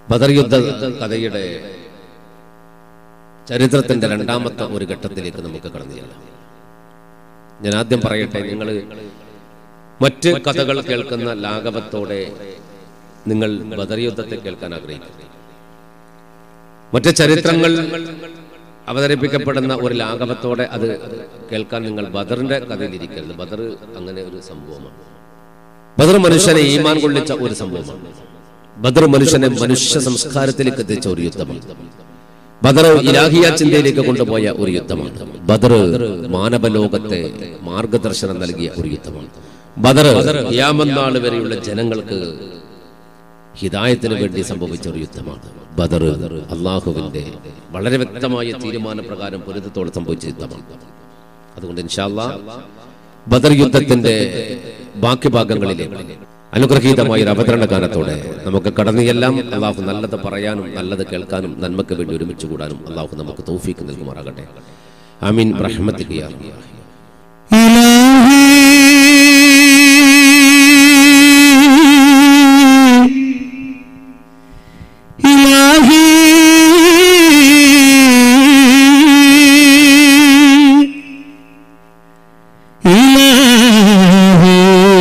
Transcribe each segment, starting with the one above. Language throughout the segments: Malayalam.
ബദർ യുദ്ധ കഥയുടെ ചരിത്രത്തിന്റെ രണ്ടാമത്തെ ഒരു ഘട്ടത്തിലേക്ക് നമുക്ക് കടന്നു ചെല്ലാം ഞാൻ ആദ്യം പറയട്ടെ നിങ്ങൾ മറ്റ് കഥകൾ കേൾക്കുന്ന ലാഘവത്തോടെ നിങ്ങൾ ബദർ യുദ്ധത്തെ കേൾക്കാൻ ആഗ്രഹിക്കുന്നു മറ്റ് ചരിത്രങ്ങൾ അവതരിപ്പിക്കപ്പെടുന്ന ഒരു ലാഘവത്തോടെ അത് കേൾക്കാൻ നിങ്ങൾ ബദറിന്റെ കഥയിൽ ഇരിക്കരുത് ബദർ അങ്ങനെ ഒരു സംഭവമാണ് ബദർ മനുഷ്യനെ ഈമാൻ കൊള്ളിച്ച ഒരു സംഭവമാണ് ബദർ മനുഷ്യനെ മനുഷ്യ സംസ്കാരത്തിലേക്ക് എത്തിച്ച ഒരു യുദ്ധമാണ് ബദർ ഇലാഹിയ ചിന്തയിലേക്ക് കൊണ്ടുപോയ ഒരു യുദ്ധമാണ് ബദർ മാനവലോകത്തെ മാർഗദർശനം നൽകിയ ഒരു യുദ്ധമാണ് ബദർ യാമന്നാൾ വരെയുള്ള ജനങ്ങൾക്ക് ഹിദായത്തിന് വേണ്ടി സംഭവിച്ച ഒരു യുദ്ധമാണ് ബദർ അള്ളാഹുവിന്റെ വളരെ വ്യക്തമായ തീരുമാനപ്രകാരം പൊരുത്തത്തോടെ സംഭവിച്ച യുദ്ധമാണ് അതുകൊണ്ട് ഇൻഷാല്ലാ ബദർ യുദ്ധത്തിന്റെ ബാക്കി ഭാഗങ്ങളിലേക്ക് അനുഗ്രഹീതമായ ഒരു അവതരണ ഗാനത്തോടെ നമുക്ക് കടന്നു ചെല്ലാം അള്ളാഹു നല്ലത് പറയാനും നല്ലത് കേൾക്കാനും നന്മയ്ക്ക് വേണ്ടി ഒരുമിച്ച് കൂടാനും അള്ളാഹു നമുക്ക് തൗഫീക്ക് നൽകുമാറാകട്ടെ ആമീൻ റഹ്മത്തിക്ക് യാ റബ്ബി. ഇലാഹി ഇലാഹി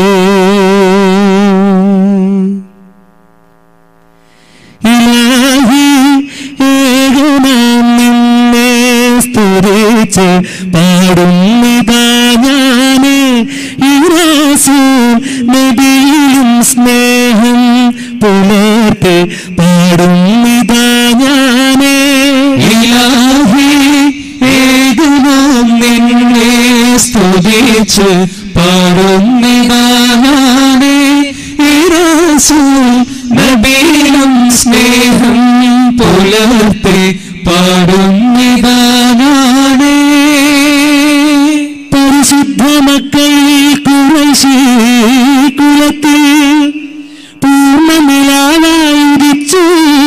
ഇലാഹി ഏകനാം നിന്നെ സ്തുതിച്ച് പാടുന്നതാ ഞാന് ഇറാസു നബിയിലും സ്നേഹം പുലർത്തി പാടുന്നതാ ഞാന് ഇലാഹി ഏകനാം നിന്നെ സ്തുതിച്ച് പാടുന്നതാ ഞാന് ഇറാസു നബിയിലും സ്നേഹം പുലർത്തി പാടുന്നിതാനാണ് പരിശുദ്ധ മക്കൾ കുറശി കുലത്തിൽ പൂർണ്ണനിലാവായിരിച്ചു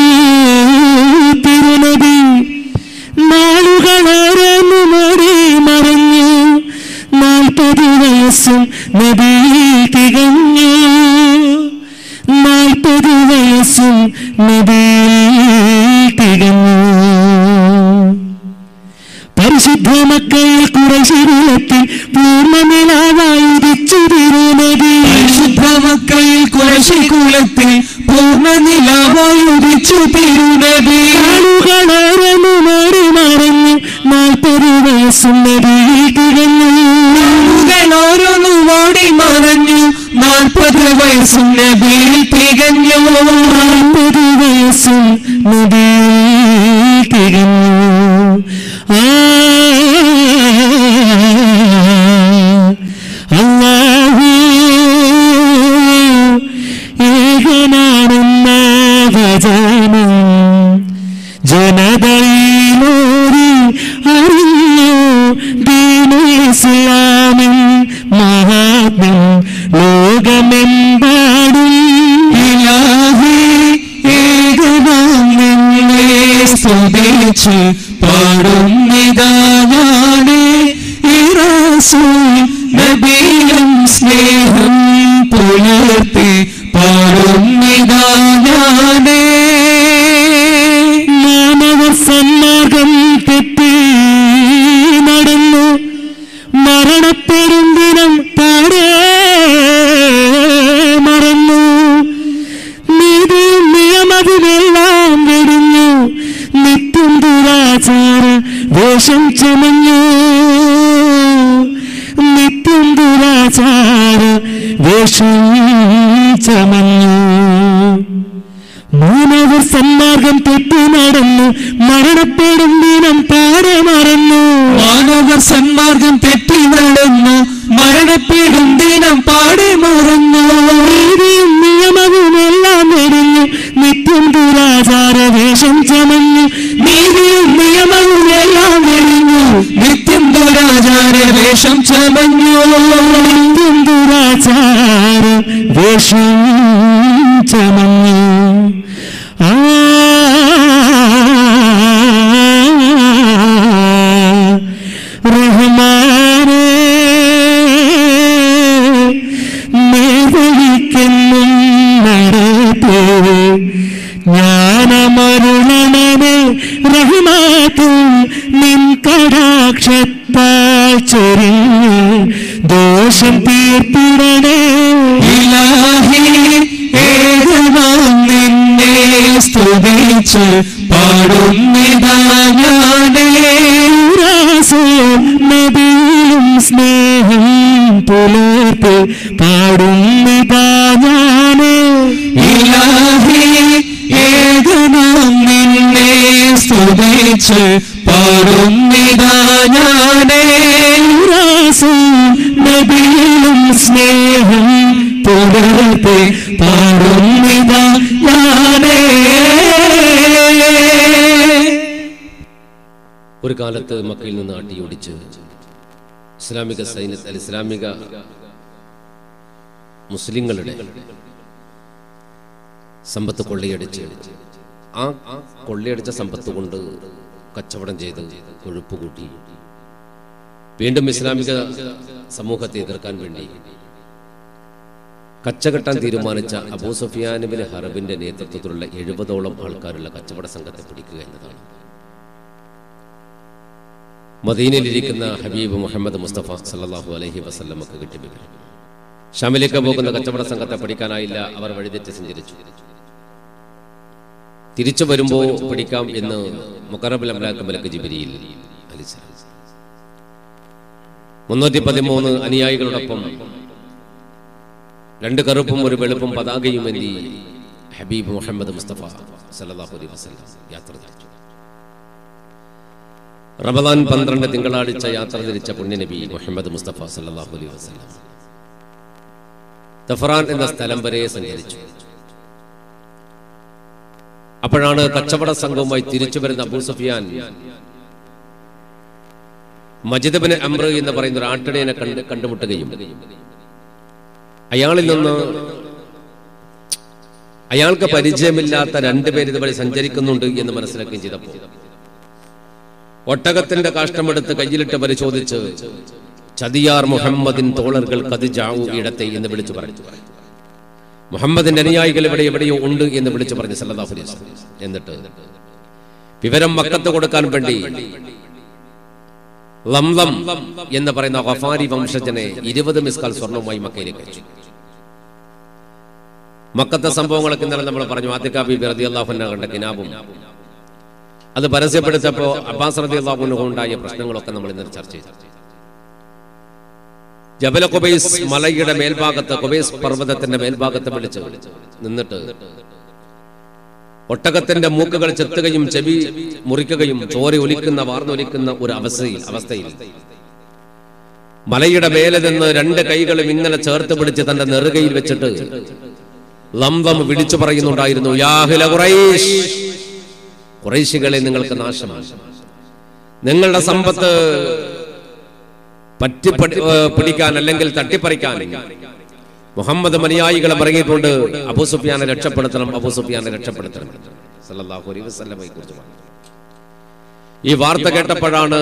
തിരുനബി നാളുകളോരോന്നു മോടി മറഞ്ഞു നാൽപ്പത് വയസ്സും നബി തികഞ്ഞു നാൽപ്പത് വയസ്സും നബി തികഞ്ഞു പരിശുദ്ധ മക്കൾ കുറശിരത്തിൽ പൂർണ്ണനിലാവായിരിച്ചു തിരുനബി പരിശുദ്ധ മക്കൾ കുറശികുലത്തിൽ പൂർണ്ണനിലാവായിരിച്ചു തിരുനബി ആളുകളോരോന്നു മാറി മറഞ്ഞു നാൽപ്പത് വയസ്സും നബി തികഞ്ഞു ആളുകളോരോന്നു ഓടി മറഞ്ഞു നാൽപ്പത് വയസ്സും നബി തികഞ്ഞു നാൽപ്പത് വയസ്സും നബി തികഞ്ഞു ആ അല്ലാഹു ഏകനാണെന്ന വചനം ജനതയിലൂരി അറിഞ്ഞു ദീനിസ്ലാമിൻ മഹാത്മ്യം ലോകമെമ്പാടും ഇലാഹി ഏകനാം നിന്നെ സ്തുതിച്ച് പാടുന്നിതാണ് നബിയും സ്നേഹം പുലർത്തി പാടുന്നിതാണ് മാനവ സന്മാർഗം തെറ്റി നടന്നു മരണപ്പെടും ദിനം താഴെ മറന്നു നീതിയും നിയമതിലെല്ലാം വെടിഞ്ഞു നിത്യം ദുരാചാര വേഷം ചമഞ്ഞു നിത്യം ദുരാചാര വേഷം ചമഞ്ഞു മാനവർ സന്മാർഗം തെറ്റി നടന്നു മരണപ്പെടും ദിനം പാടെ മറന്നു മാനവർ സന്മാർഗം തെറ്റി നടന്നു മരണപ്പെടും ദിനം പാടെ മറന്നു നീതിയും നിയമവും എല്ലാം വെടിഞ്ഞു നിത്യം ദുരാചാര വേഷം ചമഞ്ഞു നീതിയും നിയമവും എല്ലാം വെടിഞ്ഞു നിത്യം ദുരാചാര വേഷം ചമഞ്ഞു നിത്യം ദുരാചാര വേഷം ചമഞ്ഞു ആ റഹ്മാനേ നേർവഴിക്കെന്നും നടത്തേ ജ്ഞാനമരുളണമേ റഹ്മാത്തും നിൻ കടാക്ഷത്താൽ ചൊരിഞ്ഞ് ദോഷം തീർത്തിടണേ ഇലാഹി ഏകമാം നിന്നെ സ്തുതിച്ച് പാടുന്നിതാ ഞാനേ നദിയിലും സ്നേഹം പുലർത്ത് പാടുന്നിതാ ഞാനേ ഇലാഹി ഏകനാം നിന്നെ സ്തുതിച്ച് പാടുന്നിതാ ഞാനേ നദിയിലും സ്നേഹം പുലർത്ത് പാടുന്നിതാ ഞാനേ ഒരു കാലത്ത് മക്കയിൽ നിന്ന് ആട്ടിയോടിച്ച് ഇസ്ലാമിക സൈന്യ അല്ല, ഇസ്ലാമിക മുസ്ലിങ്ങളുടെ സമ്പത്ത് കൊള്ളയടിച്ച് ആ ആ കൊള്ളയടിച്ച സമ്പത്ത് കൊണ്ട് കച്ചവടം ചെയ്ത് കൊഴുപ്പ് കൂട്ടി വീണ്ടും ഇസ്ലാമിക സമൂഹത്തെ എതിർക്കാൻ വേണ്ടി കച്ചകെട്ടാൻ തീരുമാനിച്ച അബൂ സുഫിയാനുബിൻ ഹറബിന്റെ നേതൃത്വത്തിലുള്ള എഴുപതോളം ആൾക്കാരുള്ള കച്ചവട സംഘത്തെ പിടിക്കുക എന്നതാണ് മദീനയിലിരിക്കുന്ന ഹബീബ് മുഹമ്മദ് മുസ്തഫ സല്ലല്ലാഹു അലൈഹി വസല്ലമക്ക് കിട്ടിയ വിവരം ഷാമിലേക്ക് പോകുന്ന കച്ചവട സംഘത്തെ പിടിക്കാനായില്ല അവർ വഴിതെറ്റി സഞ്ചരിച്ചു തിരിച്ചു വരുമ്പോൾ പിടിക്കാം എന്ന് മുക്കറബുൽ അംലാക്ക് മലക്ക് ജിബിരിയിൽ അലിസലാം മുന്നൂറ്റി പതിമൂന്ന് അനുയായികളോടൊപ്പം രണ്ട് കറുപ്പും ഒരു വെളുപ്പും പതാകയും എന്തി ഹബീബ് മുഹമ്മദ് മുസ്തഫ സല്ലല്ലാഹു അലൈഹി വസല്ലം യാത്ര തിരിച്ചു റമദാൻ പന്ത്രണ്ട് തിങ്കളാഴ്ച യാത്ര തിരിച്ച പുണ്യനബി മുഹമ്മദ് മുസ്തഫ സല്ലല്ലാഹു അലൈഹി വസല്ലം തഫറാൻ എന്ന സ്ഥലം വരെ സഞ്ചരിച്ചു അപ്പോഴാണ് കച്ചവട സംഘവുമായി തിരിച്ചു വരുന്ന അബൂ സുഫിയാൻ മജിദബിന് അമ്ര എന്ന് പറയുന്ന ഒരു ആട്ടിടയനെ കണ്ട് കണ്ടുമുട്ടുകയും അയാളിൽ നിന്ന് അയാൾക്ക് പരിചയമില്ലാത്ത രണ്ടുപേര് ഇതുവഴി സഞ്ചരിക്കുന്നുണ്ട് എന്ന് മനസ്സിലാക്കുകയും ചെയ്തപ്പോൾ ഒട്ടകത്തിന്റെ കാഷ്ടമെടുത്ത് കയ്യിലിട്ട് പരിശോധിച്ച് ചതിയാർ മുഹമ്മദിൻ തോളറുകൾ കതിജാവു ഇടത്തെ എന്ന് വിളിച്ചു പറഞ്ഞു മുഹമ്മദിന്റെ അനുയായികൾ ഇവിടെ എവിടെയോ ഉണ്ട് എന്ന് വിളിച്ചു പറഞ്ഞു സല്ലല്ലാഹു അലൈഹി വസല്ലം. എന്നിട്ട് വിവരം മക്കത്ത് കൊടുക്കാൻ വേണ്ടി ലംലം എന്ന് പറയുന്ന ഗഫാരി വംശജനെ ഇരുപത് മിസ്കാൽ സ്വർണവുമായി മക്കയിലേക്ക് അയച്ചു മക്കത്തെ സംഭവങ്ങളൊക്കെ ഇന്നലെ നമ്മൾ പറഞ്ഞു ആദ്യ ബീബി റതി അള്ളാഹുന കണ്ട കിനാബും അത് പരസ്യപ്പെടുത്തപ്പോ അബ്ബാസ് റതി അള്ളാഹുന ഉണ്ടായ പ്രശ്നങ്ങളൊക്കെ നമ്മൾ ഇന്നലെ ചർച്ച ചെയ്തു ജബല കുബൈസ് മലയുടെ മേൽഭാഗത്ത് കുബൈസ് പർവ്വതത്തിന്റെ മേൽഭാഗത്ത് വിളിച്ച് നിന്നിട്ട് ഒട്ടകത്തിന്റെ മൂക്കുകൾ ചെത്തുകയും ചെവി മുറിക്കുകയും ചോര ഒലിക്കുന്ന വാർന്നൊലിക്കുന്ന ഒരു അവസ്ഥയിൽ അവസ്ഥയിൽ മലയുടെ മേലെ നിന്ന് രണ്ട് കൈകളും ഇങ്ങനെ ചേർത്ത് പിടിച്ച് തന്റെ നെറുകയിൽ വെച്ചിട്ട് ലംബം വിളിച്ചു പറയുന്നുണ്ടായിരുന്നു യാഹില ഖുറൈശ് ഖുറൈശികളെ നിങ്ങൾക്ക് നാശമാണ് നിങ്ങളുടെ സമ്പത്ത് പറ്റി പടി- ഏ, പിടിക്കാൻ അല്ലെങ്കിൽ തട്ടിപ്പറിക്കാൻ മുഹമ്മദ് മനിയായികളെ ഇറങ്ങിയിട്ടുണ്ട് അബൂ സുഫിയാനെ രക്ഷപ്പെടുത്തണം അബൂ സുഫിയാനെ രക്ഷപ്പെടുത്തണം സല്ലല്ലാഹു അലൈഹി വസല്ലമയെ കുറിച്ച് പറഞ്ഞു. ഈ വാർത്ത കേട്ടപ്പോഴാണ്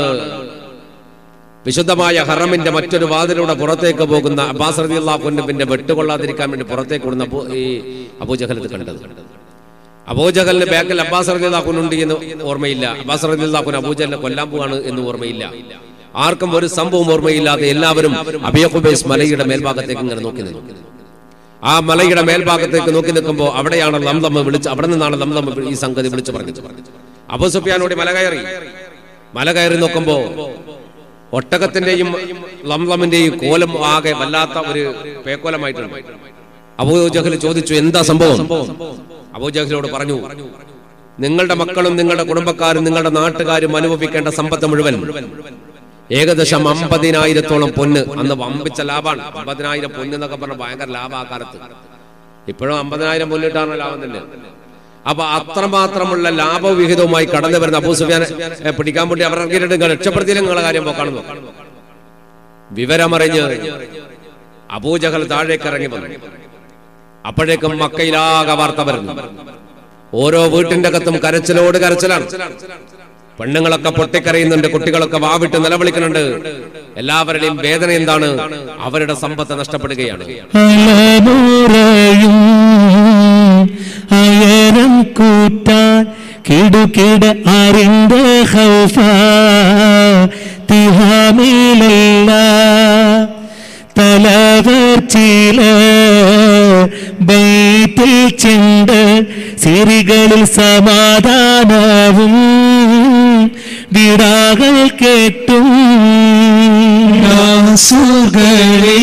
വിശുദ്ധമായ ഹറമിന്റെ മറ്റൊരു വാതിലൂടെ പുറത്തേക്ക് പോകുന്ന അബ്ബാസ് റതി അള്ളാഹുന്റെ വെട്ടുകൊള്ളാതിരിക്കാൻ വേണ്ടി പുറത്തേക്ക് വിടുന്ന അബൂ- ഈ അബൂജഹൽ ഇത് കണ്ടത് അബൂജഹലിന് ബാക്കിൽ അബ്ബാസ് റതി അള്ളാഹുനുണ്ട് എന്ന് ഓർമ്മയില്ല അബ്ബാസ് റതി അള്ളാഹുൻ അബൂജഹലിനെ കൊല്ലാൻ പോവാണ് എന്ന് ഓർമ്മയില്ല ആർക്കും ഒരു സംഭവം ഓർമ്മയില്ലാതെ എല്ലാവരും അബിയഖുബേസ് മലയുടെ മേൽഭാഗത്തേക്ക് ഇങ്ങനെ നോക്കി നിന്നു ആ മലയുടെ മേൽഭാഗത്തേക്ക് നോക്കി നിൽക്കുമ്പോൾ അവിടെയാണ് ലംലം വിളിച്ച് അവിടെ നിന്നാണ് ലംലം ഈ സംഗതി വിളിച്ചു പറഞ്ഞത് അബൂ സുഫിയാനോട് മല കയറി മല കയറി നോക്കുമ്പോ ഒട്ടകത്തിന്റെയും ലംലമിന്റെയും കോലം ആകെ വല്ലാത്ത ഒരു പേക്കോലമായിട്ടുണ്ട് അബൂ ജഹൽ ചോദിച്ചു എന്താ സംഭവം അബൂ ജഹലിനോട് പറഞ്ഞു നിങ്ങളുടെ മക്കളും നിങ്ങളുടെ കുടുംബക്കാരും നിങ്ങളുടെ നാട്ടുകാരും അനുഭവിക്കേണ്ട സമ്പത്ത് മുഴുവൻ ഏകദേശം അമ്പതിനായിരത്തോളം പൊന്ന് അന്ന് വമ്പിച്ച ലാഭാണ് അമ്പതിനായിരം പൊന്ന് എന്നൊക്കെ പറഞ്ഞ ഭയങ്കര ലാഭ ആ കാലത്ത് ഇപ്പോഴും അമ്പതിനായിരം പൊന്നിട്ടാണ് ലാഭം തന്നെ അപ്പൊ അത്രമാത്രമുള്ള ലാഭവിഹിതവുമായി കടന്നു വരുന്ന അബൂ സുഫിയാനെ ഏ, പിടിക്കാൻ വേണ്ടി അവർ ഇറങ്ങിയിട്ട് നിങ്ങൾ രക്ഷപ്പെടുത്തിയില്ല നിങ്ങളെ കാര്യം പോക്കാണെന്ന് വിവരമറിഞ്ഞ് അബൂജഹൽ താഴേക്ക് ഇറങ്ങി വന്നു അപ്പോഴേക്കും മക്കയിലാകെ വാർത്ത വരുന്നു ഓരോ വീട്ടിന്റെ അകത്തും കരച്ചിലോട് കരച്ചിലാണ് പെണ്ണുങ്ങളൊക്കെ പൊട്ടിക്കരയുന്നുണ്ട് കുട്ടികളൊക്കെ വാവിട്ട് നിലവിളിക്കുന്നുണ്ട് എല്ലാവരുടെയും വേദന എന്താണ് അവരുടെ സമ്പത്ത് നഷ്ടപ്പെടുകയാണ് അലമുറയും അയ ഭാരം കൂട്ടാൻ കിടുകിട അറിന്റെ ഹൗഫ തിഹാമിലല്ല തലവർച്ചില ബൈത്തിൽ ചെണ്ട് സിരികളിൽ സമാധാനവും വിടാകൾ കേട്ടും നാസുകളെ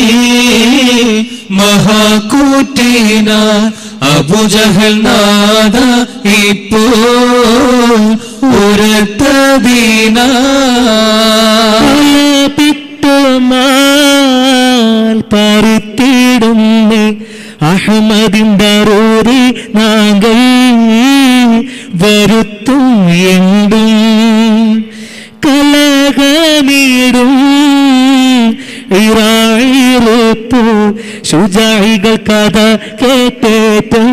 മഹാകൂറ്റേന അബുജഹൽ നാദ ഇപ്പോ ഉരത്തദീന പിട്ടുമാൽ പരുത്തിടുന്നേ അഹമ്മദിന്റെ റൂരി നാഗൽ വരുത്തും എന്തും കലകമീടും ഇറായിരപ്പൂ ശുചായികൾ കഥ കേട്ടേറ്റും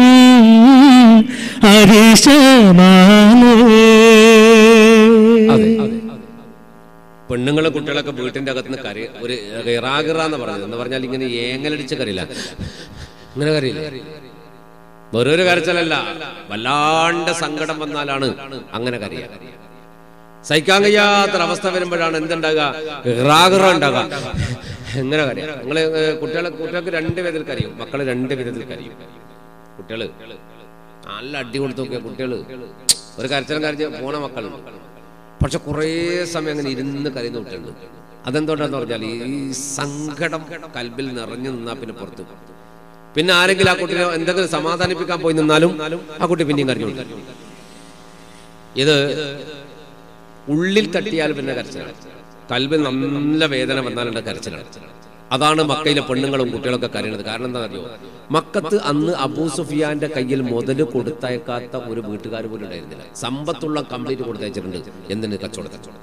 അതെ ഹരീശമാലേ പെണ്ണുങ്ങളെ കുട്ടികളൊക്കെ വീട്ടിന്റെ അകത്ത് നിന്ന് കര ഒരു ഇറാകിറ എന്ന് പറഞ്ഞത് എന്ന് പറഞ്ഞാൽ ഇങ്ങനെ ഏങ്ങലടിച്ച് കരയില്ല ഇങ്ങനെ കരയില്ല വെറൊരു കരച്ചിലല്ല വല്ലാണ്ട് സങ്കടം വന്നാലാണ് അങ്ങനെ കരയുക സഹിക്കാൻ കഴിയാത്തൊരവസ്ഥ വരുമ്പോഴാണ് എന്തുണ്ടാകുക ഇറാകിറ ഉണ്ടാകുക എങ്ങനെ കരയാ നിങ്ങള് കുട്ടികളെ കുട്ടികൾക്ക് രണ്ട് വിധത്തിൽ കരയും മക്കള് രണ്ട് വിധത്തിൽ കരയും കുട്ടികള് നല്ല അടി കൊടുത്തു നോക്കിയ കുട്ടികള് ഒരു കരച്ചിലും കരച്ച് പോണ മക്കളുണ്ട് പക്ഷെ കുറേ സമയം അങ്ങനെ ഇരുന്ന് കരയുന്ന കുട്ടികളുണ്ട് അതെന്തുകൊണ്ടാന്ന് പറഞ്ഞാൽ ഈ സങ്കടം കൽബിൽ നിറഞ്ഞു നിന്നാ പിന്നെ പുറത്ത് പോകും. പിന്നെ ആരെങ്കിലും ആ കുട്ടിനെ എന്തെങ്കിലും സമാധാനിപ്പിക്കാൻ പോയി നിന്നാലും ആ കുട്ടി പിന്നെയും കരഞ്ഞു കൊടുക്കും. ഇത് ഉള്ളിൽ തട്ടിയാൽ പിന്നെ കരച്ചിലാണ് കൽബിൽ നല്ല വേദന വന്നാലുണ്ട് കരച്ചിലാണ് അതാണ് മക്കയിലെ പെണ്ണുങ്ങളും കുട്ടികളൊക്കെ കരയണത് കാരണം എന്താ അറിയോ മക്കത്ത് അന്ന് അബൂ സുഫിയാന്റെ കയ്യിൽ മുതല് കൊടുത്തയക്കാത്ത ഒരു വീട്ടുകാർ പോലും ഉണ്ടായിരുന്നില്ല സമ്പത്തുള്ള കംപ്ലീറ്റ് കൊടുത്തയച്ചിട്ടുണ്ട് എന്തിന് കച്ചവടം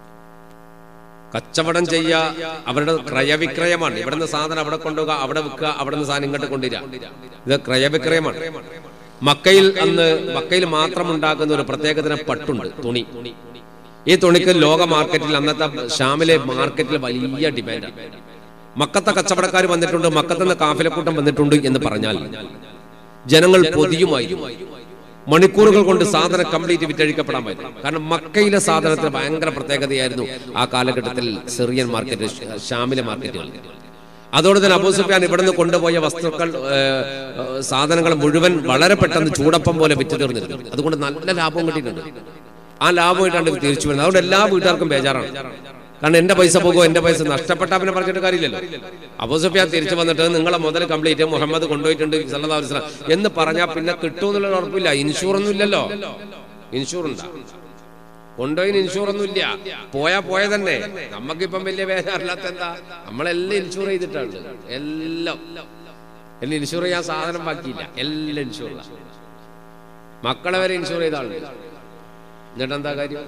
കച്ചവടം ചെയ്യുക അവരുടെ ക്രയവിക്രയമാണ് ഇവിടുന്ന് സാധനം അവിടെ കൊണ്ടുപോകുക അവിടെ വിൽക്കുക അവിടെ നിന്ന് സാധനം ഇങ്ങോട്ട് കൊണ്ടുവരിക ഇത് ക്രയവിക്രയമാണ് മക്കയിൽ അന്ന് മക്കയിൽ മാത്രം ഉണ്ടാക്കുന്ന ഒരു പ്രത്യേകതരം പട്ടുണ്ട് തുണി ഈ തുണിക്ക് ലോക മാർക്കറ്റിൽ അന്നത്തെ ഷാമിലെ മാർക്കറ്റിൽ വലിയ ഡിമാൻഡാണ് മക്കത്തെ കച്ചവടക്കാർ വന്നിട്ടുണ്ട് മക്കത്തുനിന്ന് കാഫിലക്കൂട്ടം വന്നിട്ടുണ്ട് എന്ന് പറഞ്ഞാൽ ജനങ്ങൾ പൊതിയുമായിരുന്നു മണിക്കൂറുകൾ കൊണ്ട് സാധനം കംപ്ലീറ്റ് വിറ്റഴിക്കപ്പെടാൻ പറ്റും കാരണം മക്കയിലെ സാധനത്തിന് ഭയങ്കര പ്രത്യേകതയായിരുന്നു ആ കാലഘട്ടത്തിൽ സിറിയൻ മാർക്കറ്റ് ഷ- ഷാമിലെ മാർക്കറ്റുകൾ അതോടെ തന്നെ അബൂ സുഫിയാൻ ഇവിടുന്ന് കൊണ്ടുപോയ വസ്തുക്കൾ ഏ, ഏ, സാധനങ്ങൾ മുഴുവൻ വളരെ പെട്ടെന്ന് ചൂടപ്പം പോലെ വിറ്റ് തീർന്നിരുന്നു അതുകൊണ്ട് നല്ല ലാഭം കിട്ടിയിട്ടുണ്ട് ആ ലാഭമായിട്ടാണ് ഇത് തിരിച്ചു വരുന്നത് അതുകൊണ്ട് എല്ലാ വീട്ടുകാർക്കും ബേജാറാണ് കാരണം എന്റെ പൈസ പോകുമോ എന്റെ പൈസ നഷ്ടപ്പെട്ടാ പിന്നെ പറഞ്ഞിട്ട് കാര്യമില്ലല്ലോ അബൂ സുഫിയാൻ തിരിച്ചു വന്നിട്ട് നിങ്ങളെ മുതൽ കംപ്ലീറ്റ് മുഹമ്മദ് കൊണ്ടുപോയിട്ടുണ്ട് സല്ലല്ലാഹു അലൈഹി വസല്ലം എന്ന് പറഞ്ഞാൽ പിന്നെ കിട്ടുമെന്നുള്ള ഉറപ്പില്ല ഇൻഷൂർ ഒന്നും ഇല്ലല്ലോ ഇൻഷൂർ ഉണ്ടാ കൊണ്ടുപോയി ഇൻഷൂർ ഒന്നും ഇല്ല പോയാ പോയ തന്നെ നമുക്കിപ്പം വലിയ ബേജാറില്ലാത്ത എന്താ നമ്മളെല്ലാം ഇൻഷൂർ ചെയ്തിട്ടുണ്ട് എല്ലാം എന്നെ ഇൻഷൂർ ചെയ്യാൻ സാധനം ബാക്കിയില്ല എല്ലാം ഇൻഷൂർ മക്കളെ വരെ ഇൻഷൂർ ചെയ്ത ആളുണ്ട് എന്നിട്ട് എന്താ കാര്യം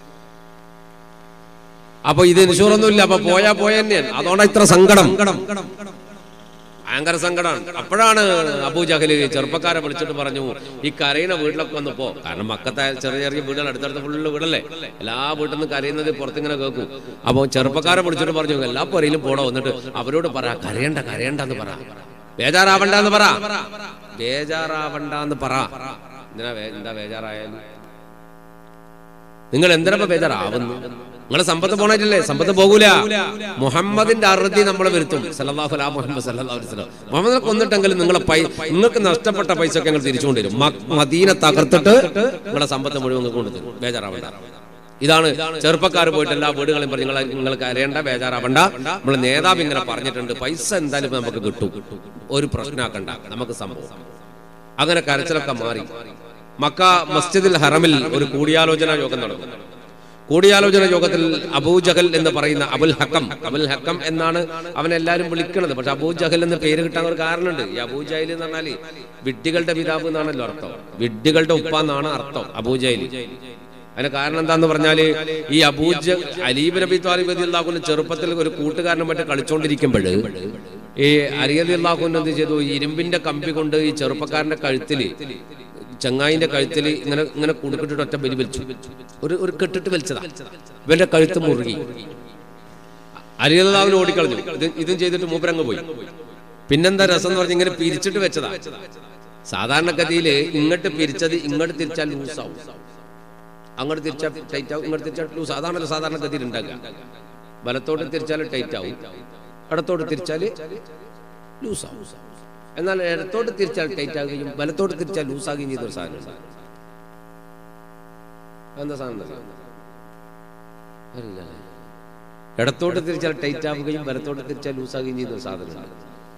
അപ്പൊ ഇത് ഇൻഷൂർ ഒന്നും ഇല്ല അപ്പൊ പോയാ പോയ തന്നെയാണ് അതുകൊണ്ടാ ഇത്ര സങ്കടം ഭയങ്കര സങ്കടമാണ് അപ്പോഴാണ് അബൂജഹല് ചെറുപ്പക്കാരെ വിളിച്ചിട്ട് പറഞ്ഞു ഈ കരയുന്ന വീട്ടിലൊക്കെ വന്നപ്പോ കാരണം മക്കത്തെ ചെറിയ ചെറിയ വീടുകൾ അടുത്തടുത്ത് ഫുള്ള് വീടല്ലേ എല്ലാ വീട്ടിൽ നിന്ന് കരയുന്നത് പുറത്തിങ്ങനെ കേൾക്കും അപ്പൊ ചെറുപ്പക്കാരെ വിളിച്ചിട്ട് പറഞ്ഞു എല്ലാ പൊരയിലും പോടോ എന്നിട്ട് അവരോട് പറ കരയണ്ട കരയണ്ടെന്ന് പറ ബേജാറാവണ്ടെന്ന് പറ ബേജാറാവണ്ടെന്ന് പറ എന്തിനാ വേ- എന്താ ബേജാറായാലും നിങ്ങൾ എന്തിനാ ബേജാറാവുന്നു നിങ്ങളെ സമ്പത്ത് പോണല്ലേ സമ്പത്ത് പോകൂല മുഹമ്മദിന്റെ അറുതി നമ്മൾ വരുത്തും സല്ലല്ലാഹു അലാ മുഹമ്മദ് സല്ലല്ലാഹു അലൈഹി വസല്ലം മുഹമ്മദിനെ കൊന്നിട്ടെങ്കിലും നിങ്ങളെ പൈ നിങ്ങൾക്ക് നഷ്ടപ്പെട്ട പൈസ ഒക്കെ ഞങ്ങൾ തിരിച്ചു കൊണ്ടുവരും മ- മദീന തകർത്തിട്ട് നിങ്ങളെ സമ്പത്ത് മുഴുവൻ നിങ്ങൾക്ക് കൊണ്ടുതരും ബേജാറാവണ്ട ഇതാണ് ചെറുപ്പക്കാർ പോയിട്ട് എല്ലാ വീടുകളും പറഞ്ഞ് നിങ്ങൾ നിങ്ങൾക്ക് അറിയേണ്ട ബേജാറാവണ്ട നമ്മൾ നേതാവ് ഇങ്ങനെ പറഞ്ഞിട്ടുണ്ട് പൈസ എന്തായാലും നമുക്ക് കിട്ടും ഒരു പ്രശ്നമാക്കണ്ട നമുക്ക് സംഭവം അങ്ങനെ കരച്ചിലൊക്കെ മാറി മക്ക മസ്ജിദിൽ ഹറമിൽ ഒരു കൂടിയാലോചന യോഗം നടന്നു കൂടിയാലോചന യോഗത്തിൽ അബൂജഹൽ എന്ന് പറയുന്ന അബുൽ ഹക്കം അബുൽ ഹക്കം എന്നാണ് അവൻ എല്ലാവരും വിളിക്കുന്നത് പക്ഷെ അബൂജഹൽ എന്ന് പേര് കിട്ടാൻ ഒരു കാരണമുണ്ട് ഈ അബൂജഹൽ എന്ന് പറഞ്ഞാല് വിഡ്ഢികളുടെ പിതാവ് എന്നാണല്ലോ അർത്ഥം വിഡ്ഢികളുടെ ഉപ്പ എന്നാണ് അർത്ഥം അബൂജഹൽ അതിന് കാരണം എന്താന്ന് പറഞ്ഞാല് ഈ അബൂജ അലീബ് നബി താലിബ് അള്ളാഹുന്റെ ചെറുപ്പത്തിൽ ഒരു കൂട്ടുകാരനുമായിട്ട് കളിച്ചോണ്ടിരിക്കുമ്പോൾ ഈ അലിയലി അള്ളാഹുൻ എന്ത് ചെയ്തു ഈ ഇരുമ്പിന്റെ കമ്പി കൊണ്ട് ഈ ചെറുപ്പക്കാരന്റെ കഴുത്തില് ചങ്ങായിന്റെ കഴുത്തിൽ ഇങ്ങനെ ഇങ്ങനെ കുടുക്കിട്ടിട്ട് ഒറ്റ ബലി വലിച്ചു ഒരു ഒരു കെട്ടിട്ട് വലിച്ചതാ ഇവന്റെ കഴുത്ത് മുറുകി അലിയല്ലാവിന് ഓടിക്കളഞ്ഞു ഇത് ഇതും ചെയ്തിട്ട് മൂപ്പരങ്ങ് പോയി പിന്നെന്താ രസം എന്ന് പറഞ്ഞ് ഇങ്ങനെ പിരിച്ചിട്ട് വെച്ചതാ സാധാരണഗതിയിൽ ഇങ്ങോട്ട് പിരിച്ചത് ഇങ്ങോട്ട് തിരിച്ചാൽ ലൂസാവും അങ്ങോട്ട് തിരിച്ചാൽ ടൈറ്റ് ആവും ഇങ്ങോട്ട് തിരിച്ചാൽ ലൂസ് അതാണല്ലോ സാധാരണഗതിയിൽ ഉണ്ടാക്കുക വലത്തോട്ട് തിരിച്ചാൽ ടൈറ്റ് ആവും ഇടത്തോട്ട് തിരിച്ചാൽ ലൂസാവും എന്നാൽ ഇടത്തോട്ട് തിരിച്ചാൽ ടൈറ്റ് ആകുകയും വലത്തോട്ട് തിരിച്ചാൽ ലൂസാകുകയും ചെയ്ത ഒരു സാധനം ഉണ്ട്. എന്താ സാധനം അറിയോ? അറിയില്ല അല്ലേ? ഇടത്തോട്ട് തിരിച്ചാൽ ടൈറ്റ് ആവുകയും വലത്തോട്ട് തിരിച്ചാൽ ലൂസാകുകയും ചെയ്യുന്ന ഒരു സാധനമുണ്ട്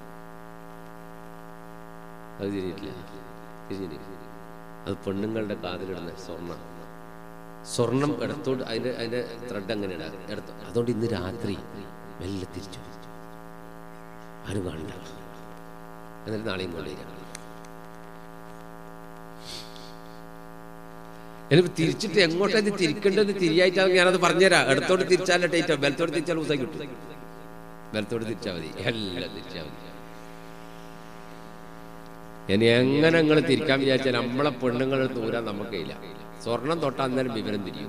അത് തിരിയിട്ടില്ല തിരിഞ്ഞില്ല അത് പെണ്ണുങ്ങളുടെ കാതിലിടുന്ന സ്വർണ്ണം സ്വർണം ഇടത്തോട്ട് അതിന്റെ അതിന്റെ ത്രെഡ് അങ്ങനെയാണ് ഇടത്ത് അതുകൊണ്ട് ഇന്ന് രാത്രി മെല്ലെ തിരിച്ചു ആരും കാണണ്ട എന്നിട്ട് നാളെയും കൊണ്ടുവരാം എനിക്ക് തിരിച്ചിട്ട് എങ്ങോട്ടാ ഇത് തിരിക്കേണ്ടത് തിരിയായിട്ടാവും ഞാനത് പറഞ്ഞുതരാം ഇടത്തോട്ട് തിരിച്ചാലേ ടൈറ്റ് ബലത്തോട്ട് തിരിച്ചാൽ ഉസായി കിട്ടും ബലത്തോട്ട് തിരിച്ചാൽ മതി എല്ലാം തിരിച്ചാൽ മതി ഇനി എങ്ങനെ നിങ്ങൾ തിരിക്കാൻ വിചാരിച്ചാൽ നമ്മളെ പെണ്ണുങ്ങളെ ദൂരം നമുക്കില്ല സ്വർണം തൊട്ട അന്നേരം വിവരം തിരിയും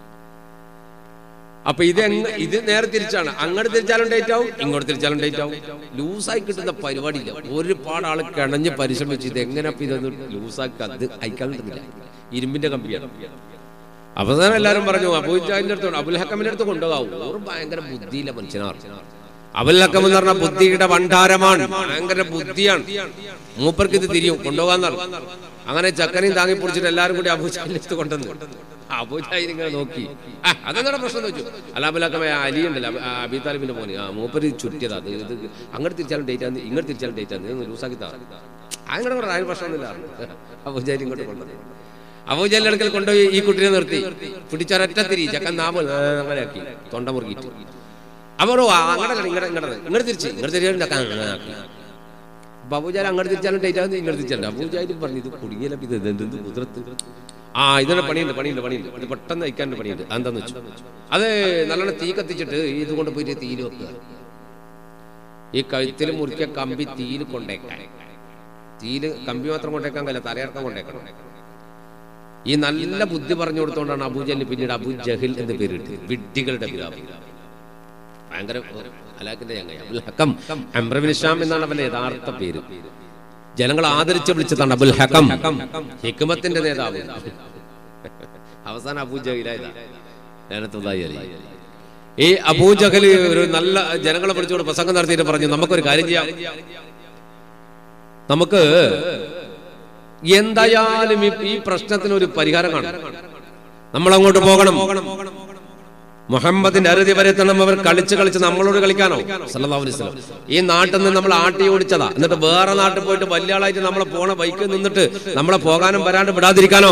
അപ്പൊ ഇത് എങ്ങ ഇത് നേരെ തിരിച്ചാണ് അങ്ങോട്ട് തിരിച്ചാലും ഡേറ്റ് ആവും ഇങ്ങോട്ട് തിരിച്ചാലും ഡേറ്റ് ആവും ലൂസായി കിട്ടുന്ന പരിപാടിയില്ല ഒരുപാട് ആൾ കിണഞ്ഞ് പരിശ്രമിച്ച് ഇത് എങ്ങനെ അപ്പൊ ഇതൊന്ന് ലൂസാക്കി അത് അയക്കാൻ കിട്ടുന്നില്ല ഇരുമ്പിന്റെ കമ്പിയാണ് അവസാനം എല്ലാരും പറഞ്ഞു അബൂജാഹിന്റെ അടുത്ത് അബുൽ ഹക്കമിന്റെ അടുത്ത് കൊണ്ടുപോകാവൂ ഒരു ഭയങ്കര ബുദ്ധിയില്ല മനുഷ്യനാണ് അബുൽ ഹക്കം എന്ന് പറഞ്ഞ ബുദ്ധിയുടെ ഭണ്ഡാരമാണ് ഭയങ്കര ബുദ്ധിയാണ് മൂപ്പർക്ക് ഇത് തിരിയും കൊണ്ടുപോകാന്നാണ് അങ്ങനെ ചക്കനെയും താങ്ങി പൊടിച്ചിട്ട് എല്ലാരും കൂടി അബൂജാഹിന്റെ അടുത്ത് കൊണ്ടുവന്നു അബൂജാഹിൻ ഇങ്ങനെ നോക്കി ആ, അതെന്താണ് പ്രശ്നം എന്ന് വെച്ചു അല്ല അബുൽ ഹക്കം അലി ഉണ്ടല്ലോ അബ- ആ, അബി താലിബിന്റെ മോന് ആ മൂപ്പര് ചുറ്റിയതാ അത് ഇത് അങ്ങോട്ട് തിരിച്ചാലും ഡേറ്റ് ആണ് ഇങ്ങോട്ട് തിരിച്ചാലും ഡേറ്റ് ആണ് ഇത് ലൂസാക്കി താ അങ്ങനെ പറഞ്ഞു അതിന് പ്രശ്നമൊന്നുമില്ല അബൂജാഹിൻ ഇങ്ങോട്ട് കൊണ്ടുവന്നു അബൂജാലിന്റെ അടുക്കൽ കൊണ്ടുപോയി ഈ കുട്ടിനെ നിർത്തി പിടിച്ചൊരൊറ്റ തിരി ചക്കൻ നാമ അങ്ങനെ ആക്കി തൊണ്ട മുറുകിയിട്ട് അവരോ അങ്ങോട്ടല്ല ഇങ്ങോട്ട് ഇങ്ങോട്ട് ഇങ്ങോട്ട് തിരിച്ച് ഇങ്ങോട്ട് തിരിച്ചാലും ചക്കൻ അങ്ങനെ ആക്കി ബാബുജാൽ അങ്ങോട്ട് തിരിച്ചാലും ടൈറ്റ് ആകുന്നത് ഇങ്ങോട്ട് തിരിച്ചാലും അബൂജാലും പറഞ്ഞു ഇത് കുടുങ്ങിയില്ല ഇത് എന്ത് എന്ത് കുതിർത്ത് ആ ഇതിന്റെ പണിയുണ്ട് പണിയുണ്ട് പണിയുണ്ട് ഇത് പെട്ടെന്ന് അയക്കാൻ്റെ പണിയുണ്ട് അതെന്താന്ന് വെച്ചു അത് നല്ലോണം തീ കത്തിച്ചിട്ട് ഇത് കൊണ്ട് പോയിട്ട് തീയിൽ വെക്കുക ഈ കഴുത്തിൽ മുറിക്ക കമ്പി തീയിൽ കൊണ്ടേക്കാൻ തീയിൽ കമ്പി മാത്രം കൊണ്ടേക്കാൻ കഴിയില്ല തലയിറക്കം കൊണ്ടേക്കണം ഈ നല്ല ബുദ്ധി പറഞ്ഞു കൊടുത്തോണ്ടാണ് അബൂജലിന് പിന്നീട് അബു ജഹിൽ എന്ന് പേരിട്ട് വിഡ്ഢികളുടെ പിതാവ് ഭയങ്കര അലാഖിന്റെ ചങ്ങായി അബുൽ ഹക്കം അംറബിൻ ഷാം എന്നാണ് അവന്റെ യഥാർത്ഥ പേര് ജനങ്ങൾ ആദരിച്ച് വിളിച്ചതാണ് അബുൽ ഹക്കം ഹിക്മത്തിന്റെ നേതാവ് അവസാനം അബൂ ജഹീലായതാ ഞാനത്തുള്ളതായി അലി ഈ അബൂ ജഹല് ഒരു നല്ല ജനങ്ങളെ വിളിച്ചുകൊണ്ട് പ്രസംഗം നടത്തിയിട്ട് പറഞ്ഞു നമുക്കൊരു കാര്യം ചെയ്യാം നമുക്ക് എന്തായാലും ഈ- ഈ പ്രശ്നത്തിന് ഒരു പരിഹാരം കാണും നമ്മൾ അങ്ങോട്ട് പോകണം മുഹമ്മദിന്റെ അറുതി വരുത്തണം അവർ കളിച്ച് കളിച്ച് നമ്മളോട് കളിക്കാനോ സല്ലല്ലാഹു അലൈഹി വസല്ലം ഈ നാട്ടിൽ നിന്ന് നമ്മൾ ആട്ടി ഓടിച്ചതാ എന്നിട്ട് വേറെ നാട്ടിൽ പോയിട്ട് വലിയ ആളായിട്ട് നമ്മളെ പോണ ബൈക്കിൽ നിന്നിട്ട് നമ്മളെ പോകാനും വരാണ്ട് വിടാതിരിക്കാനോ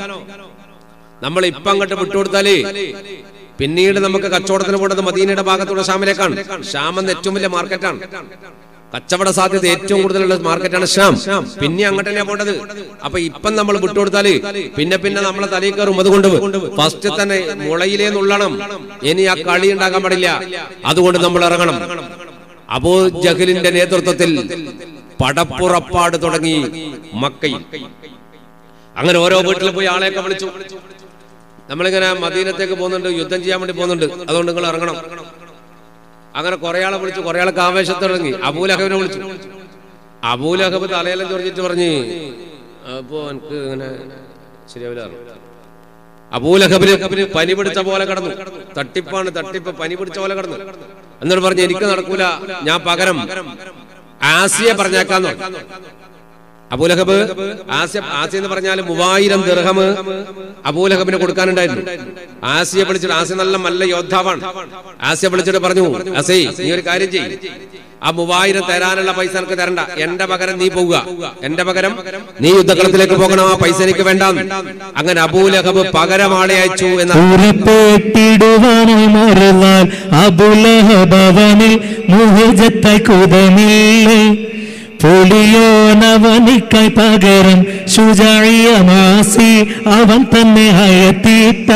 നമ്മൾ ഇപ്പൊ അങ്ങോട്ട് വിട്ടുകൊടുത്താലേ പിന്നീട് നമുക്ക് കച്ചവടത്തിന് പോകേണ്ടത് മദീനയുടെ ഭാഗത്തുള്ള ഷാമിലേക്കാണ് ഷാം എന്ന ഏറ്റവും വലിയ മാർക്കറ്റാണ് കച്ചവട സാധ്യത ഏറ്റവും കൂടുതലുള്ള മാർക്കറ്റാണ് ഷാം പിന്നെ അങ്ങോട്ട് തന്നെയാ പോണ്ടത് അപ്പൊ ഇപ്പം നമ്മൾ വിട്ടുകൊടുത്താല് പിന്നെ പിന്നെ നമ്മളെ തലയിൽ കയറും അതുകൊണ്ട് ഫസ്റ്റ് തന്നെ മുളയിലേ നുള്ളണം ഇനി ആ കളി ഉണ്ടാക്കാൻ പാടില്ല അതുകൊണ്ട് നമ്മൾ ഇറങ്ങണം അബൂ ജഹലിന്റെ നേതൃത്വത്തിൽ പടപ്പുറപ്പാട് തുടങ്ങി മക്കയിൽ അങ്ങനെ ഓരോ വീട്ടിൽ പോയി ആളെയൊക്കെ വിളിച്ചു നമ്മളിങ്ങനെ മദീനത്തേക്ക് പോകുന്നുണ്ട് യുദ്ധം ചെയ്യാൻ വേണ്ടി പോകുന്നുണ്ട് അതുകൊണ്ട് നിങ്ങൾ ഇറങ്ങണം അങ്ങനെ കുറെ ആളെ വിളിച്ചു കുറെ ആൾക്ക് ആവേശത്തിൽ തുടങ്ങി അബൂലഹബിനെ വിളിച്ചു അബൂലഹബ് തലയെല്ലാം ചൊറിഞ്ഞിട്ട് പറഞ്ഞ് അപ്പോ എനിക്ക് ഇങ്ങനെ ശരിയാവില്ല അബൂലഹബിന് പനി പിടിച്ച പോലെ കടന്നു തട്ടിപ്പാണ് തട്ടിപ്പ് പനി പിടിച്ച പോലെ കടന്നു എന്നിട്ട് പറഞ്ഞു എനിക്ക് നടക്കൂല ഞാൻ പകരം ആസിയെ പറഞ്ഞേക്കാന്ന് പറഞ്ഞു. അബൂലഹബ് ആസിയ ആസിയ എന്ന് പറഞ്ഞാൽ മൂവായിരം ദിർഹമ് അബൂലഹബിന് കൊടുക്കാനുണ്ടായിരുന്നു ആസിയെ വിളിച്ചിട്ട് ആസിയ നല്ല നല്ല യോദ്ധാവാണ് ആസിയ വിളിച്ചിട്ട് പറഞ്ഞു അസേ നീ ഒരു കാര്യം ചെയ്യ് ആ മൂവായിരം തരാനുള്ള പൈസ എനിക്ക് തരണ്ട എന്റെ പകരം നീ പോവുക എന്റെ പകരം നീ യുദ്ധക്കളത്തിലേക്ക് പോകണം ആ പൈസ എനിക്ക് വേണ്ട അങ്ങനെ അബൂലഹബ് പകരം ആളെ അയച്ചു എന്ന ഉറപ്പേട്ടിടുവാനായി മറന്നാൽ അബുലഹബവനിൽ മുഹജത്തായി കുതമില്ലേ പൊളിയോനവനിക്കായി പകരം ശുചായ മാസി അവൻ തന്നെ അയത്തിട്ട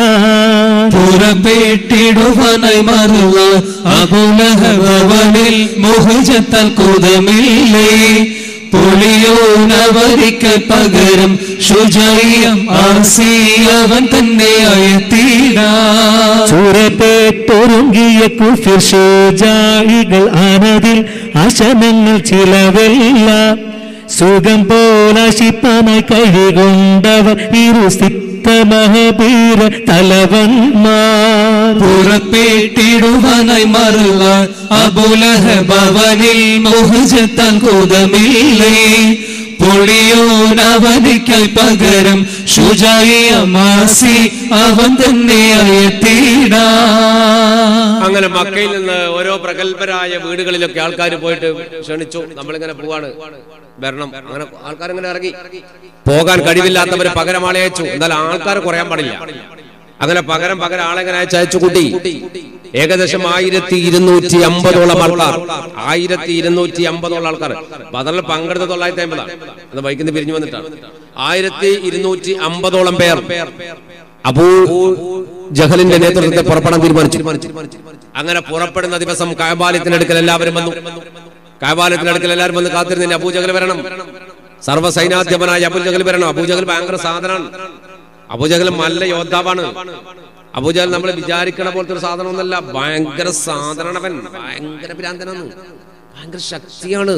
പുറപ്പെട്ടിടുവാനായി മറുക അബുലഹവനിൽ മോഹജത്താൽ കുതമില്ലേ പൊളിയോനവരിക്ക് പകരം ശുചായം ആസിയവൻ തന്നെ അയത്തീടാ ചുരപ്പേറ്റൊരുങ്ങിയ കുഫിർ ശുചായികൾ ആനതിൽ അശനങ്ങൾ ചിലവെല്ലാം സുഖം പോലാശിപ്പനായി കഴികൊണ്ടവർ ഇരു സിദ്ധമഹബീര തലവന്മാർ പുറപ്പെട്ടിടുവാനായി മറുവാൻ അബുലഹഭവനിൽ മോഹജത്താൽ കൂതമില്ലേ പൊളിയോനവനിക്കായി പകരം ഷുജായ മാസി അവൻ തന്നെ അയത്തിടാ അങ്ങനെ മക്കയിൽ നിന്ന് ഓരോ പ്രഗത്ഭരായ വീടുകളിലൊക്കെ ആൾക്കാർ പോയിട്ട് ക്ഷണിച്ചു നമ്മളിങ്ങനെ പോവാണ് വരണം അങ്ങനെ ആൾക്കാർ ഇങ്ങനെ ഇറങ്ങി പോകാൻ കഴിവില്ലാത്തവര് പകരം ആളെ അയച്ചു എന്നാൽ ആൾക്കാർ കുറയാൻ പാടില്ല അങ്ങനെ പകരം പകരം ആളെങ്ങനെ അയച്ച് അയച്ചു കൂട്ടി ഏകദേശം ആയിരത്തി ഇരുന്നൂറ്റി അമ്പതോളം ആൾക്കാർ ആയിരത്തി ഇരുന്നൂറ്റി അമ്പതോളം ആൾക്കാർ ബദറിൽ പങ്കെടുത്ത തൊള്ളായിരത്തി അമ്പതാണ് അത് ബൈക്കിന്ന് പിരിഞ്ഞു വന്നിട്ടാണ് ആയിരത്തി ഇരുന്നൂറ്റി അമ്പതോളം പേർ അബൂ ജഹലിന്റെ നേതൃത്വത്തെ പുറപ്പെടാൻ തീരുമാനിച്ചു അങ്ങനെ പുറപ്പെടുന്ന ദിവസം കായബാലത്തിനടുക്കൽ എല്ലാവരും വന്നു കായബാലത്തിനടുക്കൽ എല്ലാവരും വന്ന് കാത്തിരുന്നില്ല അബൂജഹൽ വരണം സർവ്വസൈനാധ്യപനായ അബൂജഹൽ വരണം അബൂജഹൽ ഭയങ്കര സാധനമാണ് അബൂജഹൽ നല്ല യോദ്ധാവാണ് അബൂജഹൽ നമ്മൾ വിചാരിക്കണ പോലത്തെ ഒരു സാധനമൊന്നല്ല ഭയങ്കര സാധനവൻ ഭയങ്കര ഭ്രാന്തനാണ് ഭയങ്കര ശക്തിയാണ്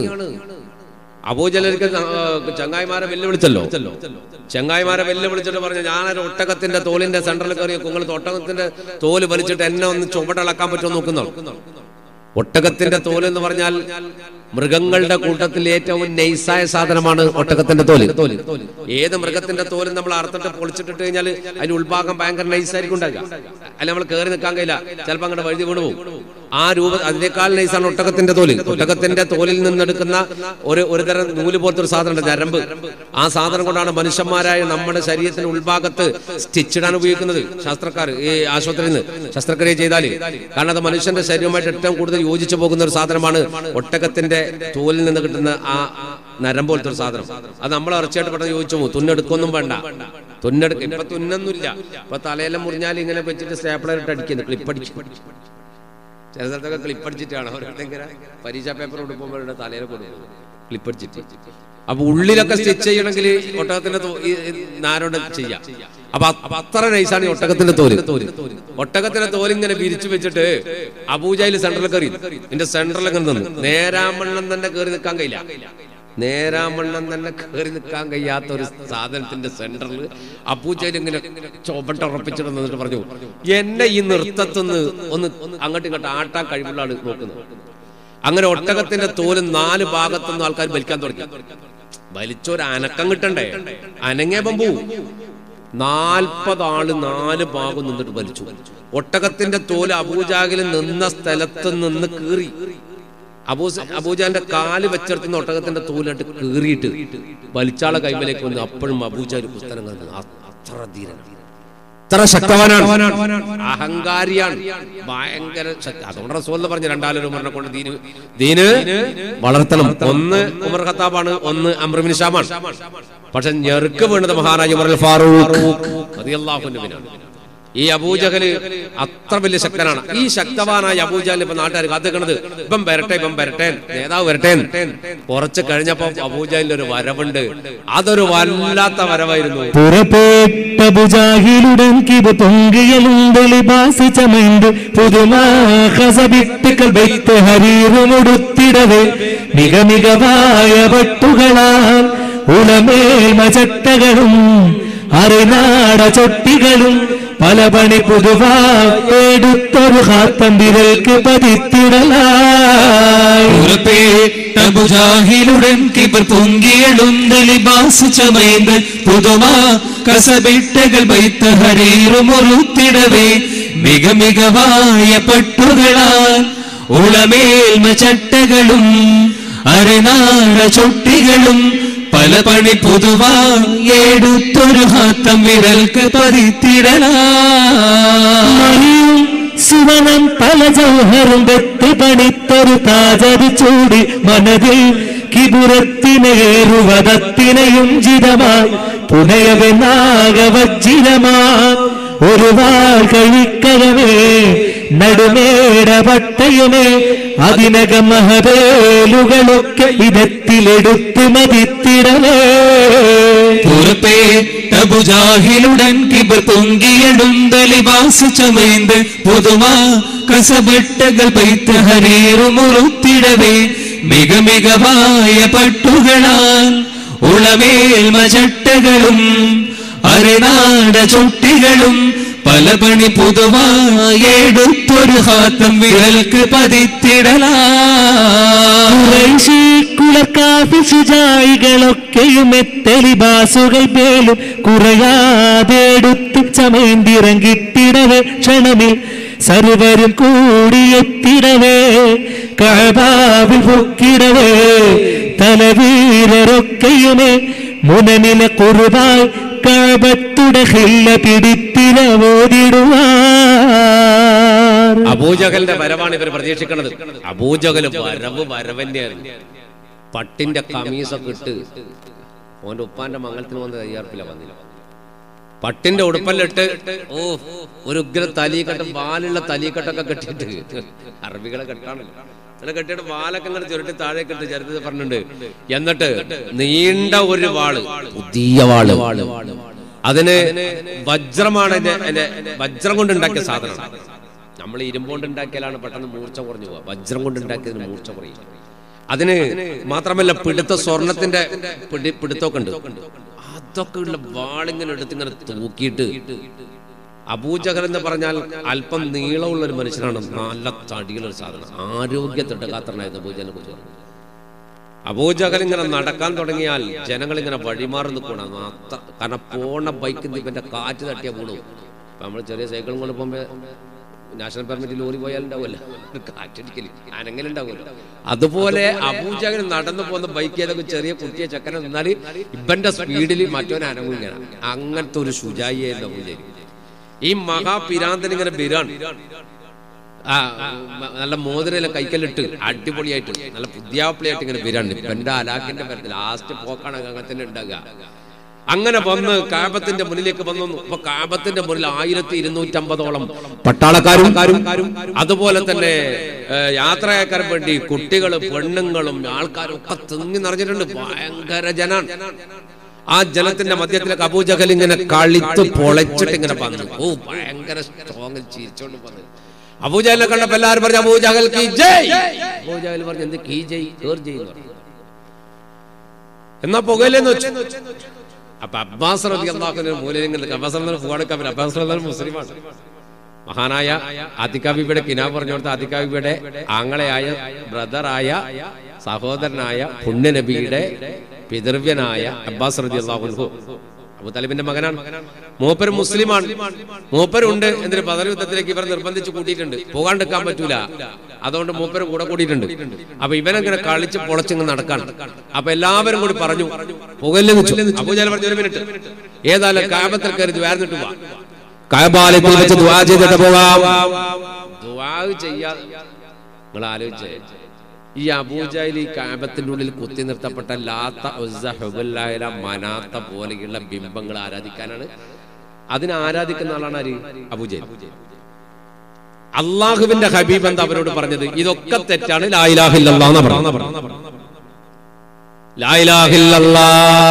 അബൂജലർക്ക് ചങ്ങായിമാരെ വെല്ലുവിളിച്ചല്ലോ ചങ്ങായിമാരെ വെല്ലുവിളിച്ചിട്ട് പറഞ്ഞു ഞാനൊരു ഒട്ടകത്തിന്റെ തോലിന്റെ സെന്ററിൽ കയറി നിങ്ങൾ ഒട്ടകത്തിന്റെ തോല് വലിച്ചിട്ട് എന്നെ ഒന്ന് ചുവടളക്കാൻ പറ്റുമോ നോക്കുന്നു ഒട്ടകത്തിന്റെ തോല് എന്ന് പറഞ്ഞാൽ മൃഗങ്ങളുടെ കൂട്ടത്തിൽ ഏറ്റവും നൈസായ സാധനമാണ് ഒട്ടകത്തിന്റെ തോല് ഏത് മൃഗത്തിന്റെ തോലും നമ്മൾ അറുത്തിട്ട് പൊളിച്ചിട്ടിട്ട് കഴിഞ്ഞാൽ അതിന്റെ ഉൾഭാഗം ഭയങ്കര നൈസായിരിക്കും ഉണ്ടാകുക അല്ല നമ്മൾ കയറി നിൽക്കാൻ കഴിയില്ല ചിലപ്പോൾ അങ്ങോട്ട് വഴുതി വീണു പോകും ആ രൂപ അതിനേക്കാൾ നൈസാണ് ഒട്ടകത്തിന്റെ തോല് ഒട്ടകത്തിന്റെ തോലിൽ നിന്നെടുക്കുന്ന ഒരു ഒരു തരം നൂല് പോലത്തെ ഒരു സാധനം ഞരമ്പ് ആ സാധനം കൊണ്ടാണ് മനുഷ്യന്മാരായ നമ്മുടെ ശരീരത്തിന്റെ ഉൾഭാഗത്ത് സ്റ്റിച്ച് ഇടാൻ ഉപയോഗിക്കുന്നത് ശാസ്ത്രക്കാർ ഈ ആശുപത്രിയിൽ നിന്ന് ശസ്ത്രക്രിയ ചെയ്താൽ കാരണം അത് മനുഷ്യന്റെ ശരീരവുമായിട്ട് ഏറ്റവും കൂടുതൽ യോജിച്ചു പോകുന്ന ഒരു സാധനമാണ് ഒട്ടകത്തിന്റെ തോലിൽ നിന്ന് കിട്ടുന്ന ആ നരം പോലത്തെ ഒരു സാധനം അത് നമ്മൾ ഇറച്ചിയായിട്ട് പെട്ടെന്ന് ചോദിച്ചു പോകും തുന്നെടുക്കൊന്നും വേണ്ട തുന്നെടുക്ക ഇപ്പൊ തുന്നൊന്നുമില്ല ഇപ്പൊ തലയെല്ലാം മുറിഞ്ഞാൽ ഇങ്ങനെ വെച്ചിട്ട് സ്റ്റാപ്ലർ ഇട്ട് അടിക്കുന്നു ക്ലിപ്പടിച്ച് ചില സ്ഥലത്തൊക്കെ ക്ലിപ്പടിച്ചിട്ടാണ് അവരുടെ ഇങ്ങനെ പരീക്ഷാ പേപ്പർ കൊടുക്കുമ്പോൾ തലയിൽ കൊടുക്കുന്നത് ക്ലിപ്പടിച്ചിട്ട് അപ്പൊ ഉള്ളിലൊക്കെ സ്റ്റിച്ച് ചെയ്യണമെങ്കിൽ ഒട്ടകത്തിന്റെ തോ- ഈ ഈ നാരോണ്ട് ചെയ്യാം അപ്പൊ അ- അപ്പൊ അത്ര നൈസാണ് ഈ ഒട്ടകത്തിന്റെ തോല് ഒട്ടകത്തിന്റെ തോല് ഇങ്ങനെ വിരിച്ചു വെച്ചിട്ട് അബൂജയിൽ സെന്ററിൽ കയറി ഇതിന്റെ സെന്ററിൽ ഇങ്ങനെ നിന്നു നേരാമണ്ണം തന്നെ കയറി നിൽക്കാൻ കഴിയില്ല നേരാമണ്ണം തന്നെ കയറി നിൽക്കാൻ കഴിയാത്ത ഒരു സാധനത്തിന്റെ സെന്ററിൽ അപ്പൂച്ചയിൽ ഇങ്ങനെ ചോപ്പട്ട ഉറപ്പിച്ചിട്ട് നിന്നിട്ട് പറഞ്ഞു എന്നെ ഈ നൃത്തത്തിന്ന് ഒന്ന് അങ്ങോട്ടും ഇങ്ങോട്ടും ആട്ടാൻ കഴിവുള്ള ആള് നോക്കുന്നത് അങ്ങനെ ഒട്ടകത്തിന്റെ തോല് നാല് ഭാഗത്തുനിന്ന് ആൾക്കാർ വലിക്കാൻ തുടങ്ങി വലിച്ചൊരു അനക്കം കിട്ടണ്ടേ അനങ്ങേപ്പം പോവും നാൽപ്പത് ആള് നാല് ഭാഗം നിന്നിട്ട് വലിച്ചു ഒട്ടകത്തിന്റെ തോല് അബൂജാഹിൽ നിന്ന സ്ഥലത്ത് നിന്ന് കീറി അബൂ അബൂജാന്റെ കാല് വെച്ചെടുത്തുന്ന ഒട്ടകത്തിന്റെ തോലായിട്ട് കീറിയിട്ട് വലിച്ചാളെ കൈമലേക്ക് വന്ന് അപ്പോഴും അബൂജാൽ പുസ്തകം കണ്ടു അത്ര ധീരനാണ് അത്ര ശക്തവാനാണ് അഹങ്കാരിയാണ് ഭയങ്കര ശക്തി അതുകൊണ്ട് റസൂൽ പറഞ്ഞു രണ്ടാലൊരു ഉമറിനെ കൊണ്ട് ദീന് ദീന് വളർത്തണം ഒന്ന് ഉമർ ഖത്താബാണ് ഒന്ന് അമ്രബിൻ ഷാമാണ് പക്ഷെ ഞെറുക്ക് വീണത് മഹാരാജ ഉമർ ഫാറൂഖ് റളിയല്ലാഹു അൻഹുവിനാണ് ഈ അബൂജഹല് അത്ര വലിയ ശക്തനാണ് ഈ ശക്തവാനായ അബൂജഹൽ ഇപ്പൊ നാട്ടുകാർ കാത്തിക്കണത് ഇപ്പം വരട്ടെ ഇപ്പം വരട്ടെ നേതാവ് വരട്ടെ കുറച്ച് കഴിഞ്ഞപ്പോ അബൂജഹലിന്റെ ഒരു വരവുണ്ട് അതൊരു വല്ലാത്ത വരവായിരുന്നു പുറപ്പെട്ട ബുജാഹിലുടൻ കിബ് പൊങ്കിയലുണ്ട് ലിബാസ് ചമൈണ്ട് പുതുമാ ഹസബിട്ടുകൾ വെത്ത് ഹരീറുമുടുത്തിടവേ മിക മികവായ പട്ടുകളാൽ ഉളമേൽമ ചട്ടകളും അറിനാട ചൊട്ടികളും പല പണി പുതുവാ എടുത്തൊരു ഹാത്തം വിരൽക്ക് പതിത്തിടലായി ഉറപ്പേട്ട മുജാഹിലുടൻ കിബർ പൊങ്കിയെഴുന്ന ലിബാസ് ചമൈന്ത് പുതുമാ കസബിട്ടകൾ വൈത്ത ഹരീറുമുറുത്തിടവേ മിക മികവായ പട്ടുകളാൽ ഉളമേൽമ ചട്ടകളും അരനാട ചൊട്ടികളും പല പണി പുതുവായി എടുത്തൊരു ഹാത്തം വിരൽക്ക് പതിത്തിടലാ മണിയും സുവനം പല ജൗഹറും വെത്ത് പണിത്തൊരു താജരി ചൂടി മനതിൽ കിബുരത്തിനേറുവതത്തിനെയും ജിതമായി പുനയവെ നാഗവജ്ജിതമാ ഒരു വാൾ കഴിക്കകമേ നടുമേട പട്ടയമേ അതിനകം മഹബേലുകളൊക്കെ ഇതത്തിലെടുത്ത് മതിത്തിടലേ പുറപ്പെട്ട ബുജാഹിലുടൻ കിബർ പൊങ്കിയെടുന്ത ലിബാസ് ചമൈന്ത് പുതുമാ കസബട്ടകൾ പൈത്ത ഹരീറുമുറുത്തിടവേ മിക മികവായ പട്ടുകളാൽ ഉളമേൽ മചട്ടകളും അരനാട ചുട്ടികളും പല പണി പുതുവായെടുത്തൊരു ഹാത്തം വിരൽക്ക് പതിത്തിടലാ കുളക്കാഫിസുജായികളൊക്കെയും എത്തലിബാസുകൾ പേലും കുറയാതെടുത്ത് ചമേന്തിറങ്ങിത്തിടവേ ക്ഷണമിൽ സർവരും കൂടിയെത്തിടവേ കഴബാവിൽ പൊക്കിടവേ തലവീരരൊക്കെയുമേ മുനനില കുറുവായി കഴബത്തുടെ ഹില്ല പിടിത്തില ഓതിടുവാർ അബൂജഹലിന്റെ വരവാണ് ഇവർ പ്രതീക്ഷിക്കുന്നത് അബൂജഹൽ വരവ് വരവന്നെയായിരുന്നു പട്ടിന്റെ കമീസൊക്കെ ഇട്ട് ഓന്റെ ഉപ്പാന്റെ മംഗലത്തിന് വന്ന് തയ്യാറപ്പില്ല വന്നില്ല പട്ടിന്റെ ഉടുപ്പല്ലിട്ട് ഓ ഒരു ഉഗ്ര തലീക്കെട്ട് വാലുള്ള തലീക്കെട്ടൊക്കെ കെട്ടിയിട്ട് അറബികളെ കെട്ടാണല്ലോ അങ്ങനെ കെട്ടിയിട്ട് വാലൊക്കെ ഇങ്ങനെ ചുരുട്ടി താഴേക്ക് ഇട്ട് ചരിത്രത്തിൽ പറഞ്ഞിട്ടുണ്ട് എന്നിട്ട് നീണ്ട ഒരു വാള് പുതിയ വാള് അതിന് വജ്രമാണ് എന്റെ എന്റെ വജ്രം കൊണ്ട് ഉണ്ടാക്കിയ സാധനം നമ്മൾ ഇരുമ്പോണ്ട് ഉണ്ടാക്കിയാലാണ് പെട്ടെന്ന് മൂർച്ച കുറഞ്ഞു പോവുക വജ്രം കൊണ്ട് ഉണ്ടാക്കിയതിന് മൂർച്ച കുറയും അതിന് മാത്രമല്ല പിടുത്ത സ്വർണത്തിന്റെ പിടി പിടുത്തമൊക്കെ ഉണ്ട് അതൊക്കെ ഉള്ള വാളിങ്ങനെ എടുത്ത് ഇങ്ങനെ തൂക്കിയിട്ട് അബൂജഹൽ എന്ന് പറഞ്ഞാൽ അല്പം നീളമുള്ള ഒരു മനുഷ്യനാണ് നല്ല തടിയുള്ള ഒരു സാധനം ആരോഗ്യത്തിന്റെ കാത്തനായിരുന്നു അബൂജഹലിനെ കുറിച്ച് പറഞ്ഞു അബൂജഹൽ ഇങ്ങനെ നടക്കാൻ തുടങ്ങിയാൽ ജനങ്ങൾ ഇങ്ങനെ വഴിമാറി നിൽക്കണം കാരണം പോണ ബൈക്ക് ഇവന്റെ കാറ്റ് തട്ടിയ വീണു ഇപ്പൊ നമ്മൾ ചെറിയ സൈക്കിളും കൊണ്ട് പോകുമ്പോ നാഷണൽ പെർമിറ്റ് ലോറി പോയാൽ ഉണ്ടാവുമല്ലോ കാറ്റടിക്കല് അനങ്ങലുണ്ടാവുമല്ലോ അതുപോലെ അബൂജഹൽ നടന്നു പോകുന്ന ബൈക്ക് ഏതൊക്കെ ചെറിയ കുട്ടിയെ ചക്കനെ നിന്നാല് ഇവന്റെ സ്പീഡിൽ മറ്റവൻ അനങ്ങും ഇങ്ങനെ അങ്ങനത്തെ ഒരു ശുചായിയായിരുന്നു അബൂജഹൽ ഈ മഹാപിരാന്തൻ ഇങ്ങനെ ബിരാണ് ആ മ- നല്ല മോതിരയിലെ കൈക്കല്ലിട്ട് അടിപൊളിയായിട്ട് നല്ല പുതിയാപ്പിളിയായിട്ട് ഇങ്ങനെ വരാണ് ഇവന്റെ അലാഖിന്റെ പേര് ലാസ്റ്റ് പോക്കാണ് അങ്ങനത്തെ ഉണ്ടാകുക അങ്ങനെ വന്ന് കാബത്തിന്റെ മുന്നിലേക്ക് വന്നു ഇപ്പൊ കാബത്തിന്റെ മുന്നിൽ ആയിരത്തി ഇരുന്നൂറ്റമ്പതോളം പട്ടാളക്കാരും അതുപോലെ തന്നെ ഏ, യാത്രയാക്കാൻ വേണ്ടി കുട്ടികൾ പെണ്ണുങ്ങളും ആൾക്കാരും ഒക്കെ തിങ്ങി നിറഞ്ഞിട്ടുണ്ട് ഭയങ്കര ജനാണ് ആ ജനത്തിന്റെ മധ്യത്തിലേക്ക് അബൂജഹൽ ഇങ്ങനെ കളിത്ത് പൊളച്ചിട്ട് ഇങ്ങനെ വന്നു ഓ ഭയങ്കര സ്ട്രോങ് ചിരിച്ചോണ്ട് വന്നു അബൂജഹലിനെ കണ്ടപ്പോ എല്ലാവരും പറഞ്ഞു അബൂജഹൽ കി ജയ് അബൂജഹൽ പറഞ്ഞു എന്ത് കീ ജയ് കേർ ജയ് എന്ന് പറഞ്ഞു എന്നാ പുകയിലെന്ന് വെച്ചു അപ്പൊ അബ്ബാസ് റബി അള്ളാഹുവിന്റെ മൂലങ്ങൾ അബ്ബാസ് റളിയല്ലാഹു അൻഹു പോകാനൊക്കെ അവര് അബ്ബാസ് റളിയല്ലാഹു അൻഹു മുസ്ലിമാണ് മഹാനായ ആദിക്കാബിബിയുടെ കിനാബ് പറഞ്ഞു കൊടുത്ത ആദിക്കാബിബിയുടെ ആങ്ങളെയായ ബ്രദറായ സഹോദരനായ പുണ്യനബിയുടെ പിതൃവ്യനായ അബ്ബാസ് റതി അള്ളാഹുൻഹു അബു തലിബിന്റെ മകനാണ് മൂപ്പര് മുസ്ലിമാണ് മൂപ്പരുണ്ട് എന്നിട്ട് ബദർ യുദ്ധത്തിലേക്ക് ഇവർ നിർബന്ധിച്ച് കൂട്ടിയിട്ടുണ്ട് പോകാണ്ടിരിക്കാൻ പറ്റൂല അതുകൊണ്ട് മൂപ്പര് കൂടെ കൂടിയിട്ടുണ്ട് അപ്പൊ ഇവനങ്ങനെ കളിച്ച് പൊളച്ചിങ്ങ് നടക്കാണ് അപ്പൊ എല്ലാവരും കൂടി പറഞ്ഞു പുകല്ലേ അബൂജാൽ പറഞ്ഞു ഒരു മിനിറ്റ് ഏതായാലും കാപത്തിൽ കയറി വേർന്നിട്ട് പോവാ കഅബാലയത്തിൽ വെച്ച് ദുആ ചെയ്തിട്ട് പോകാം ദുആ ചെയ്യാ നിങ്ങൾ ആലോചിച്ചേ ഈ അബൂജായിൽ ഈ കാബത്തിന്റെ ഉള്ളിൽ കുത്തി നിർത്തപ്പെട്ട ലാത്ത ഉസ്സ, ഹുബുല്ലായില, മനാത്ത പോലെയുള്ള ബിംബങ്ങൾ ആരാധിക്കാനാണ് അതിനെ ആരാധിക്കുന്ന ആളാണ് ആര് അബൂജൈൽ അള്ളാഹുവിന്റെ ഹബീബ് എന്താ അവരോട് പറഞ്ഞത് ഇതൊക്കെ തെറ്റാണ് ലായിലാഹില്ലാ എന്ന് പറഞ്ഞു ലായിലാഹില്ലാ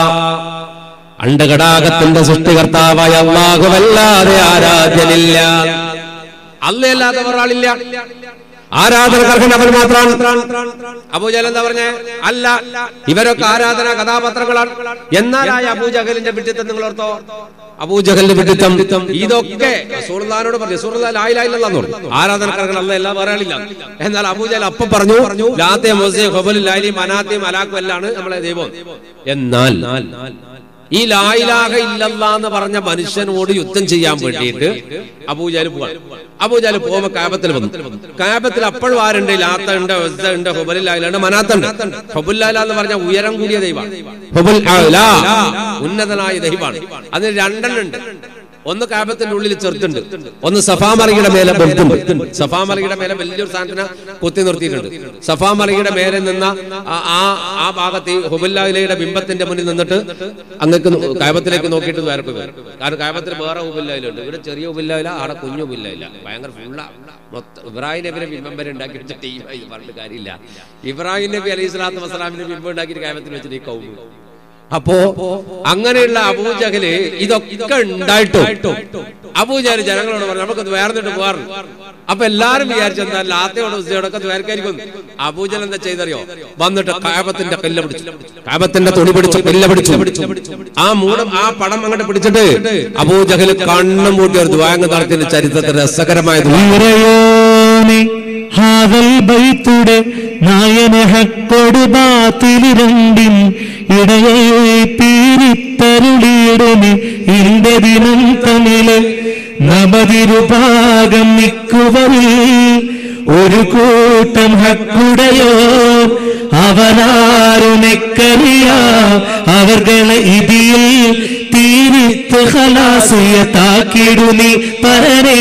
അണ്ടകടാകത്തിന്റെ സൃഷ്ടികർത്താവായ അള്ളാഹുവല്ലാതെ ആരാധ്യനില്ല അല്ലല്ലാതെ ഒരാളില്ല ആരാധനകർഹൻ അവൻ മാത്രമാണ് അബൂജഹൽ എന്താ പറഞ്ഞേ അല്ല ഇവരൊക്കെ ആരാധന കഥാപാത്രങ്ങളാണ് എന്നാലായ അബൂജഹലിന്റെ വിട്ടിത്തം നിങ്ങൾ ഓർത്തോ അബൂജഹലിന്റെ വിഡിത്തം ഇതൊക്കെ റസൂലുള്ളാഹിനോട് പറഞ്ഞു റസൂലുള്ളാഹി ലാ ഇലാഹ ഇല്ലല്ലാഹ് എന്ന് പറഞ്ഞു ആരാധനക്കാരങ്ങൾ അല്ല എല്ലാം പറയാനില്ല എന്നാൽ അബൂജഹൽ അപ്പം പറഞ്ഞു ലാത്തെ മുസേ ഖബൽ ലൈലി മനാത്തി മലാക്കും എല്ലാം നമ്മളെ ദൈവം എന്നാൽ ഈ ലായിലാഹ ഇല്ലല്ലാ എന്ന് പറഞ്ഞ മനുഷ്യനോട് യുദ്ധം ചെയ്യാൻ വേണ്ടിയിട്ട് അബൂജാല് പോവാൻ അബൂജാല് പോകുമ്പോ കാബത്തിൽ വന്നു കാബത്തിൽ അപ്പോഴും ആരുണ്ട് ലാത്ത ഉണ്ട് ഉസ്സ ഉണ്ട് ഹുബലില്ലായിലുണ്ട് മനാത്തുണ്ട് ഹുബുല്ലാല എന്ന് പറഞ്ഞ ഉയരം കൂടിയ ദൈവമാണ് ഹുബുൽ അഅ്ലാ, ഉന്നതനായ ദൈവമാണ് അതിന് രണ്ടെണ്ണം ഉണ്ട് ഒന്ന് കാബത്തിന്റെ ഉള്ളിൽ ചെറുത്തുണ്ട് ഒന്ന് സഫാമറിയുടെ മേലെ ബെൽറ്റുണ്ട് സഫാമറിയുടെ മേലെ വലിയൊരു സാധനത്തിനെ കുത്തി നിർത്തിയിട്ടുണ്ട് സഫാമറിയുടെ മേലെ നിന്ന ആ- ആ ആ ഭാഗത്ത് ഈ ഹുബുല്ലായിലയുടെ ബിംബത്തിന്റെ മുന്നിൽ നിന്നിട്ട് അങ്ങക്ക് നോ- കാബത്തിലേക്ക് നോക്കിയിട്ട് വേർക്കുക കാരണം കാബത്തിൽ വേറെ ഹുബുല്ലായിലുണ്ട് ഇവിടെ ചെറിയ ഹുബുല്ലായില്ല അവിടെ കുഞ്ഞു ഹുബുല്ലായില്ല ഭയങ്കര ഫുള്ള മൊത്തം ഇബ്രാഹിം നബിയുടെ ബിംബം വരെ ഉണ്ടാക്കി വെച്ച ടീമായി പറഞ്ഞിട്ട് കാര്യമില്ല ഇബ്രാഹിം നബി അലൈഹി സ്വലാത്തു വസ്സലാമിന്റെ ബിംബം ഉണ്ടാക്കിയിട്ട് കാബത്തിൽ വെച്ചിട്ട് ഈ കൗമ് അപ്പോ അങ്ങനെയുള്ള അബൂജഹല് ഇതൊക്കെ ഉണ്ടായിട്ടോ അബൂജാൽ ജനങ്ങളോട് പറഞ്ഞു നമുക്ക് ദ്വേർന്നിട്ട് പോകാറ് അപ്പൊ എല്ലാരും വിചാരിച്ചു എന്താ ലാത്തയോട് ഉസ്തയോടൊക്കെ ദ്വേർക്കായിരിക്കും അബൂജൽ എന്താ ചെയ്തറിയോ വന്നിട്ട് കാപത്തിന്റെ കല്ല് പിടിച്ചു കാപത്തിന്റെ തുണി പിടിച്ചു കല്ല് പിടിച്ചു ആ മൂടം ആ പടം അങ്ങോട്ട് പിടിച്ചിട്ട് അബൂജഹൽ കണ്ണും പൂട്ടി ഒരു ദ്വാങ്ങ് നടത്തിന്റെ ചരിത്രത്തിൽ രസകരമായ ദ്വാ. ഇറയോനെ ഹാദൽ ബൈത്തുടെ നായന ഹക്കോട് ബാത്തില് രണ്ടിൻ ഇടയെ പീരിത്തരുളിയിടന് ഇന്റെ ദിനം തന്നില് നമതിരുഭാഗം നിൽക്കുവരിൽ ഒരു കൂട്ടം ഹക്കുടയോ അവരാരുനെക്കറിയാ അവർകളെ ഇതിൽ തീരിത്ത് ഹലാസിയ താക്കിടുനി പരനേ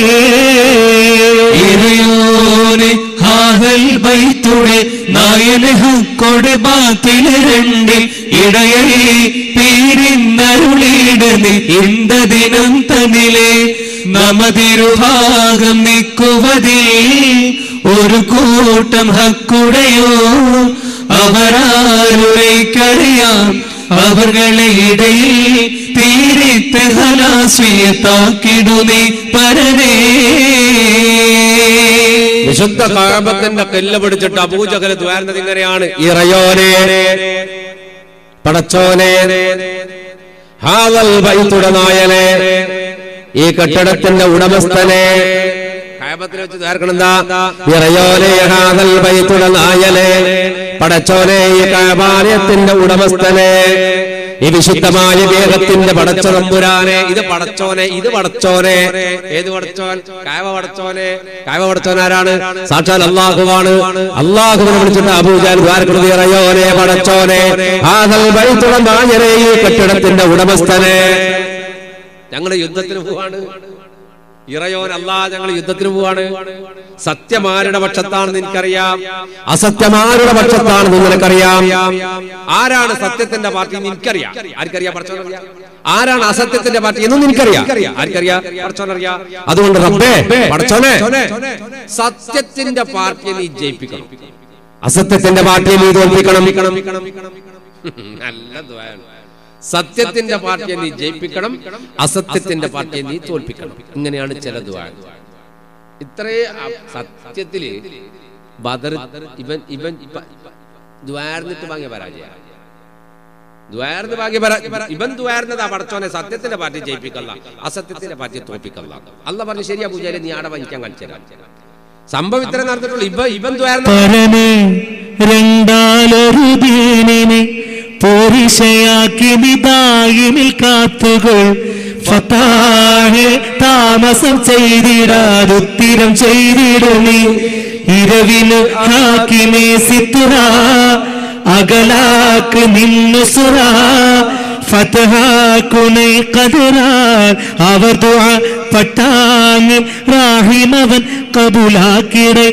ഇറയോനെ ഹാദൽ ബൈത്തുടെ നായന് ഹക്കോട് ബാത്തില് രണ്ടിൽ ഇടയെ പീരിന്നരുളിയിടന് ഇന്ത ദിനം തന്നിലെ നമതിരുഭാഗം നിൽക്കുവതിൽ ഒരു കൂട്ടം ഹക്കുടയോ അവരാരുടേക്കറിയാം അവർകളെ ഇടയിൽ തീരിത്ത് ഹലാസ്വിയത്താക്കിടുന്നേ പരനേ വിശുദ്ധ കാപത്തിന്റെ കല്ല് പിടിച്ചിട്ട് അബൂജഹൽ ദ്വാരുന്നത് ഇങ്ങനെയാണ് ഇറയോനെ പടച്ചോനെ ഹാവൽ ബൈത്തുടെ നായനെ ഈ കെട്ടിടത്തിന്റെ ഉടമസ്ഥനെ കാപത്തിൽ വെച്ച് ദ്വാരക്കണം എന്താ ഇറയോനെ ഹാവൽ ബൈത്തുടെ നായനെ പടച്ചോനെ ഈ കാപാലയത്തിന്റെ ഉടമസ്ഥനെ ഈ വിശുദ്ധമായ ദേഹത്തിന്റെ പടച്ച തമ്പുരാനെ ഇത് പടച്ചോനെ ഇത് പടച്ചോനെ ഏത് പടച്ചോൻ കായവ പടച്ചോനെ കായവ പടച്ചോൻ ആരാണ് സാക്ഷാൽ അള്ളാഹുവാണ് അള്ളാഹുവിനെ വിളിച്ചിട്ട് അബൂജാൽ ദ്വാരകൃതി ഇറയോനെ പടച്ചോനെ ആദൽ ബൈത്തുടം മാഞ്ഞനെ ഈ കെട്ടിടത്തിന്റെ ഉടമസ്ഥനെ ഞങ്ങൾ യുദ്ധത്തിന് പോവാണ് ഇറയോൻ അല്ലാ ഞങ്ങൾ യുദ്ധത്തിന് പോവാണ് സത്യമാരുടെ പക്ഷത്താണെന്ന് എനിക്കറിയാം അസത്യമാരുടെ പക്ഷത്താണെന്ന് നിനക്കറിയാം ആരാണ് സത്യത്തിന്റെ പാർട്ടി എന്ന് എനിക്കറിയാം ആർക്കറിയാം പഠിച്ചോനറിയാം ആരാണ് അസത്യത്തിന്റെ പാർട്ടി എന്നും എനിക്കറിയാം ആർക്കറിയാം പഠിച്ചോനറിയാം അതുകൊണ്ട് റബ്ബേ പഠിച്ചോനെ സത്യത്തിന്റെ പാർട്ടിയെ നീ ജയിപ്പിക്കണം അസത്യത്തിന്റെ പാർട്ടിയെ നീ തോൽപ്പിക്കണം നല്ല ദ്വയാണ് സത്യത്തിന്റെ പാർട്ടിയെ നീ ജയിപ്പിക്കണം അസത്യത്തിന്റെ പാർട്ടിയെ നീ തോൽപ്പിക്കണം ഇങ്ങനെയാണ് ചില ദ്വാ ഇത്രേ അ- സത്യത്തില് ബദർ ഇവൻ ഇവൻ ദ്വാർന്നിട്ട് വാങ്ങിയ പരാജയ ദ്വാർന്ന് വാങ്ങിയ പരാ ഇവൻ ദ്വാർന്നതാ പടച്ചോനെ സത്യത്തിന്റെ പാർട്ടി ജയിപ്പിക്കല്ല അസത്യത്തിന്റെ പാർട്ടി തോൽപ്പിക്കല്ല അല്ല പറഞ്ഞു ശരിയാ പൂജാരി നീ ആടെ വഹിക്കാൻ കളിച്ചരാ സംഭവം ഇത്ര നടന്നിട്ടുള്ളൂ ഇവ ഇവൻ ദ്വാർന്ന പരനെ രണ്ടാലൊരു ദീനിനെ പോരിശയാക്കി നിതായിമിൽ കാത്തുകൾ ഫത്താഹെ താമസം ചെയ്തിടാതുത്തിരം ചെയ്തിടുമി ഇരവിന് ഹാക്കിമേ സിത്തുറ അകലാക്ക് നിന്നു സുറ ഫതഹാക്കുനൈ കതിറാൽ അവർ ദുആ പട്ടാങ്ങിൽ റാഹിമവൻ കബുലാക്കിടை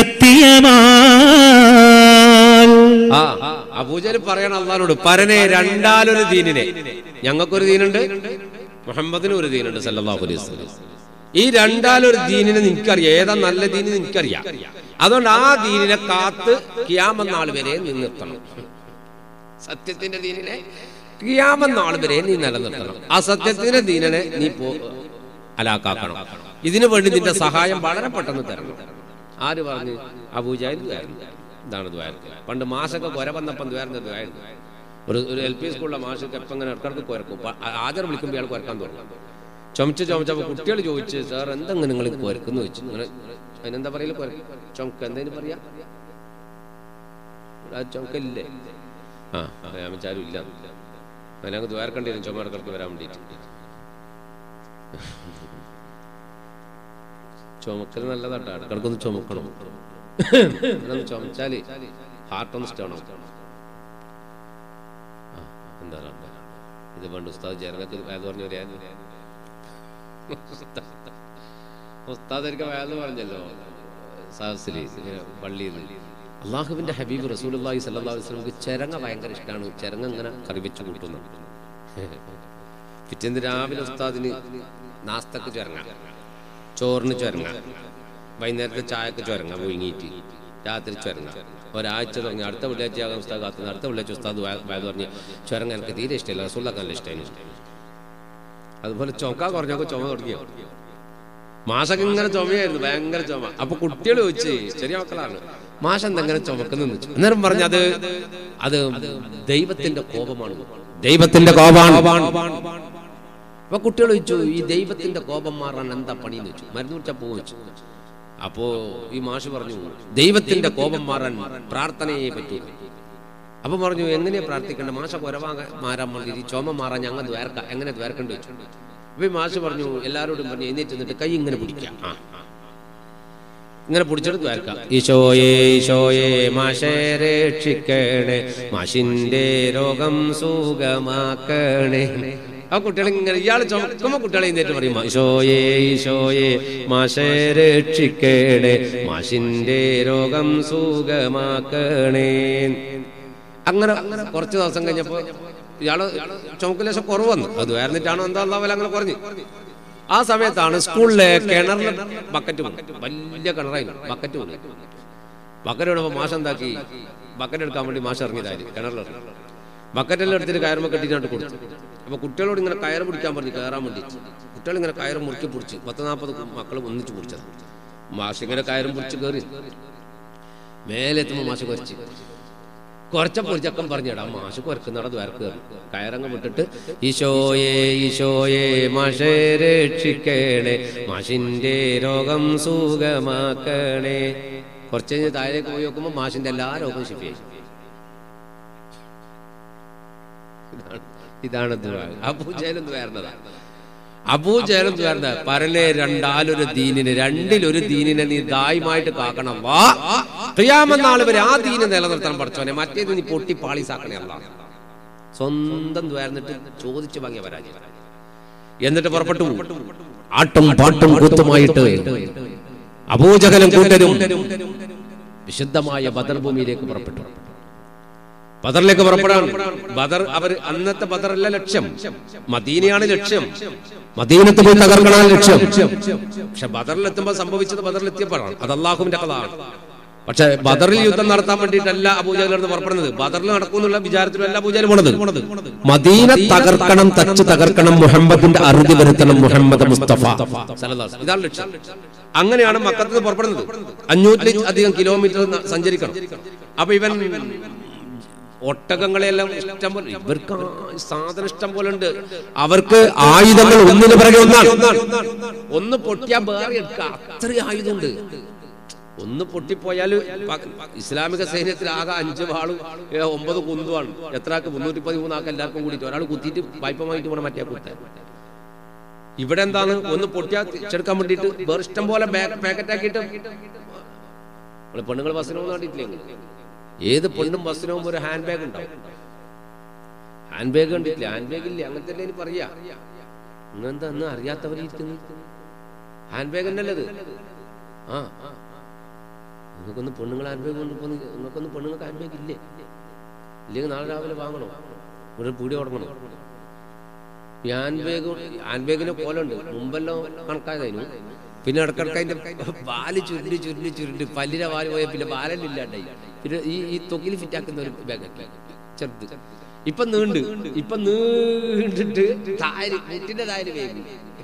സത്യമാൽ ആ അബൂജൽ പറയണം അള്ളഹാനോട് പരനെ രണ്ടാലൊരു ദീനിനെ ഞങ്ങൾക്കൊരു ദീനുണ്ട് മുഹമ്മദിന് ഒരു ദീനുണ്ട് സല്ലല്ലാഹു അലൈഹി വസല്ലം ഈ രണ്ടാലൊരു ദീനിനെ നിനക്കറിയാം ഏതാ നല്ല ദീന് നിനക്കറിയാം അതുകൊണ്ട് ആ ദീനിനെ കാത്ത് കിയാമന്നാൾ വരെ നിനിർത്തണം സത്യത്തിന്റെ ദീനിനെ കിയാമന്നാൾ വരെ നീ നിലനിർത്തണം അസത്യത്തിന്റെ ദീനിനെ നീ പോ അലാക്കാക്കണം ഇതിനു വേണ്ടി നിന്റെ സഹായം വളരെ പെട്ടെന്ന് തരണം ആര് പറഞ്ഞു അബൂജാഹിൽ ദ്വാരുന്നു ഇതാണ് ദ്വാരത്തിൽ പണ്ട് മാഷൊക്കെ കുര വന്നപ്പം ദ്വാരുന്ന ദ്വാരുന്നു ഒരു ഒരു എൽ പി സ്കൂളിലെ മാഷൊക്കെ എപ്പം ഇങ്ങനെ ഇടക്കിടക്ക് കുരക്കും പ- ആ- ആദ്യം വിളിക്കുമ്പോൾ ഇയാൾ കുരക്കാൻ തുടങ്ങും ചുമച്ച് ചുമച്ചപ്പോൾ കുട്ടികൾ ചോദിച്ചു സാർ എന്തെങ്കിലും നിങ്ങൾ കുരക്കുന്നു ചോദിച്ചു ഇങ്ങനെ അതിനെന്താ പറയല് കുര ചുമക്ക് എന്തേലും പറയാ ആ ചുമക്കല്ലേ ആ ഞാൻ വിചാരം ഇല്ല അതിനങ്ങ് ദ്വാരക്കേണ്ടി വരും ചുമ ഇടക്കിടക്ക് വരാൻ വേണ്ടിയിട്ട് ചുമക്കൽ നല്ലതാട്ടോ ഇടക്കിടക്കൊന്ന് ചുമക്കണം ഒന്ന് ചുമച്ചാല് ഹാർട്ട് ഒന്ന് സ്റ്റോണോ എന്താ റബ്ബേ, ഇത് പണ്ട് ഉസ്താദ് ജനങ്ങൾക്ക് വേദ പറഞ്ഞു വരാൻ ഉസ്താദ് എനിക്ക് വേദ പറഞ്ഞല്ലോ സഹസിലി പള്ളിയിൽ അള്ളാഹുവിന്റെ ഹബീബ് റസൂലി സല്ലാ വസ്ലമക്ക് ചിരങ്ങ ഭയങ്കര ഇഷ്ടമാണ് ചിരങ്ങ ഇങ്ങനെ കറി വെച്ച് കൂട്ടുന്നു പിറ്റേന്ന് രാവിലെ ഉസ്താദിന് നാസ്തക്ക് ചുരങ്ങ ചോറിന് ചുരങ്ങ വൈകുന്നേരത്തെ ചായക്ക് ചുരങ്ങ പുഴുങ്ങിയിട്ട് രാത്രി ചുരങ്ങ ഒരാഴ്ച തുടങ്ങി അടുത്ത വെള്ളിയാഴ്ച ആകാൻ ഉസ്താദ് കാത്തുനിന്ന് അടുത്ത വെള്ളിയാഴ്ച ഉസ്താദ് വേദ പറഞ്ഞ് ചുരങ്ങ എനിക്ക് തീരെ ഇഷ്ടമില്ല റസൂള്ളക്ക് നല്ല ഇഷ്ടമായിരുന്നു അതുപോലെ ചുമക്ക കുറഞ്ഞൊക്കെ ചുമ തുടങ്ങിയോ മാഷൊക്കെ ഇങ്ങനെ ചുമയായിരുന്നു ഭയങ്കര ചുമ അപ്പൊ കുട്ടികൾ ചോദിച്ചു ചെറിയ മക്കളാണ് മാഷ എന്തെങ്ങനെ ചുമക്കുന്നു വെച്ചു അന്നേരം പറഞ്ഞത് അത് ദൈവത്തിന്റെ കോപമാണ് ദൈവത്തിന്റെ കോപമാണ് അപ്പൊ കുട്ടികൾ ചോദിച്ചു ഈ ദൈവത്തിന്റെ കോപം മാറാൻ എന്താ പണി എന്ന് വെച്ചു മരുന്ന് കുടിച്ചാൽ പോകും വെച്ചു അപ്പോ ഈ മാഷ് പറഞ്ഞു ദൈവത്തിന്റെ കോപം മാറാൻ പ്രാർത്ഥനയെ പറ്റൂ അപ്പൊ പറഞ്ഞു എങ്ങനെയാ പ്രാർത്ഥിക്കേണ്ട മാഷ കൊരവാങ്ങ മാറാൻ വേണ്ടി ഈ ചുമ മാറാൻ ഞങ്ങൾ ദ്വാരക്ക എങ്ങനെ ദ്വാരക്കേണ്ടി വെച്ചു അപ്പൊ ഈ മാഷ് പറഞ്ഞു എല്ലാവരോടും പറഞ്ഞു എഴുന്നേറ്റ് നിന്നിട്ട് കൈ ഇങ്ങനെ പിടിക്കാം ആ ആ. ഇങ്ങനെ പിടിച്ചിട്ട് ദ്വാരക്കാം ഈശോയെ ഈശോയെ മാഷെ രക്ഷിക്കണേ മാഷിന്റെ രോഗം സുഖമാക്കണേ ആ കുട്ടികൾ ഇങ്ങനെ ഇയാൾ ചുമക്കുമ്പോ കുട്ടികളെ എഴുന്നേറ്റ് പറയും ഈശോയെ ഈശോയെ മാഷെ രക്ഷിക്കണേ മാഷിന്റെ രോഗം സുഖമാക്കണേ അങ്ങനെ കുറച്ച് ദിവസം കഴിഞ്ഞപ്പോ ഇയാള് ചുമക്ക് ലേശം കുറവ് വന്നു അത് വേർന്നിട്ടാണോ എന്താ പോലെ അങ്ങനെ കുറഞ്ഞു ആ സമയത്താണ് സ്കൂളിലെ കിണറിൽ ബക്കറ്റ് വീണു വലിയ കിണറായിരുന്നു ബക്കറ്റ് വീണു ബക്കറ്റ് വീണപ്പോ മാഷ് എന്താക്കി ബക്കറ്റ് എടുക്കാൻ വേണ്ടി മാഷ് ഇറങ്ങിയതായിരുന്നു കിണറിലിറങ്ങി ബക്കറ്റെല്ലാം എടുത്തിട്ട് കയറുമ്പോൾ കെട്ടിട്ട് കൊടുത്തു അപ്പൊ കുട്ടികളോട് ഇങ്ങനെ കയറ് പിടിക്കാൻ പറഞ്ഞു കയറാൻ വേണ്ടി കുട്ടികൾ ഇങ്ങനെ കയറ് മുറുക്കി പിടിച്ച് പത്ത് നാൽപ്പത് മക്കൾ ഒന്നിച്ച് പിടിച്ചത് മാഷ് ഇങ്ങനെ കയറും പിടിച്ച് കയറി മേലെ എത്തുമ്പോൾ മാഷ് കുറച്ച് കുറച്ചപ്പോൾ ചക്കം പറഞ്ഞിടാ മാഷ് കുറക്കുന്നട ദ്വാരക്ക് കയറങ്ങ് വിട്ടിട്ട് ഈശോയെ ഈശോയെ മാഷെ രക്ഷിക്കണേ മാഷിന്റെ രോഗം സുഖമാക്കണേ കുറച്ച് കഴിഞ്ഞ് താഴേക്ക് പോയി നോക്കുമ്പോൾ മാഷിന്റെ എല്ലാ രോഗവും ശിഫിയായി ഇതാണ് അബൂജേലും വേർന്നതാ അബൂജേലും വേർന്ന പരലെ രണ്ടാലൊരു ദീനിന് രണ്ടിലൊരു ദീനിനെ നീ ദായമായിട്ട് കാക്കണം വാ ക്രിയാമെന്നാൾ വരെ ആ ദീന് നിലനിർത്തണം പഠിച്ചോനെ മറ്റേത് നീ പൊട്ടി പാളിസാക്കണേ അല്ല സ്വന്തം ദ്വാരന്നിട്ട് ചോദിച്ചു വാങ്ങിയ പരാജയം എന്നിട്ട് പുറപ്പെട്ടു ആട്ടും പാട്ടും കൂത്തുമായിട്ട് അബൂജകലും കൂട്ടരും വിശുദ്ധമായ ബദർ ഭൂമിയിലേക്ക് പുറപ്പെട്ടു ബദറിലേക്ക് പുറപ്പെടാൻ ബദർ അവർ അന്നത്തെ ബദറല്ല ലക്ഷ്യം മദീനയാണ് ലക്ഷ്യം മദീനത്ത് പോയി തകർക്കണമാണ് ലക്ഷ്യം പക്ഷെ ബദറിലെത്തുമ്പോൾ സംഭവിച്ചത് ബദറിലെത്തിയപ്പോഴാണ് അത് അള്ളാഹുവിന്റെ കഥയാണ് പക്ഷെ ബദറിൽ യുദ്ധം നടത്താൻ വേണ്ടിയിട്ടല്ല അബൂജാലിനടുത്ത് പുറപ്പെടുന്നത് ബദറിൽ നടക്കുന്നുള്ള വിചാരത്തിലല്ല അബൂജാൽ പോണത് മദീന തകർക്കണം തച്ച് തകർക്കണം മുഹമ്മദിന്റെ അറുതി വരുത്തണം മുഹമ്മദ് മുസ്തഫ സല്ലല്ലാഹു ഇതാണ് ലക്ഷ്യം അങ്ങനെയാണ് മക്കത്ത് നിന്ന് പുറപ്പെടുന്നത് അഞ്ഞൂറ്റിൽ അധികം കിലോമീറ്റർ ന- സഞ്ചരിക്കണം അപ്പൊ ഇവൻ ഒട്ടകങ്ങളെല്ലാം ഇഷ്ടം പോലെ ഇവർക്ക് ആ സാധനം ഇഷ്ടം പോലെ ഉണ്ട് അവർക്ക് ആയുധങ്ങൾ ഒന്നിന് പിറകെ ഒന്നാണ് ഒന്ന് പൊട്ടിയാൽ വേറെ എടുക്കുക അത്രയും ആയുധമുണ്ട് ഒന്ന് പൊട്ടിപ്പോയാൽ ഇസ്ലാമിക സൈന്യത്തിൽ ആകെ അഞ്ച് വാളും ഏ, ഒമ്പത് കുന്തുമാണ് എത്രയാൾക്ക് മുന്നൂറ്റി പതിമൂന്നാൾക്ക് എല്ലാവർക്കും കൂടിയിട്ട് ഒരാൾ കുത്തിയിട്ട് വായ്പമായിട്ട് പോകണം മറ്റേ കുത്താൻ ഇവിടെ എന്താണ് ഒന്ന് പൊട്ടിയാ തിരിച്ചെടുക്കാൻ വേണ്ടിയിട്ട് വേറെ ഇഷ്ടം പോലെ പാക്കറ്റ് ആക്കിയിട്ട് നമ്മള് പെണ്ണുങ്ങൾ ബസ്സിന് പോകുന്ന കണ്ടിട്ടില്ലേ നിങ്ങൾ? ഏത് പെണ്ണും ബസ്സിന് പോകുമ്പോൾ ഒരു ഹാൻഡ് ബാഗ് ഉണ്ടാവും ഹാൻഡ് ബാഗ് കണ്ടിട്ടില്ല ഹാൻഡ് ബാഗ് ഇല്ല അങ്ങനത്തെ അല്ലേ ഇനി പറയാ ഇന്നെന്താ അന്ന് അറിയാത്തവരിയ്ക്കുന്നു ഹാൻഡ് ബാഗ് തന്നെയല്ലേ ഇത് ആ നിങ്ങൾക്കൊന്ന് പെണ്ണുങ്ങൾ ഹാൻഡ് ബാഗ് കൊണ്ട് പോകുന്ന നിങ്ങൾക്കൊന്ന് പെണ്ണുങ്ങൾക്ക് ഹാൻഡ് ബാഗ് ഇല്ലേ ഇല്ലെങ്കിൽ നാളെ രാവിലെ വാങ്ങണോ ഇവിടെ പീടി തുടങ്ങണം ഈ ഹാൻഡ് ബാഗ് ഹാൻഡ് ബാഗിന് കോലുണ്ട് മുമ്പെല്ലാം കണക്കായതായിരുന്നു പിന്നെ ഇടക്കിടക്ക് അതിന്റെ പാല് ചുരുണ്ടി ചുരുണ്ടി ചുരുണ്ടി പല്ലിന്റെ പാല് പോയ പിന്നെ പാലെല്ലാം ഇല്ലാണ്ടായി പിന്നെ ഈ ഈ തൊക്കിൽ ഫിറ്റാക്കുന്ന ഒരു ബാഗൊക്കെ ചെറുത് ഇപ്പൊ നീണ്ട് ഇപ്പൊ നീണ്ടിട്ട് താര് മുറ്റിന്റെ താര് വേഗം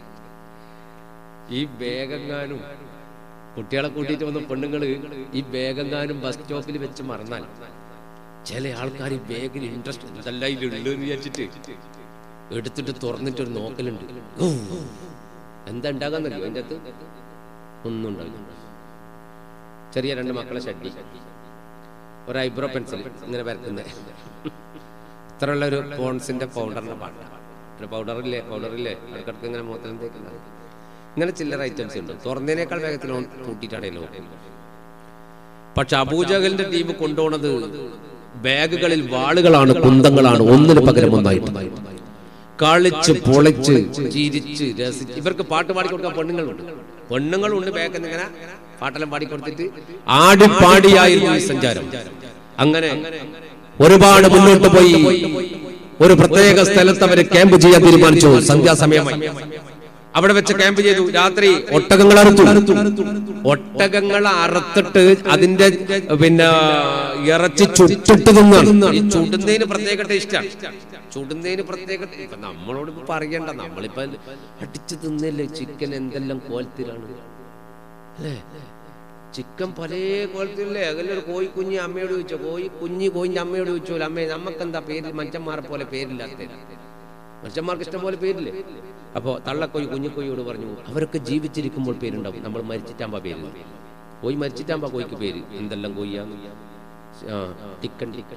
ഈ വേഗങ്ങാനും കുട്ടികളെ കൂട്ടിയിട്ട് വന്ന പെണ്ണുങ്ങള് ഈ വേഗങ്ങാനും ബസ് സ്റ്റോപ്പിൽ വെച്ച് മറന്നാൽ ചില ആൾക്കാർ ഈ ബാഗിൽ ഇൻട്രസ്റ്റ് ഇതെല്ലാം ഇതിലുള്ളൂ എന്ന് വിചാരിച്ചിട്ട് എടുത്തിട്ട് തുറന്നിട്ട് ഒരു നോക്കലുണ്ട് ഊ. എന്താ ഉണ്ടാകാന്നറിയോ അതിൻ്റെ അകത്ത് ഒന്നും ഉണ്ടാവില്ല ചെറിയ രണ്ട് മക്കളെ ഷഡ്ഡി ഒരു ഐബ്രോ പെൻസിൽ ഇങ്ങനെ വരക്കുന്നത് ഇത്രയുള്ള ഒരു പോൺസിന്റെ പൗഡറിന്റെ പാട്ട ഒരു പൗഡറില്ലേ പൗഡറില്ലേ ഇടക്കിടക്ക് ഇങ്ങനെ മൂത്രം തേക്കുന്നത് ഇങ്ങനെ ചില്ലറ ഐറ്റംസ് ഉണ്ട് തുറന്നതിനേക്കാൾ വേഗത്തിൽ ഓൻ കൂട്ടിയിട്ടാണ് നോക്കുന്നത് പക്ഷെ അബൂജഹലിന്റെ ടീം കൊണ്ടുപോണത് ബാഗുകളിൽ വാളുകളാണ് കുന്തങ്ങളാണ് ഒന്നിന് പകരം ഒന്നായിട്ട് കളിച്ച് പൊളിച്ച് ചിരിച്ച് രസിച്ച് ഇവർക്ക് പാട്ട് പാടിക്കൊടുക്കാൻ പെണ്ണുങ്ങളുണ്ട് പെണ്ണുങ്ങളുണ്ട് ബാഗിൽ ഇങ്ങനെ പാട്ടെല്ലാം പാടിക്കൊടുത്തിട്ട് ആടിപ്പാടിയായിരുന്നു ഈ സഞ്ചാരം അങ്ങനെ ഒരുപാട് മുന്നോട്ട് പോയി ഒരു പ്രത്യേക സ്ഥലത്ത് അവർ ക്യാമ്പ് ചെയ്യാൻ തീരുമാനിച്ചു സന്ധ്യാസമയമായി അവിടെ വെച്ച് ക്യാമ്പ് ചെയ്തു രാത്രി ഒട്ടകങ്ങൾ അറുത്തു ഒട്ടകങ്ങൾ അറുത്തിട്ട് അതിന്റെ പിന്നെ ഇറച്ചി ചുട്ടിട്ട് തിന്നാണ് ഈ ചുടുന്നതിന് പ്രത്യേക ടേസ്റ്റാണ് ചുടുന്നതിന് പ്രത്യേക ഇപ്പൊ നമ്മളോട് ഇപ്പൊ പറയണ്ട നമ്മളിപ്പോ അടിച്ചു തിന്നല്ലേ ചിക്കൻ എന്തെല്ലാം കോലത്തിലാണ് അല്ലേ ചിക്കൻ പല കോലത്തിലല്ലേ അതിലൊരു കോഴി കുഞ്ഞി അമ്മയോട് ചോദിച്ചോ കോഴി കുഞ്ഞി കോഴിന്റെ അമ്മയോട് ചോദിച്ചോ അമ്മേ നമുക്കെന്താ പേര് മനുഷ്യന്മാരെ പോലെ പേരില്ലാത്ത മനുഷ്യന്മാർക്ക് ഇഷ്ടം പോലെ പേരില്ലേ അപ്പോൾ തള്ളക്കോയി കുഞ്ഞിക്കോയിയോട് പറഞ്ഞു അവരൊക്കെ ജീവിച്ചിരിക്കുമ്പോൾ പേരുണ്ടാവും നമ്മൾ മരിച്ചിട്ടാകുമ്പോൾ പേരില്ല കോയി മരിച്ചിട്ടാകുമ്പോൾ കോയിക്ക് പേര് എന്തെല്ലാം കോയ്യാന്ന് ആ ടിക്കൻ ടിക്ക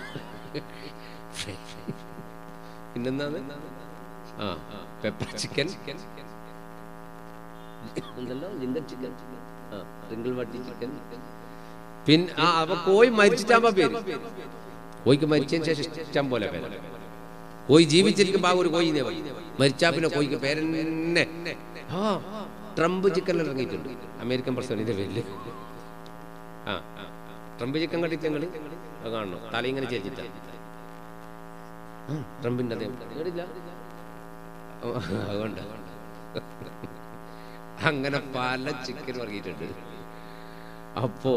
പിന്നെന്താണ് ആ പെപ്പർ ചിക്കൻ എന്തല്ലോ ജിങ്കർ ചിക്കൻ ആ റിങ്കിൾ വട്ടി ചിക്കൻ പിന്നെ ആ അപ്പൊ കോയി മരിച്ചിട്ടാകുമ്പോ പേര് കോയിക്ക് മരിച്ചതിന് ശേഷം ഇഷ്ടം പോലെ പേര് കോയി ജീവിച്ചിരിക്കുമ്പോ ആ ഒരു കോയിനെ മരിച്ചാ പിന്നെ കോയിക്ക് പേരെന്നെ ആ ട്രംപ് ചിക്കൻ ഇറങ്ങിയിട്ടുണ്ട് അമേരിക്കൻ പ്രസിഡന്റിന്റെ പേരില് ആ ആ. ട്രംപ് ചിക്കൻ കണ്ടിട്ട് ഞങ്ങള് അത് കാണണം തല ഇങ്ങനെ ചേച്ചിട്ടാ ആ, ട്രംപിന്റെ അതേ കേട്ടില്ല ആ, അതുകൊണ്ട് അങ്ങനെ പല ചിക്കൻ ഇറങ്ങിയിട്ടുണ്ട് അപ്പോ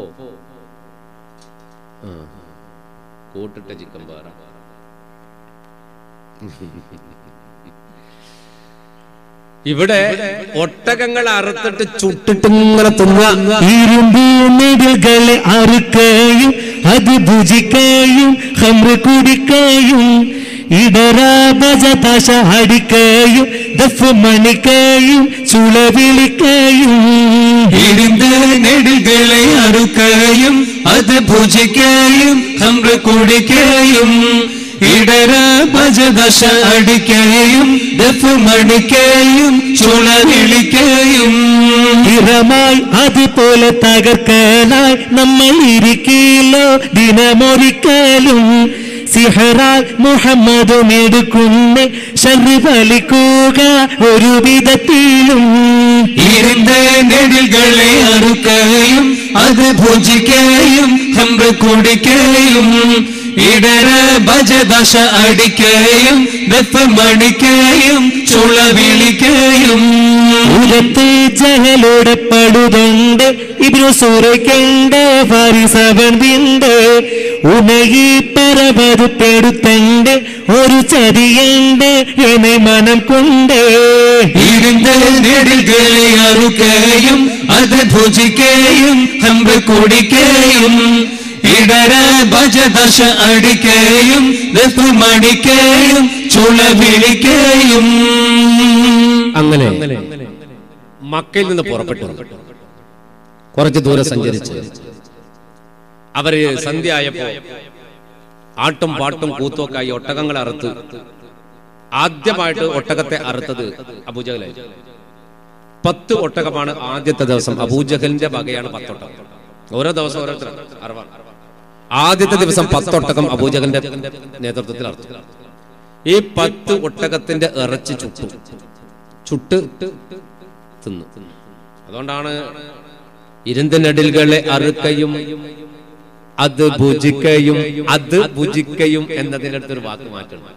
ആ, കൂട്ടിട്ട ചിക്കൻ വേറെ ഇവിടെ ഒട്ടകങ്ങൾ അറുത്തിട്ട് ചുട്ടിട്ട് ഇങ്ങനെ തിന്നുക ഇരുമ്പ് നെടുകളെ അറുക്കുകയും അത് ഭുജിക്കുകയും ഹമ്ര കുടിക്കുകയും ഇടറ ബജ തശ അടിക്കുകയും ദഫ് മണിക്കുകയും ചുള വിളിക്കുകയും ഇരുന്ന് നെടുകളെ അറുക്കുകയും അത് ഭുജിക്കുകയും ഹമ്ര കുടിക്കുകയും ഇടര ഭജദശ അടിക്കുകയും ദഫ് മണിക്കുകയും ചുള വിളിക്കുകയും സ്ഥിരമായി അതുപോലെ തകർക്കാനായി നമ്മൾ ഇരിക്കില്ലോ ദിനമൊരിക്കലും സിഹറാൽ മുഹമ്മദ് എടുക്കുന്ന ശരി ഫലിക്കുക ഒരു വിധത്തിലും ഇരുന്ന് നെടുകളെ അറുക്കുകയും അത് ഭുജിക്കുകയും ഹമ്ര കുടിക്കുകയും ഇടര ഭജദശ അടിക്കുകയും ദഫ് മണിക്കുകയും ചുള വിളിക്കുകയും ഉരത്ത് ജഹലോടെ പടുതുണ്ട് ഇബ്രു സൂറയ്ക്കുണ്ട് ഫാരിസവൻ വിണ്ട് ഉണകി പരവത് പെടുത്തണ്ട് ഒരു ചതിയുണ്ട് എന്നെ മനം കൊണ്ട് ഇരുന്ന് നെടുകളെ അറുക്കുകയും അത് ഭുജിക്കുകയും ഹമ്പ് കുടിക്കുകയും ഇടര ഭജദശ അടിക്കുകയും ദഫ് മണിക്കുകയും ചുള വിളിക്കുകയും അങ്ങനെ മക്കയിൽ നിന്ന് പുറപ്പെട്ടു കുറച്ച് ദൂരം സഞ്ചരിച്ച് അവര് സന്ധ്യ ആയപ്പോ ആട്ടും പാട്ടും കൂത്തുമൊക്കെയായി ഒട്ടകങ്ങളെ അറുത്ത് ആദ്യമായിട്ട് ഒട്ടകത്തെ അറുത്തത് അബൂജഹലായി പത്ത് ഒട്ടകമാണ് ആദ്യത്തെ ദിവസം അബൂജഹലിന്റെ വകയാണ് പത്തൊട്ടകം ഓരോ ദിവസം ഓരോരുത്തർ അറവാണ് ആദ്യത്തെ ദിവസം പത്തൊട്ടകം അബൂജഹലിന്റെ നേതൃത്വത്തിൽ അറുത്തു ഈ പത്ത് ഒട്ടകത്തിന്റെ ഇറച്ചി ചുട്ടു ചുട്ട് തിന്നു അതുകൊണ്ടാണ് ഇരുന്തനടിലുകളെ അറുക്കയും അത് ഭുജിക്കയും അത് ഭുജിക്കയും എന്നതിന്റെ അടുത്തൊരു വാക്ക് മാറ്റണം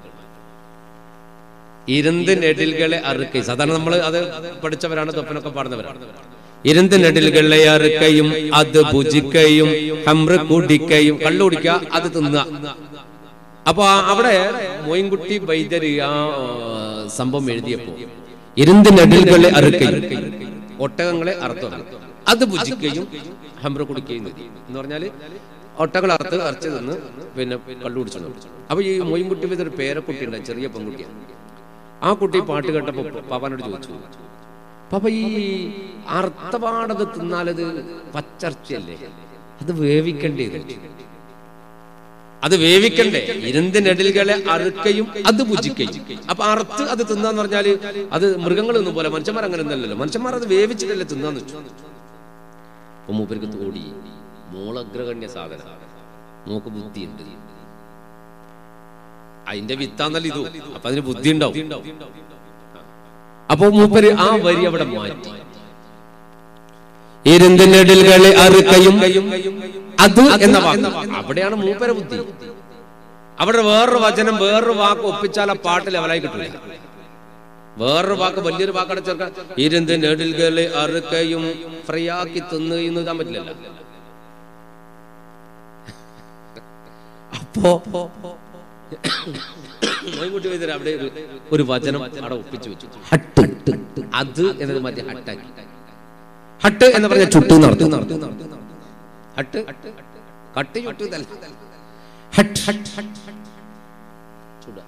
ഇരുന്ത് നെടിലുകളെ അറുക്കയും സാധാരണ നമ്മൾ അത് പഠിച്ചവരാണ് തൊപ്പനൊക്കെ പാടുന്നവരാണ് ഇരുന്ത് നെടിലുകളെ അറുക്കയും അത് ഭുജിക്കയും ഹമ്ര കുടിക്കയും കള്ളു കുടിക്കുക അത് തിന്നുക അപ്പൊ ആ- അവിടെ മോയിൻകുട്ടി വൈദ്യര് ആ ആ, സംഭവം എഴുതിയപ്പോ ഇരുന്ത് നെടിലുകളെ അറുക്കയും ഒട്ടകങ്ങളെ അറുത്തു അത് ഭുജിക്കുകയും ഹമ്ര കുടിക്കുകയും ചെയ്തു. എന്ന് പറഞ്ഞാല് ഒട്ടകൾ അറുത്ത് അരച്ച് തിന്ന് പിന്നെ കള്ളു കുടിച്ചു അപ്പൊ ഈ മൊയ്ൻകുട്ടി വൈദ്യർ ഒരു പേരക്കുട്ടി ഉണ്ട് ചെറിയ പെൺകുട്ടിയാണ് ആ കുട്ടി പാട്ട് കേട്ടപ്പോ പാപ്പാനോട് ചോദിച്ചു പാപ്പ ഈ അർത്ഥപാടത് തിന്നാലത് പച്ചർച്ചയല്ലേ അത് വേവിക്കേണ്ടത് അത് വേവിക്കണ്ടേ ഇരുന്തിനടിലുകളെ അറുക്കയും അത് ഭുജിക്കയും അപ്പൊ അറുത്ത് അത് തിന്നാന്ന് പറഞ്ഞാല് അത് മൃഗങ്ങൾ ഒന്നും പോലെ മനുഷ്യന്മാർ അങ്ങനെ ഒന്നല്ലല്ലോ മനുഷ്യന്മാർ അത് വേവിച്ചിട്ടല്ലേ തിന്നാന്ന് വെച്ചു അപ്പൊ മൂപ്പർക്ക് തോടി മോളഗ്രഗണ്യ സാധന മോക്ക് ബുദ്ധിയുണ്ട് അതിന്റെ വിത്താന്നല്ല ഇത് അപ്പൊ അതിന് ബുദ്ധി ഉണ്ടാവും അപ്പൊ മൂപ്പര് ആ വരി അവിടെ മാറ്റി ഇരുന്തിനടിലുകളെ അറുക്കയും അത് എന്ന വാക്ക് അവിടെയാണ് മൂപ്പര ബുദ്ധി അവിടെ വേറൊരു വചനം വേറൊരു വാക്ക് ഒപ്പിച്ചാൽ ആ പാട്ട് ലെവലായി കിട്ടില്ല വേറൊരു വാക്ക് വലിയൊരു വാക്കടെ ചേർക്കാൻ ഇരുന്ന് നെടിൽകളെ അറുക്കയും ഫ്രൈ ആക്കി തിന്ന് എന്ന് ഇതാൻ പറ്റില്ലല്ലോ അപ്പോ മൊയ്ൻകുട്ടി വൈദ്യർ അവിടെ ഒരു- ഒരു വചനം അവിടെ ഒപ്പിച്ചു വെച്ചു ഹട്ട് അത് എന്നത് മറ്റേ ഹട്ടാക്കി ഹട്ട് എന്ന് പറഞ്ഞ ചുട്ടു നടത്തും ഹട്ട് കട്ട് ചുട്ടു ഇതല്ല. ഹട്ട് ഹട്ട് ഹട്ട് ചുടുക.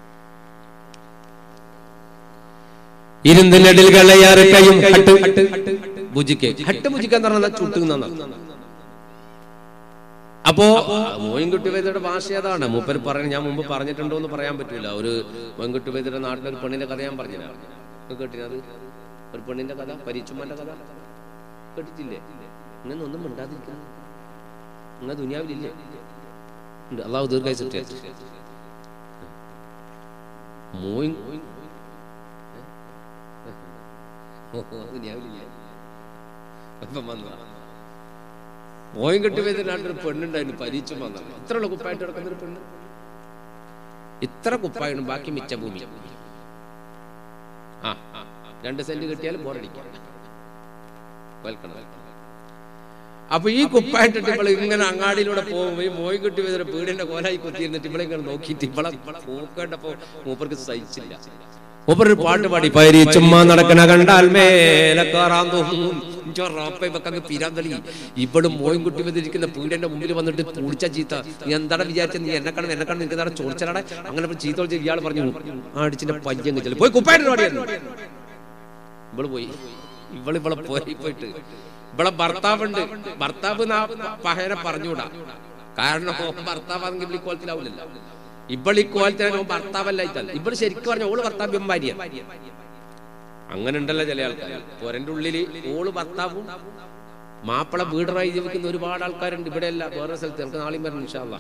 ഇരുന്നിനടിൽകളെ അറുക്കയും ഹട്ട് ഭുജിക്ക് ഹട്ട് ഭുജിക്ക എന്ന് പറഞ്ഞാൽ ചുട്ടു എന്നാണ് അപ്പോ മോയിൻകുട്ടി വൈദ്യരുടെ ഭാഷ അതാണ് മൂപ്പര് പറയുന്നത് ഞാൻ മുമ്പ് പറഞ്ഞിട്ടുണ്ടോ എന്ന് പറയാൻ പറ്റൂല ഒരു മോയിൻകുട്ടി വൈദ്യരുടെ നാട്ടിലെ ഒരു പെണ്ണിന്റെ കഥ ഞാൻ പറഞ്ഞില്ല കേട്ടിനത് ഒരു പെണ്ണിന്റെ കഥ പരീച്ചുമാന്റെ കഥ കേട്ടിട്ടില്ലേ ഇങ്ങനെ ഒന്നും മിണ്ടാതിരിക്കുന്നു ഇങ്ങനെ ദുനിയാവിലില്ലേ ഉണ്ട് അള്ളാഹു ദീർഘായിട്ടെ മോയിൻ ദുനിയാവിലില്ലേ ഇപ്പം വന്നതാ മോയം കെട്ടി വേദനായിട്ടൊരു പെണ്ണുണ്ടായിരുന്നു പരീച്ചും വന്നത് ഇത്രയുള്ള കുപ്പായിട്ട് കിടക്കുന്ന ഒരു പെണ്ണ് ഇത്ര കുപ്പായാണ് ബാക്കി മിച്ച ഭൂമി ആ ആ, രണ്ട് സെന്റ് കിട്ടിയാലും ബോറടിക്കാം വെൽക്കണം വെൽക്കണം അപ്പൊ ഈ കുപ്പായിട്ടിട്ട് ഇവള് ഇങ്ങനെ അങ്ങാടിയിലൂടെ പോകുമ്പോ ഈ മോയി കിട്ടി വേദന പീടിന്റെ കോലായി കുത്തിയിരുന്നിട്ട് ഇവളെ ഇങ്ങനെ നോക്കിയിട്ട് ഇവളെ പോക്കേണ്ടപ്പോ മൂപ്പർക്ക് സഹിച്ചില്ല മൂപ്പർ പാട്ട് പാടി പരി ചുമ്മാ നടക്കണ കണ്ടാൽ മേലെ കയറാൻ തോന്നും ഇഞ്ചോ റാപ്പ ഇവക്കങ്ങ് പിരാന്തളി ഇവിടെ മോയും കുട്ടി വന്നിരിക്കുന്ന പീടിന്റെ മുമ്പിൽ വന്നിട്ട് പൂളിച്ച ചീത്ത നീ എന്താണ് വിചാരിച്ചത് നീ എന്നെ കാണും എന്നെ കാണും നിനക്ക് എന്താണ് ചോദിച്ചാടെ അങ്ങനെ ഇപ്പൊ ചീത്ത വിളിച്ച് ഇയാൾ പറഞ്ഞു ആ അടിച്ചിന്റെ പയ്യങ്ങ് ചെല്ലു പോയി കുപ്പായിട്ട് പാടിയായിരുന്നു ഇവള് പോയി ഇവള് ഇവളെ പോയി പോയിട്ട് ഇവളെ ഭർത്താവുണ്ട് ഭർത്താവ് നാ പഹയനെ പറഞ്ഞൂടാ കാരണം ഓൻ ഭർത്താവാണെങ്കിൽ ഇവള് ഇക്കോലത്തിലാവില്ലല്ലോ ഇവൾ ഇക്കോലത്തിലാണ് ഓൻ ഭർത്താവല്ല ഇത്തല്ല ഇവള് ശരിക്കും പറഞ്ഞ ഓള് ഭർത്താവ് ബിംബാരിയ അങ്ങനെ ഉണ്ടല്ലോ ചില ആൾക്കാർ പൊരന്റെ ഉള്ളില് ഓള് ഭർത്താവും മാപ്പിള വീടറായി ജീവിക്കുന്ന ഒരുപാട് ആൾക്കാരുണ്ട് ഇവിടെ അല്ല വേറെ സ്ഥലത്ത് നമുക്ക് നാളെയും വരണം ഇൻഷാല്ലാ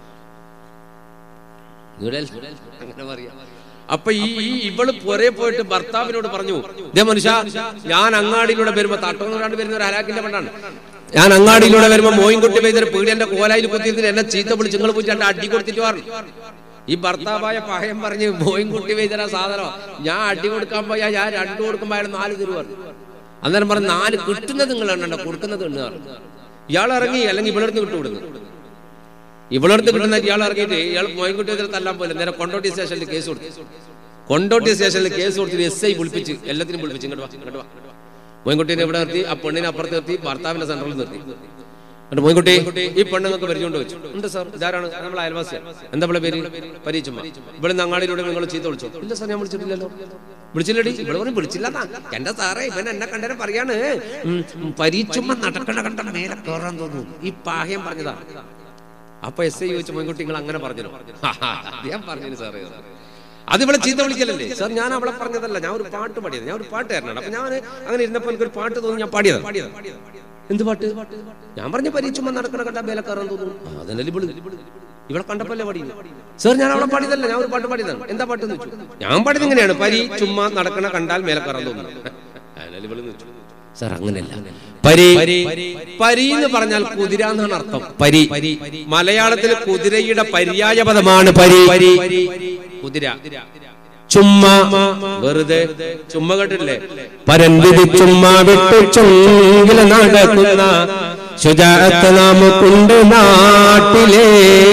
ഇവിടെ അല്ല. അങ്ങനെ പറയാം അപ്പൊ ഈ ഈ ഇവള് പുറേ പോയിട്ട് ഭർത്താവിനോട് പറഞ്ഞു ഇതേ മനുഷ്യ ഞാൻ അങ്ങാടിയിലൂടെ വരുമ്പോ തട്ടോന്നൂരാണ്ട് വരുന്ന ഒരു ഹലാക്കിന്റെ പണ്ടാണ് ഞാൻ അങ്ങാടിയിലൂടെ വരുമ്പോ മോയിൻകുട്ടി പെയ്തൊരു പീടിയന്റെ കോലായിൽ കുത്തിയിരുന്നിട്ട് എന്നെ ചീത്ത വിളിച്ച് നിങ്ങൾ പോയിട്ട് രണ്ട് അടി കൊടുത്തിട്ട് പറഞ്ഞു ഈ ഭർത്താവായ പഹയം പറഞ്ഞ് മോയിൻകുട്ടി പെയ്തര സാധനം ഞാൻ അടി കൊടുക്കാൻ പോയാ ഞാൻ രണ്ടു കൊടുക്കുമ്പോ അയാൾ നാല് തരുവാ അന്നേരം പറഞ്ഞു നാല് കിട്ടുന്നത് നിങ്ങൾ എണ്ണണ്ട കൊടുക്കുന്നത് എണ്ണ ഇയാൾ ഇറങ്ങി അല്ലെങ്കിൽ ഇവളെടുത്ത് വിട്ടുവിടുന്നു ഇവളടുത്ത് കിട്ടുന്ന ഇയാൾ ഇറങ്ങിയിട്ട് ഇയാൾ മോയിൻകുട്ടി എതിരെ തല്ലാൻ പോലെ നേരെ കൊണ്ടോട്ടി സ്റ്റേഷനിൽ കേസ് കൊടുത്തു കൊണ്ടോട്ടി സ്റ്റേഷനിൽ കേസ് കൊടുത്തിട്ട് എസ് ഐ വിളിപ്പിച്ച് എല്ലാത്തിനും വിളിപ്പിച്ച് ഇങ്ങോട്ട് വാ ഇങ്ങോട്ട് വാ മോയിൻകുട്ടീനെ ഇവിടെ നിർത്തി ആ പെണ്ണിനെ അപ്പുറത്ത് നിർത്തി ഭർത്താവിന്റെ സെന്ററിൽ നിർത്തി എന്നിട്ട് മോയിൻകുട്ടി ഈ പെണ്ണുങ്ങൾക്ക് പരിചയമുണ്ട് വെച്ചു ഉണ്ട് സാർ ഇതാരാണ് നമ്മളെ അയൽവാസിയാണ് എന്താ ഇവിടെ പേര് പരീച്ചുമ്മ ഇവിടെ നിന്ന് അങ്ങാടിയിലൂടെ നിങ്ങൾ ചീത്ത വിളിച്ചു ഇല്ല സാർ ഞാൻ വിളിച്ചിട്ടില്ലല്ലോ വിളിച്ചില്ലടി ഇവിടെ പറഞ്ഞു വിളിച്ചില്ലതാ എന്റെ സാറേ ഇവൻ എന്നെ കണ്ടേരം പറയാണ് ഉം, ഉം, പരീച്ചുമ്മ നടക്കണ കണ്ട മേലെ കയറാൻ തോന്നുന്നു ഈ പാഹ്യം പറഞ്ഞതാ അപ്പൊ എസ് ഐ ചോദിച്ചു മോൻകുട്ടി നിങ്ങൾ അങ്ങനെ പറഞ്ഞു ഞാൻ പറഞ്ഞു സാറേ അത് ഇവിടെ ചീത്ത വിളിക്കലല്ലേ സാർ ഞാൻ അവളെ പറഞ്ഞതല്ല ഞാൻ ഒരു പാട്ട് പാടിയത് ഞാൻ ഒരു പാട്ടുകാരനാണ് അപ്പൊ ഞാൻ അങ്ങനെ ഇരുന്നപ്പോ എനിക്കൊരു പാട്ട് തോന്നി ഞാൻ പാടിയത് എന്ത് പാട്ട് ഞാൻ പറഞ്ഞ പരീക്ഷ നടക്കണ കണ്ട മേലെ കയറാൻ തോന്നുന്നു ആ, അതല്ലേ ഇവള് ഇവളെ കണ്ടപ്പല്ലേ പാടി സാർ ഞാൻ അവളെ പാടിയതല്ല ഞാൻ ഒരു പാട്ട് പാടിയതാണ് എന്താ പാട്ട് എന്ന് വെച്ചു ഞാൻ പാടിയത് ഇങ്ങനെയാണ് പരി ചുമ്മാ നടക്കണ കണ്ടാൽ മേലെ കയറാൻ തോന്നുന്നു അതല്ലേ ഇവള് എന്ന് വെച്ചു. സാർ അങ്ങനെയല്ല പരി പരി എന്ന് പറഞ്ഞാൽ കുതിര എന്നാണ് അർത്ഥം പരി മലയാളത്തിൽ കുതിരയുടെ പര്യായ പദമാണ് പരി കുതിര ചുമ്മ വെറുതെ ചുമ്മ കേട്ടില്ലേ പരന്തിരി ചുമ്മാ വിട്ടു ചുങ്കില നടക്കുന്ന ശുചാത്ത് നാമുക്കുണ്ട് നാട്ടിലെ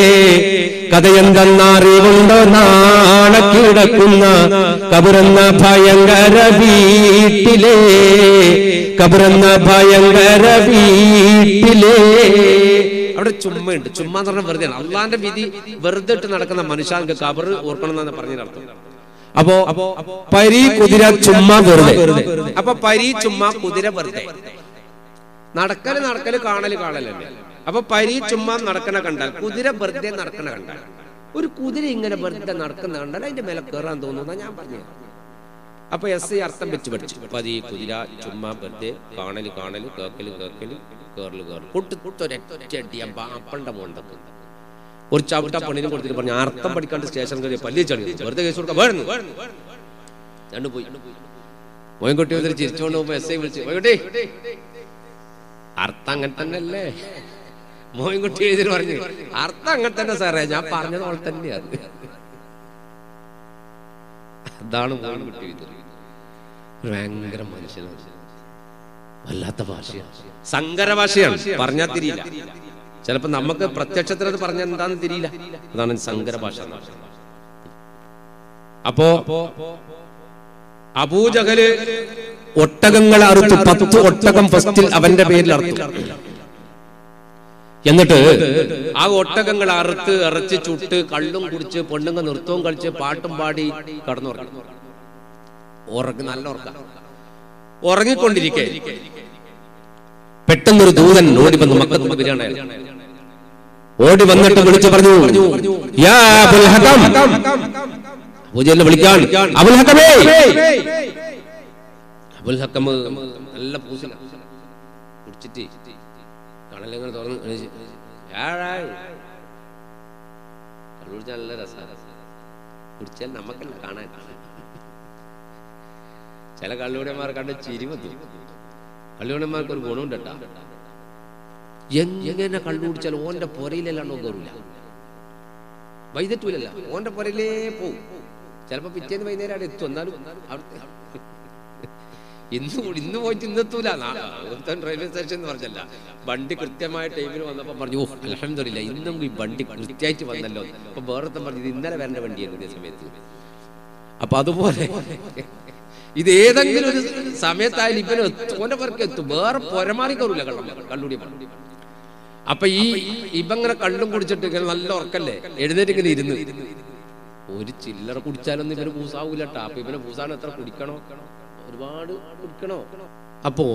കഥയെന്തെന്നറിവുണ്ടോ നാണക്കിടക്കുന്ന കബുറന്ന ഭയങ്കര വീട്ടിലെ കബുറന്ന ഭയങ്കര വീട്ടിലെ അവിടെ ചുമ്മയുണ്ട് ചുമ്മ എന്ന് പറഞ്ഞാൽ വെറുതെ അള്ളാന്റെ വിധി വെറുതെ ഇട്ട് നടക്കുന്ന മനുഷ്യർക്ക് കബർ ഓർക്കണം എന്നാണ് പറഞ്ഞതിനർത്ഥം അപ്പോ പരി കുതിര ചുമ്മാ വെറുതെ അപ്പൊ പരി ചുമ്മ കുതിര വെറുതെ നടക്കല് നടക്കല് കാണല് കാണലല്ലേ അപ്പൊ പരി ചുമ്മ നടക്കണ കണ്ടാൽ കുതിര വെറുതെ നടക്കണ കണ്ടാൽ ഒരു കുതിര ഇങ്ങനെ വെറുതെ നടക്കുന്ന കണ്ടാൽ അതിന്റെ മേലെ കയറാൻ തോന്നുന്ന ഞാൻ പറഞ്ഞു അപ്പൊ എസ് ഐ അർത്ഥം വെച്ച് പഠിച്ചു പതി കുതിര ചുമ്മാ വെറുതെ കാണല് കാണല് കേക്കല് കേക്കല് കേറല് കേറല് പൊട്ടിത്തൊരൊറ്റടിയ ബാപ്പളുടെ മോണ്ടക്ക് ഒരു ചവിട്ട പെണ്ണിനെ കൊടുത്തിട്ട് പറഞ്ഞു അർത്ഥം പഠിക്കാണ്ട് സ്റ്റേഷൻ കയറി പല്ലി ചളി വെറുതെ കേസ് കൊടുക്കാൻ വേണം രണ്ടു പോയി മോയൻകുട്ടി വന്നിട്ട് ചിരിച്ചോണ്ട് പോകുമ്പോ എസ് ഐ വിളിച്ചു മോയൻകുട്ടി അർത്ഥം അങ്ങനെ തന്നെ അല്ലേ മോയൻകുട്ടി എഴുതി പറഞ്ഞു അർത്ഥം അങ്ങനെ തന്നെ സാറേ ഞാൻ പറഞ്ഞത് പോലെ തന്നെയാണ് അതാണ് പോയി വിട്ടു ഇത് ഭയങ്കര മനുഷ്യനാണ് വല്ലാത്ത ഭാഷയാണ് സങ്കര ഭാഷയാണ് പറഞ്ഞാൽ തിരിയില്ല ചിലപ്പോ നമുക്ക് പ്രത്യക്ഷത്തിൽ അത് പറഞ്ഞാൽ എന്താന്ന് തിരിയില്ല അതാണ് സങ്കര ഭാഷ എന്ന് പറയുന്നത്. അപ്പോ അബൂജഹല് ഒട്ടകങ്ങൾ അറുത്തു പത്ത് ഒട്ടകം ഫസ്റ്റിൽ അവന്റെ പേരിൽ അറുത്തു എന്നിട്ട് ആ ഒട്ടകങ്ങൾ അറുത്ത് ഇറച്ചി ചുട്ട് കള്ളും കുടിച്ച് പെണ്ണുങ്ങ നൃത്തവും കളിച്ച് പാട്ടും പാടി കടന്നുറങ്ങി ഉറങ്ങി നല്ല ഉറക്ക ഉറങ്ങിക്കൊണ്ടിരിക്കെ പെട്ടെന്നൊരു ദൂതൻ ഓടി വന്ന് മക്കത്ത് വരികയാണ് ഓടി വന്നിട്ട് വിളിച്ചു പറഞ്ഞു യാ അബുൽ ഹകം പൂജയെ വിളിക്കാൻ അബുൽ ഹക്കമേ അബുൽ ഹക്കം നല്ല പൂസില കുടിച്ചിട്ട് കണലിങ്ങനെ തുറന്ന് എണീച്ച്, "ഏഴായി." കള്ള് കുടിച്ചാൽ നല്ല രസമാണ് കുടിച്ചാൽ നമുക്കല്ല കാണാൻ ചില കള്ളുകൂടിയന്മാർ കണ്ട് ചിരി വന്നു കള്ളുകൂടിയന്മാർക്ക് ഒരു ഗുണമുണ്ട് കേട്ടാ എങ്ങനെ കള്ളു കുടിച്ചാൽ ഓന്റെ പുരയിലല്ലാണ്ടോ കയറില്ല വൈകിട്ടൂലല്ല ഓന്റെ പുരയിലേ പോവും ചിലപ്പോ പിറ്റേന്ന് വൈകുന്നേരം അവിടെ എത്തും എന്നാലും അവിടുത്തെ ഇന്ന് കൂടി- ഇന്ന് പോയിട്ട് ഇന്നെത്തൂല നാളെ റെയിൽവേ സ്റ്റേഷൻ എന്ന് പറഞ്ഞല്ല വണ്ടി കൃത്യമായ ടൈമിൽ വന്നപ്പോ പറഞ്ഞു ഓ അലഹമില്ല ഇന്നും ഈ വണ്ടി കൃത്യമായിട്ട് വന്നല്ലോ അപ്പൊ വേറത്തെ പറഞ്ഞു ഇത് ഇന്നലെ വരേണ്ട വണ്ടിയായിരുന്നു ഇതേ സമയത്ത് അപ്പൊ അതുപോലെ ഇത് ഏതെങ്കിലും ഒരു സമയത്തായാലും ഇവന് എത്തും ഓന്റെ പേർക്ക് എത്തും വേറെ പൊരമാറി കയറൂല കള്ളം കള്ളുടി പറഞ്ഞു അപ്പൊ ഈ ഇവങ്ങനെ കള്ളും കുടിച്ചിട്ട് ഇങ്ങനെ നല്ല ഉറക്കല്ലേ എഴുന്നേറ്റ് ഇങ്ങനെ ഇരുന്ന് ഒരു ചില്ലറ കുടിച്ചാലൊന്നും ഇവന് പൂസാവൂലട്ടാ അപ്പൊ ഇവന് പൂസാണ് എത്ര കുടിക്കണോ ഒരുപാട് കുടിക്കണോ അപ്പോ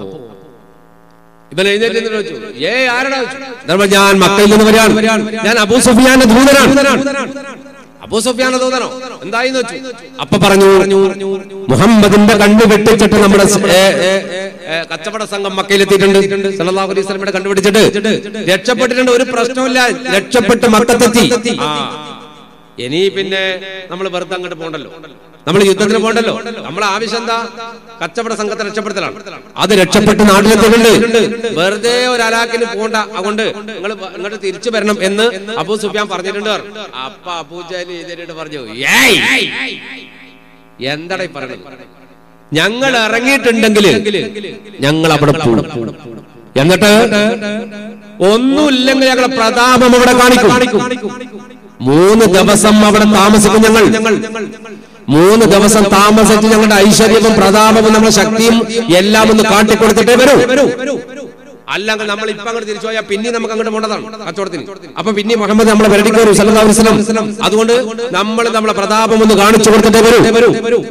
ഇവൻ എഴുന്നേറ്റ് നിന്നിട്ട് ചോദിച്ചു, ഏ ആരടാ ചോദിച്ചു. ഞാൻ പറഞ്ഞു, ഞാൻ മക്കയിൽ നിന്ന് വരികയാണ് ഞാൻ അബൂ സുഫിയാന്റെ ദൂതനാണ് അബൂ സുഫിയാന്റെ ദൂതനോ എന്തായിന്ന് വെച്ചു അപ്പൊ പറഞ്ഞു മുഹമ്മദിന്റെ കണ്ണു വെട്ടിച്ചിട്ട് നമ്മുടെ സ്- ഏ, ഏ, ഏ, കച്ചവട സംഘം മക്കയിലെത്തിയിട്ടുണ്ട് സല്ലല്ലാഹു അലൈഹി വസല്ലമയുടെ കണ്ടുപിടിച്ചിട്ട് രക്ഷപ്പെട്ടിട്ടുണ്ട് ഒരു പ്രശ്നമില്ല രക്ഷപ്പെട്ട് മക്കത്തെത്തി ആ ഇനി പിന്നെ നമ്മൾ വെറുതെ അങ്ങോട്ട് പോകണ്ടല്ലോ നമ്മൾ യുദ്ധത്തിന് പോകണ്ടല്ലോ നമ്മളെ ആവശ്യം എന്താ കച്ചവട സംഘത്തെ രക്ഷപ്പെടുത്തലാണ് അത് രക്ഷപ്പെട്ട് നാട്ടിലെത്തിയിട്ടുണ്ട് വെറുതെ ഒരു അലാക്കിന് പോണ്ട അതുകൊണ്ട് നിങ്ങൾ ഇങ്ങോട്ട് തിരിച്ചു വരണം എന്ന് അബൂ സുഫിയാൻ പറഞ്ഞിട്ടുണ്ട് അപ്പ അബൂജാലി എതിരിട്ട് പറഞ്ഞു "ഏയ്! എന്താടാ ഈ പറയുന്നത് ഞങ്ങൾ ഇറങ്ങിയിട്ടുണ്ടെങ്കിൽ ഞങ്ങൾ അവിടെ പോകും എന്നിട്ട് ഒന്നുമില്ലെങ്കിൽ ഞങ്ങളെ പ്രതാപം അവിടെ കാണിക്കും മൂന്ന് ദിവസം അവിടെ താമസിക്കും ഞങ്ങൾ മൂന്ന് ദിവസം താമസിച്ച് ഞങ്ങളുടെ ഐശ്വര്യവും പ്രതാപവും നമ്മുടെ ശക്തിയും എല്ലാം ഒന്ന് കാട്ടിക്കൊടുത്തിട്ടേ വരൂ അല്ലെങ്കിൽ നമ്മൾ ഇപ്പൊ അങ്ങോട്ട് തിരിച്ചു പോയാൽ പിന്നെ നമുക്ക് അങ്ങോട്ട് പോകേണ്ടതാണ് കച്ചവടത്തിന് അപ്പൊ പിന്നെ മുഹമ്മദ് നമ്മളെ വരടിക്ക് വരും സല്ലല്ലാഹു അലൈഹി വസല്ലം അതുകൊണ്ട് നമ്മൾ നമ്മളെ പ്രതാപം ഒന്ന് കാണിച്ചു കൊടുത്തിട്ടേ വരൂ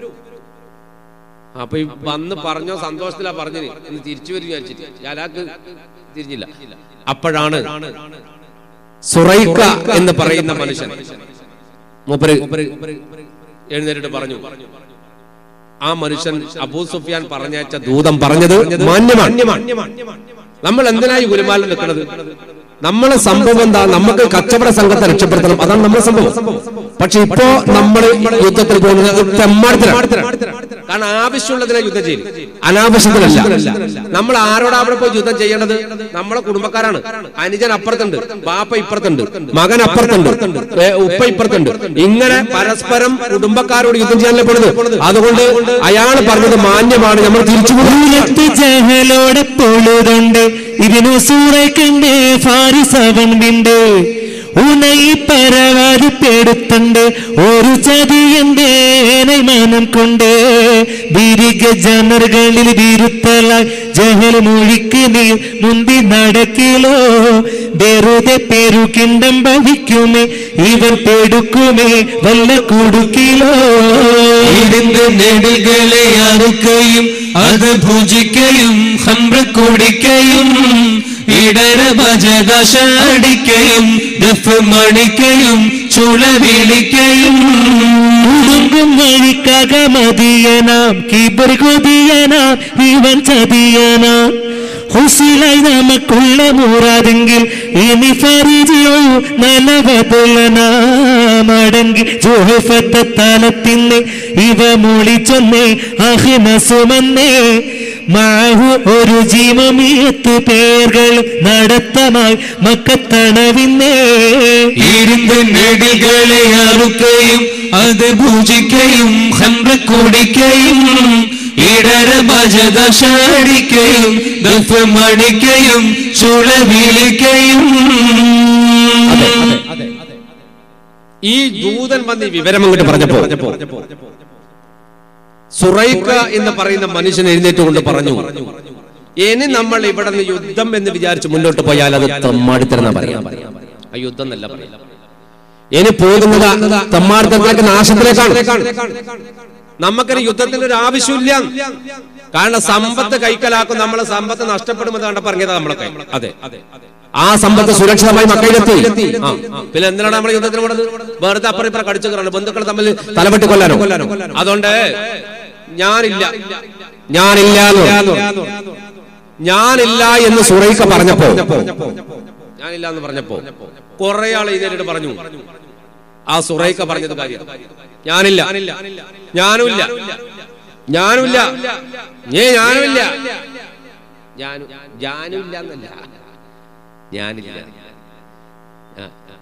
അപ്പൊ ഈ വന്ന് പറഞ്ഞോ സന്തോഷത്തിലാ പറഞ്ഞു ഇന്ന് തിരിച്ചു വരും വിചാരിച്ചിട്ട് ഞാനാക്ക് തിരിഞ്ഞില്ല അപ്പോഴാണ് സുറൈക്ക എന്ന് പറയുന്ന മനുഷ്യൻ മൂപ്പര് എഴുന്നേറ്റ് പറഞ്ഞു ആ മനുഷ്യൻ അബൂ സുഫിയാൻ പറഞ്ഞയച്ച ദൂതം പറഞ്ഞത് മാന്യമാണ് നമ്മൾ എന്തിനായി ഗുരുമാലിൽ നിൽക്കുന്നത് നമ്മളെ സംഭവം എന്താ നമുക്ക് കച്ചവട സംഘത്തെ രക്ഷപ്പെടുത്തണം അതാണ് നമ്മുടെ സംഭവം പക്ഷെ ഇപ്പോ നമ്മൾ യുദ്ധത്തിൽ പോകുന്നത് തെമ്മാടത്തിലാണ് കാരണം ആവശ്യമുള്ളതിനെ യുദ്ധം ചെയ്യും അനാവശ്യത്തിലല്ല നമ്മൾ ആരോടാ അവിടെ പോയി യുദ്ധം ചെയ്യേണ്ടത് നമ്മളെ കുടുംബക്കാരാണ് അനുജൻ അപ്പുറത്തുണ്ട് ബാപ്പ ഇപ്പുറത്തുണ്ട് മകൻ അപ്പുറത്തുണ്ട് ഏ, ഉപ്പ ഇപ്പുറത്തുണ്ട് ഇങ്ങനെ പരസ്പരം കുടുംബക്കാരോട് യുദ്ധം ചെയ്യാനല്ലേ പോണത് അതുകൊണ്ട് അയാൾ പറഞ്ഞത് മാന്യമാണ് നമ്മൾ തിരിച്ചു പോകും ഉയർത്തി ജഹലോടെ പൊഴുതുണ്ട് ഇതിനു സൂറയ്ക്കുണ്ട് ഫാരിസവൻ വിണ്ട് ഉണയി പരവാതി പെടുത്തുണ്ട് ഒരു ചതിയന്റെ മനം കൊണ്ട് ബിരിക ജനറുകളിൽ വിരുത്തലായി ജഹൽ മൊഴിക്ക് നീർ മുന്തി നടക്കിലോ വെറുതെ പെരുകിണ്ടം ഭവിക്കുമേ ഇവൻ പെടുക്കുമേ വല്ല കുടുക്കിലോ ഇരുന്ന് നെടുകളെ അറുക്കുകയും അത് ഭുജിക്കയും ഹംറ കുടിക്കയും ഇടര ഭജദശ അടിക്കയും ദഫ് മണിക്കയും ചുള വിളിക്കയും ഉടുങ്കും വഴിക്കകമതിയനാം കിബർ കൊതിയനാം ഇവൻ ചതിയനാം ഹുസിലായി നമുക്കുള്ള മൂറാതെങ്കിൽ ഇനി ഫരിജിയോ നലവതുള്ളനാമടങ്കി ജോഹഫത്ത തലത്തിന്നെ ഇവ മൂളിച്ചൊന്നേ അഹിമസുമന്നേ മാഹു ഒരു ജീവമീയത്ത് പേർകൾ നടത്തമായി മക്കത്തണവിന്നേ ഇരുന്ന് നെടുകളെ അറുക്കുകയും അത് ഭുജിക്കയും ഹംറ കുടിക്കയും ഇടര ഭജദശാടിക്കയും ദഫ് മടിക്കയും ചുള വിളിക്കയും ഈ ദൂതൻ വന്ന് ഈ വിവരം അങ്ങോട്ട് പറഞ്ഞപ്പോ സുറൈക്ക എന്ന് പറയുന്ന മനുഷ്യൻ എഴുന്നേറ്റ് കൊണ്ട് പറഞ്ഞു ഇനി നമ്മൾ ഇവിടെ നിന്ന് യുദ്ധം എന്ന് വിചാരിച്ച് മുന്നോട്ട് പോയാൽ അത് തമ്മാടിത്തരം പറയാം ആ യുദ്ധം എന്നല്ല പറയാം ഇനി പോകുന്നത് തമ്മാടിത്തരത്തിലേക്ക് നാശത്തിലേക്കാണ് നമുക്കൊരു യുദ്ധത്തിന്റെ ഒരു ആവശ്യമില്ല കാരണം സമ്പത്ത് കൈക്കലാക്കും നമ്മളെ സമ്പത്ത് നഷ്ടപ്പെടുമെന്നാണ് പറഞ്ഞത് നമ്മളൊക്കെ അതെ ആ സമ്പത്ത് സുരക്ഷിതമായി മക്കയിലെത്തി ആ, പിന്നെ എന്തിനാണ് നമ്മൾ യുദ്ധത്തിന് പോണത് വെറുതെ അപ്പുറം ഇപ്പുറം കടിച്ചു കയറാണ് ബന്ധുക്കൾ തമ്മിൽ തലവെട്ടി കൊല്ലാനോ അതുകൊണ്ട് ഞാനില്ല ഞാനില്ല എന്ന് ഞാനില്ല എന്ന് സുറൈക്ക പറഞ്ഞപ്പോ ഞാനില്ല എന്ന് പറഞ്ഞപ്പോ കുറെ ആൾ ഇതിനായിട്ട് പറഞ്ഞു ആ സുറൈക്ക പറഞ്ഞത് കാര്യം ഞാനില്ല ഞാനുമില്ല ഞാനുമില്ല ഏ ഞാനുമില്ല ഞാനു ഞാനുമില്ല എന്നല്ല ഞാനില്ല ആ, ആ.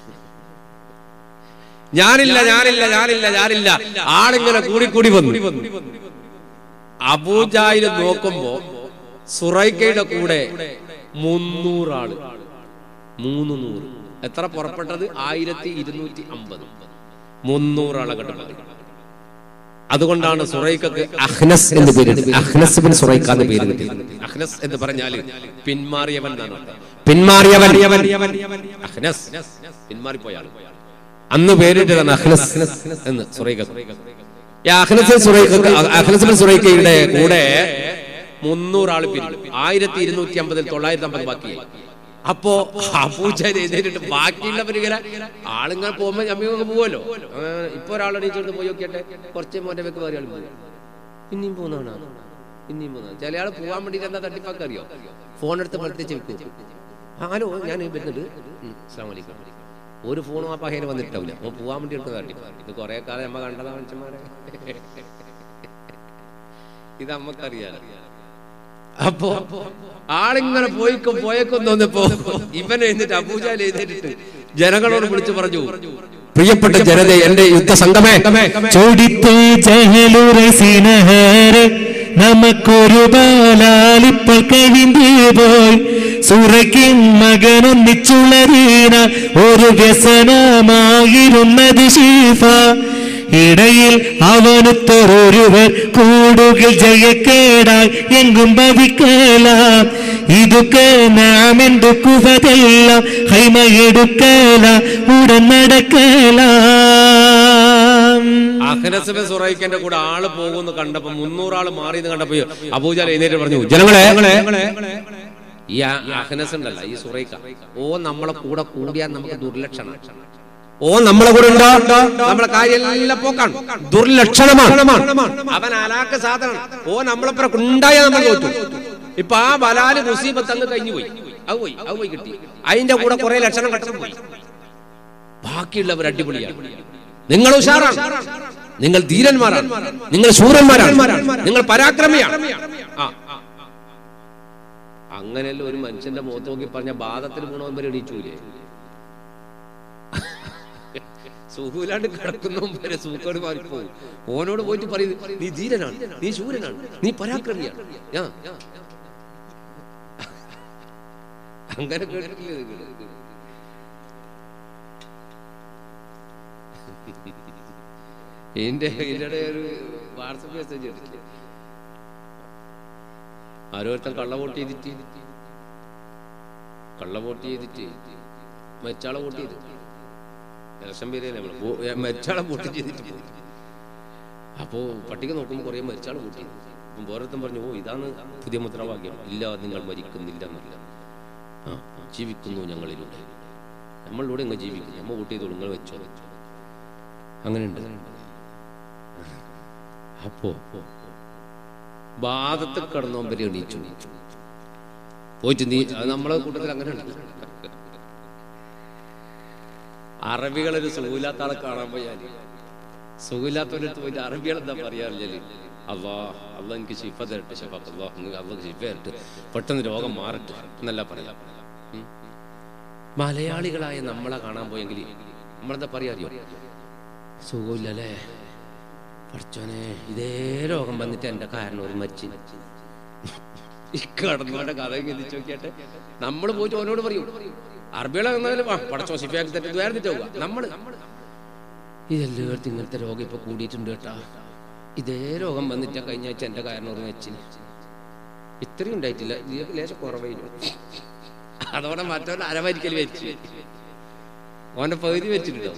ഞാനില്ല ഞാനില്ല ഞാനില്ല ഞാനില്ല ആളിങ്ങനെ കൂടി കൂടി വന്നു അബൂജായിൽ നോക്കുമ്പോ സുറൈക്കയുടെ കൂടെ മുന്നൂറാള് മൂന്ന് നൂറ് എത്ര പുറപ്പെട്ടത് ആയിരത്തി ഇരുന്നൂറ്റി അമ്പത് മുന്നൂറാളെ കണ്ടത് അതുകൊണ്ടാണ് സുറൈക്കക്ക് അഹ്നസ് എന്ന് പേര് അഹ്നസ് ബിൻ സുറൈക്ക എന്ന് പേര് കിട്ടിയത് അഹ്നസ് എന്ന് പറഞ്ഞാൽ പിന്മാറിയവൻ എന്നാണ് അർത്ഥം. പിന്മാറിയവൻ അഹ്നസ് പിന്മാറിപ്പോയ ആള് അന്ന് പേരിട്ടതാണ് അഹ്നസ് എന്ന് സുറൈക്ക ഈ അഹ്നസ് സുറൈക്ക അഹ്നസ് ബിൻ സുറൈക്കയുടെ കൂടെ മുന്നൂറാള് പിരിഞ്ഞു ആയിരത്തി ഇരുന്നൂറ്റി അമ്പതിൽ തൊള്ളായിരത്തി അമ്പത് ബാക്കിയായി അപ്പോ അബൂജാൽ എഴുന്നേറ്റിട്ട് ബാക്കിയുള്ളവരിങ്ങനെ ആളിങ്ങനെ പോകുമ്പോ ഞമ്മ പോവല്ലോ ഇപ്പൊ ഒരാൾ എണീച്ചോണ്ട് പോയി നോക്കിയട്ടെ കുറച്ച് മോന്റെ വെക്ക് വേറെ ആൾ പോയി ഇനിയും പോകുന്നതാണ് ഇനിയും പോകുന്ന ചില ആൾ പോവാൻ വേണ്ടിട്ട് എന്താ തട്ടിപ്പാക്ക് അറിയോ ഫോൺ എടുത്ത് പ്രത്യേകിച്ച് വെക്കും ഹലോ ഞാൻ വരുന്നുണ്ട് ഉം, അസ്സലാമു അലൈക്കും ഒരു ഫോണും ആ പഹേന് വന്നിട്ടാവില്ല ഓൻ പോവാൻ വേണ്ടി എടുക്കുന്ന തട്ടിപ്പ് ഇത് കുറെ കാലം നമ്മ കണ്ടതാ മനുഷ്യന്മാരെ ഇത് നമ്മക്കറിയാലോ അപ്പോ ആളിങ്ങനെ പോയിക്കും പോയേക്കും തോന്നിപ്പോ ഇവൻ എഴുന്നേറ്റ് അബൂജാൽ എഴുന്നേറ്റിട്ട് ജനങ്ങളോട് വിളിച്ചു പറഞ്ഞു പ്രിയപ്പെട്ട ജനത എന്റെ യുദ്ധ സംഘമേ ചൊടിത്ത് ജഹലുറസിനഹേറെ നമുക്കൊരു ബാലാലിപ്പോൾ കഴിഞ്ഞു പോയി സുറയ്ക്കും മകനൊന്നിച്ചുളരീന ഒരു വ്യസനമായിരുന്നത് ശീഫ ഇടയിൽ അവനുത്തൊരുവർ കൂടുകിൽ ജയക്കേടായി എങ്കും ഭവിക്കലാം ഇതൊക്കെ നാം എന്തുക്കുവതെല്ലാം ഹൈമയെടുക്കല ഉടൻ നടക്കലാം അഹ്നസബെ സുറൈഖന്റെ കൂടെ ആള് പോകുന്നു കണ്ടപ്പോ മുന്നൂറാള് മാറി എന്ന് കണ്ടപ്പോ അബൂജാൽ എഴുന്നേറ്റ് പറഞ്ഞു ജനങ്ങളെ ഈ അ- അഹ്നസ് ഉണ്ടല്ല ഈ സുറൈക്ക ഓ നമ്മളെ കൂടെ കൂടിയാൽ നമുക്ക് ദുർലക്ഷണം ഓ നമ്മളെ കൂടെ ഉണ്ടോ നമ്മളെ കാര്യം എല്ലാം പോക്കാണ് ദുർലക്ഷണമാണ് അവൻ അലാക്ക സാധനം ഓ നമ്മളെപ്പുറം ഉണ്ടായാൽ നമ്മൾ തോറ്റു ഇപ്പൊ ആ ബലാല് മുസീബത്ത് അങ്ങ് കഴിഞ്ഞു പോയി അത് പോയി അത് പോയി കിട്ടി അതിന്റെ കൂടെ കുറെ ലക്ഷണം കട്ടം പോയി ബാക്കിയുള്ളവർ അടിപൊളിയാണ് നിങ്ങൾ ഉഷാറാണ് നിങ്ങൾ ധീരന്മാരാണ് നിങ്ങൾ ശൂരന്മാരാണ് നിങ്ങൾ പരാക്രമിയാണ് ആ അങ്ങനെയല്ല ഒരു മനുഷ്യന്റെ മുഖത്ത് നോക്കി പറഞ്ഞ ബാധത്തിൽ ഗുണം വരെ എണീച്ചൂലേ സുഖൂലാണ്ട് കിടക്കുന്ന വരെ സൂക്കോട് മാറിപ്പോകും ഓനോട് പോയിട്ട് പറയും നീ ധീരനാണ് നീ ശൂരനാണ് നീ പരാക്രമിയാണ് ആ, ആ. അങ്ങനെ കേട്ടിട്ടില്ലേ നിങ്ങള്? എന്റെ ഇതിനിടെ ഒരു വാട്സപ്പ് മെസ്സേജ് എടുത്തില്ല ആരോരുത്തൻ കള്ള വോട്ട് ചെയ്തിട്ട് കള്ള വോട്ട് ചെയ്തിട്ട് മെച്ചാളെ വോട്ട് ചെയ്തു ഇലക്ഷൻ പേരല്ലേ നമ്മള് വോ- ഏ, മെച്ചാളെ വോട്ട് ചെയ്തിട്ട് പോയി അപ്പോ പട്ടിക നോക്കുമ്പോൾ കുറെ മരിച്ചാളെ വോട്ട് ചെയ്തു അപ്പം ഓരോരുത്തൻ പറഞ്ഞു ഓ ഇതാണ് പുതിയ മുദ്രാവാക്യം ഇല്ല നിങ്ങൾ മരിക്കുന്നില്ല എന്നല്ല ആ ജീവിക്കുന്നു ഞങ്ങളിലൂടെ നമ്മളിലൂടെ നിങ്ങൾ ജീവിക്കുന്നു നമ്മൾ വോട്ട് ചെയ്തോളൂ നിങ്ങൾ വെച്ചോ അങ്ങനെയുണ്ട് അപ്പോ ബാധത്തിൽ കിടന്നോമ്പര് എണീച്ചു പോയിട്ട് നീ അത് നമ്മളെ കൂട്ടത്തിൽ അങ്ങനെ ഉണ്ട് അറബികളൊരു സുഖമില്ലാത്ത ആളെ കാണാൻ പോയാല് സുഖമില്ലാത്തവരടുത്ത് പോയിട്ട് അറബികൾ എന്താ പറയാറില്ലേ അള്ളാ അള്ളാഹ് എനിക്ക് ശിഫ തരട്ടെ ശിഫ അള്ളാഹ് അള്ളാഹ് ശിഫ തരട്ടെ പെട്ടെന്ന് രോഗം മാറട്ടെ എന്നല്ല പറയാം ഉം. മലയാളികളായ നമ്മളെ കാണാൻ പോയെങ്കിൽ നമ്മളെന്താ പറയാ അറിയോ സുഖമില്ലല്ലേ പഠിച്ചോനെ ഇതേ രോഗം വന്നിട്ട് എന്റെ കാരണം ഒരു മരിച്ചു ഈ കടന്നോടെ കഥ ചിന്തിച്ചു നോക്കിയാട്ടെ നമ്മൾ പോയിട്ട് ഓനോട് പറയും അറബികളെ വന്നാലും ആ പടച്ചോ സിഫിയാക്കി തെറ്റി വേർന്നിട്ട് പോവുക നമ്മള് ഇതെല്ലായിടത്തും ഇങ്ങനത്തെ രോഗം ഇപ്പൊ കൂടിയിട്ടുണ്ട് കേട്ടാ ഇതേ രോഗം വന്നിട്ട് കഴിഞ്ഞ ആഴ്ച എന്റെ കാരണം ഒരു മരിച്ചിന് ഇത്രയും ഉണ്ടായിട്ടില്ല ഇതിലേക്ക് ലേശം കുറവായിരുന്നു അതോടെ മറ്റവൻ അരമരിക്കൽ വെച്ച് ഓന്റെ പകുതി വെച്ചിട്ടുണ്ടോ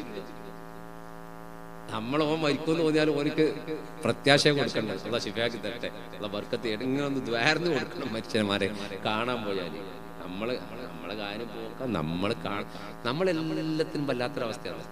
നമ്മൾ ഓൻ മരിക്കുമെന്ന് തോന്നിയാൽ ഓനക്ക് പ്രത്യാശ കൊടുക്കണ്ട അല്ല ശിഫാക്കി തരട്ടെ അല്ല വർക്കത്ത് ഇങ്ങനെ ഒന്ന് ദ്വാരന്ന് കൊടുക്കണം മനുഷ്യന്മാരെ കാണാൻ പോയാൽ നമ്മള് നമ്മളെ കാര്യം പോക്കാം നമ്മൾ നമ്മളെല്ലാത്തിനും വല്ലാത്തൊരവസ്ഥയാണ്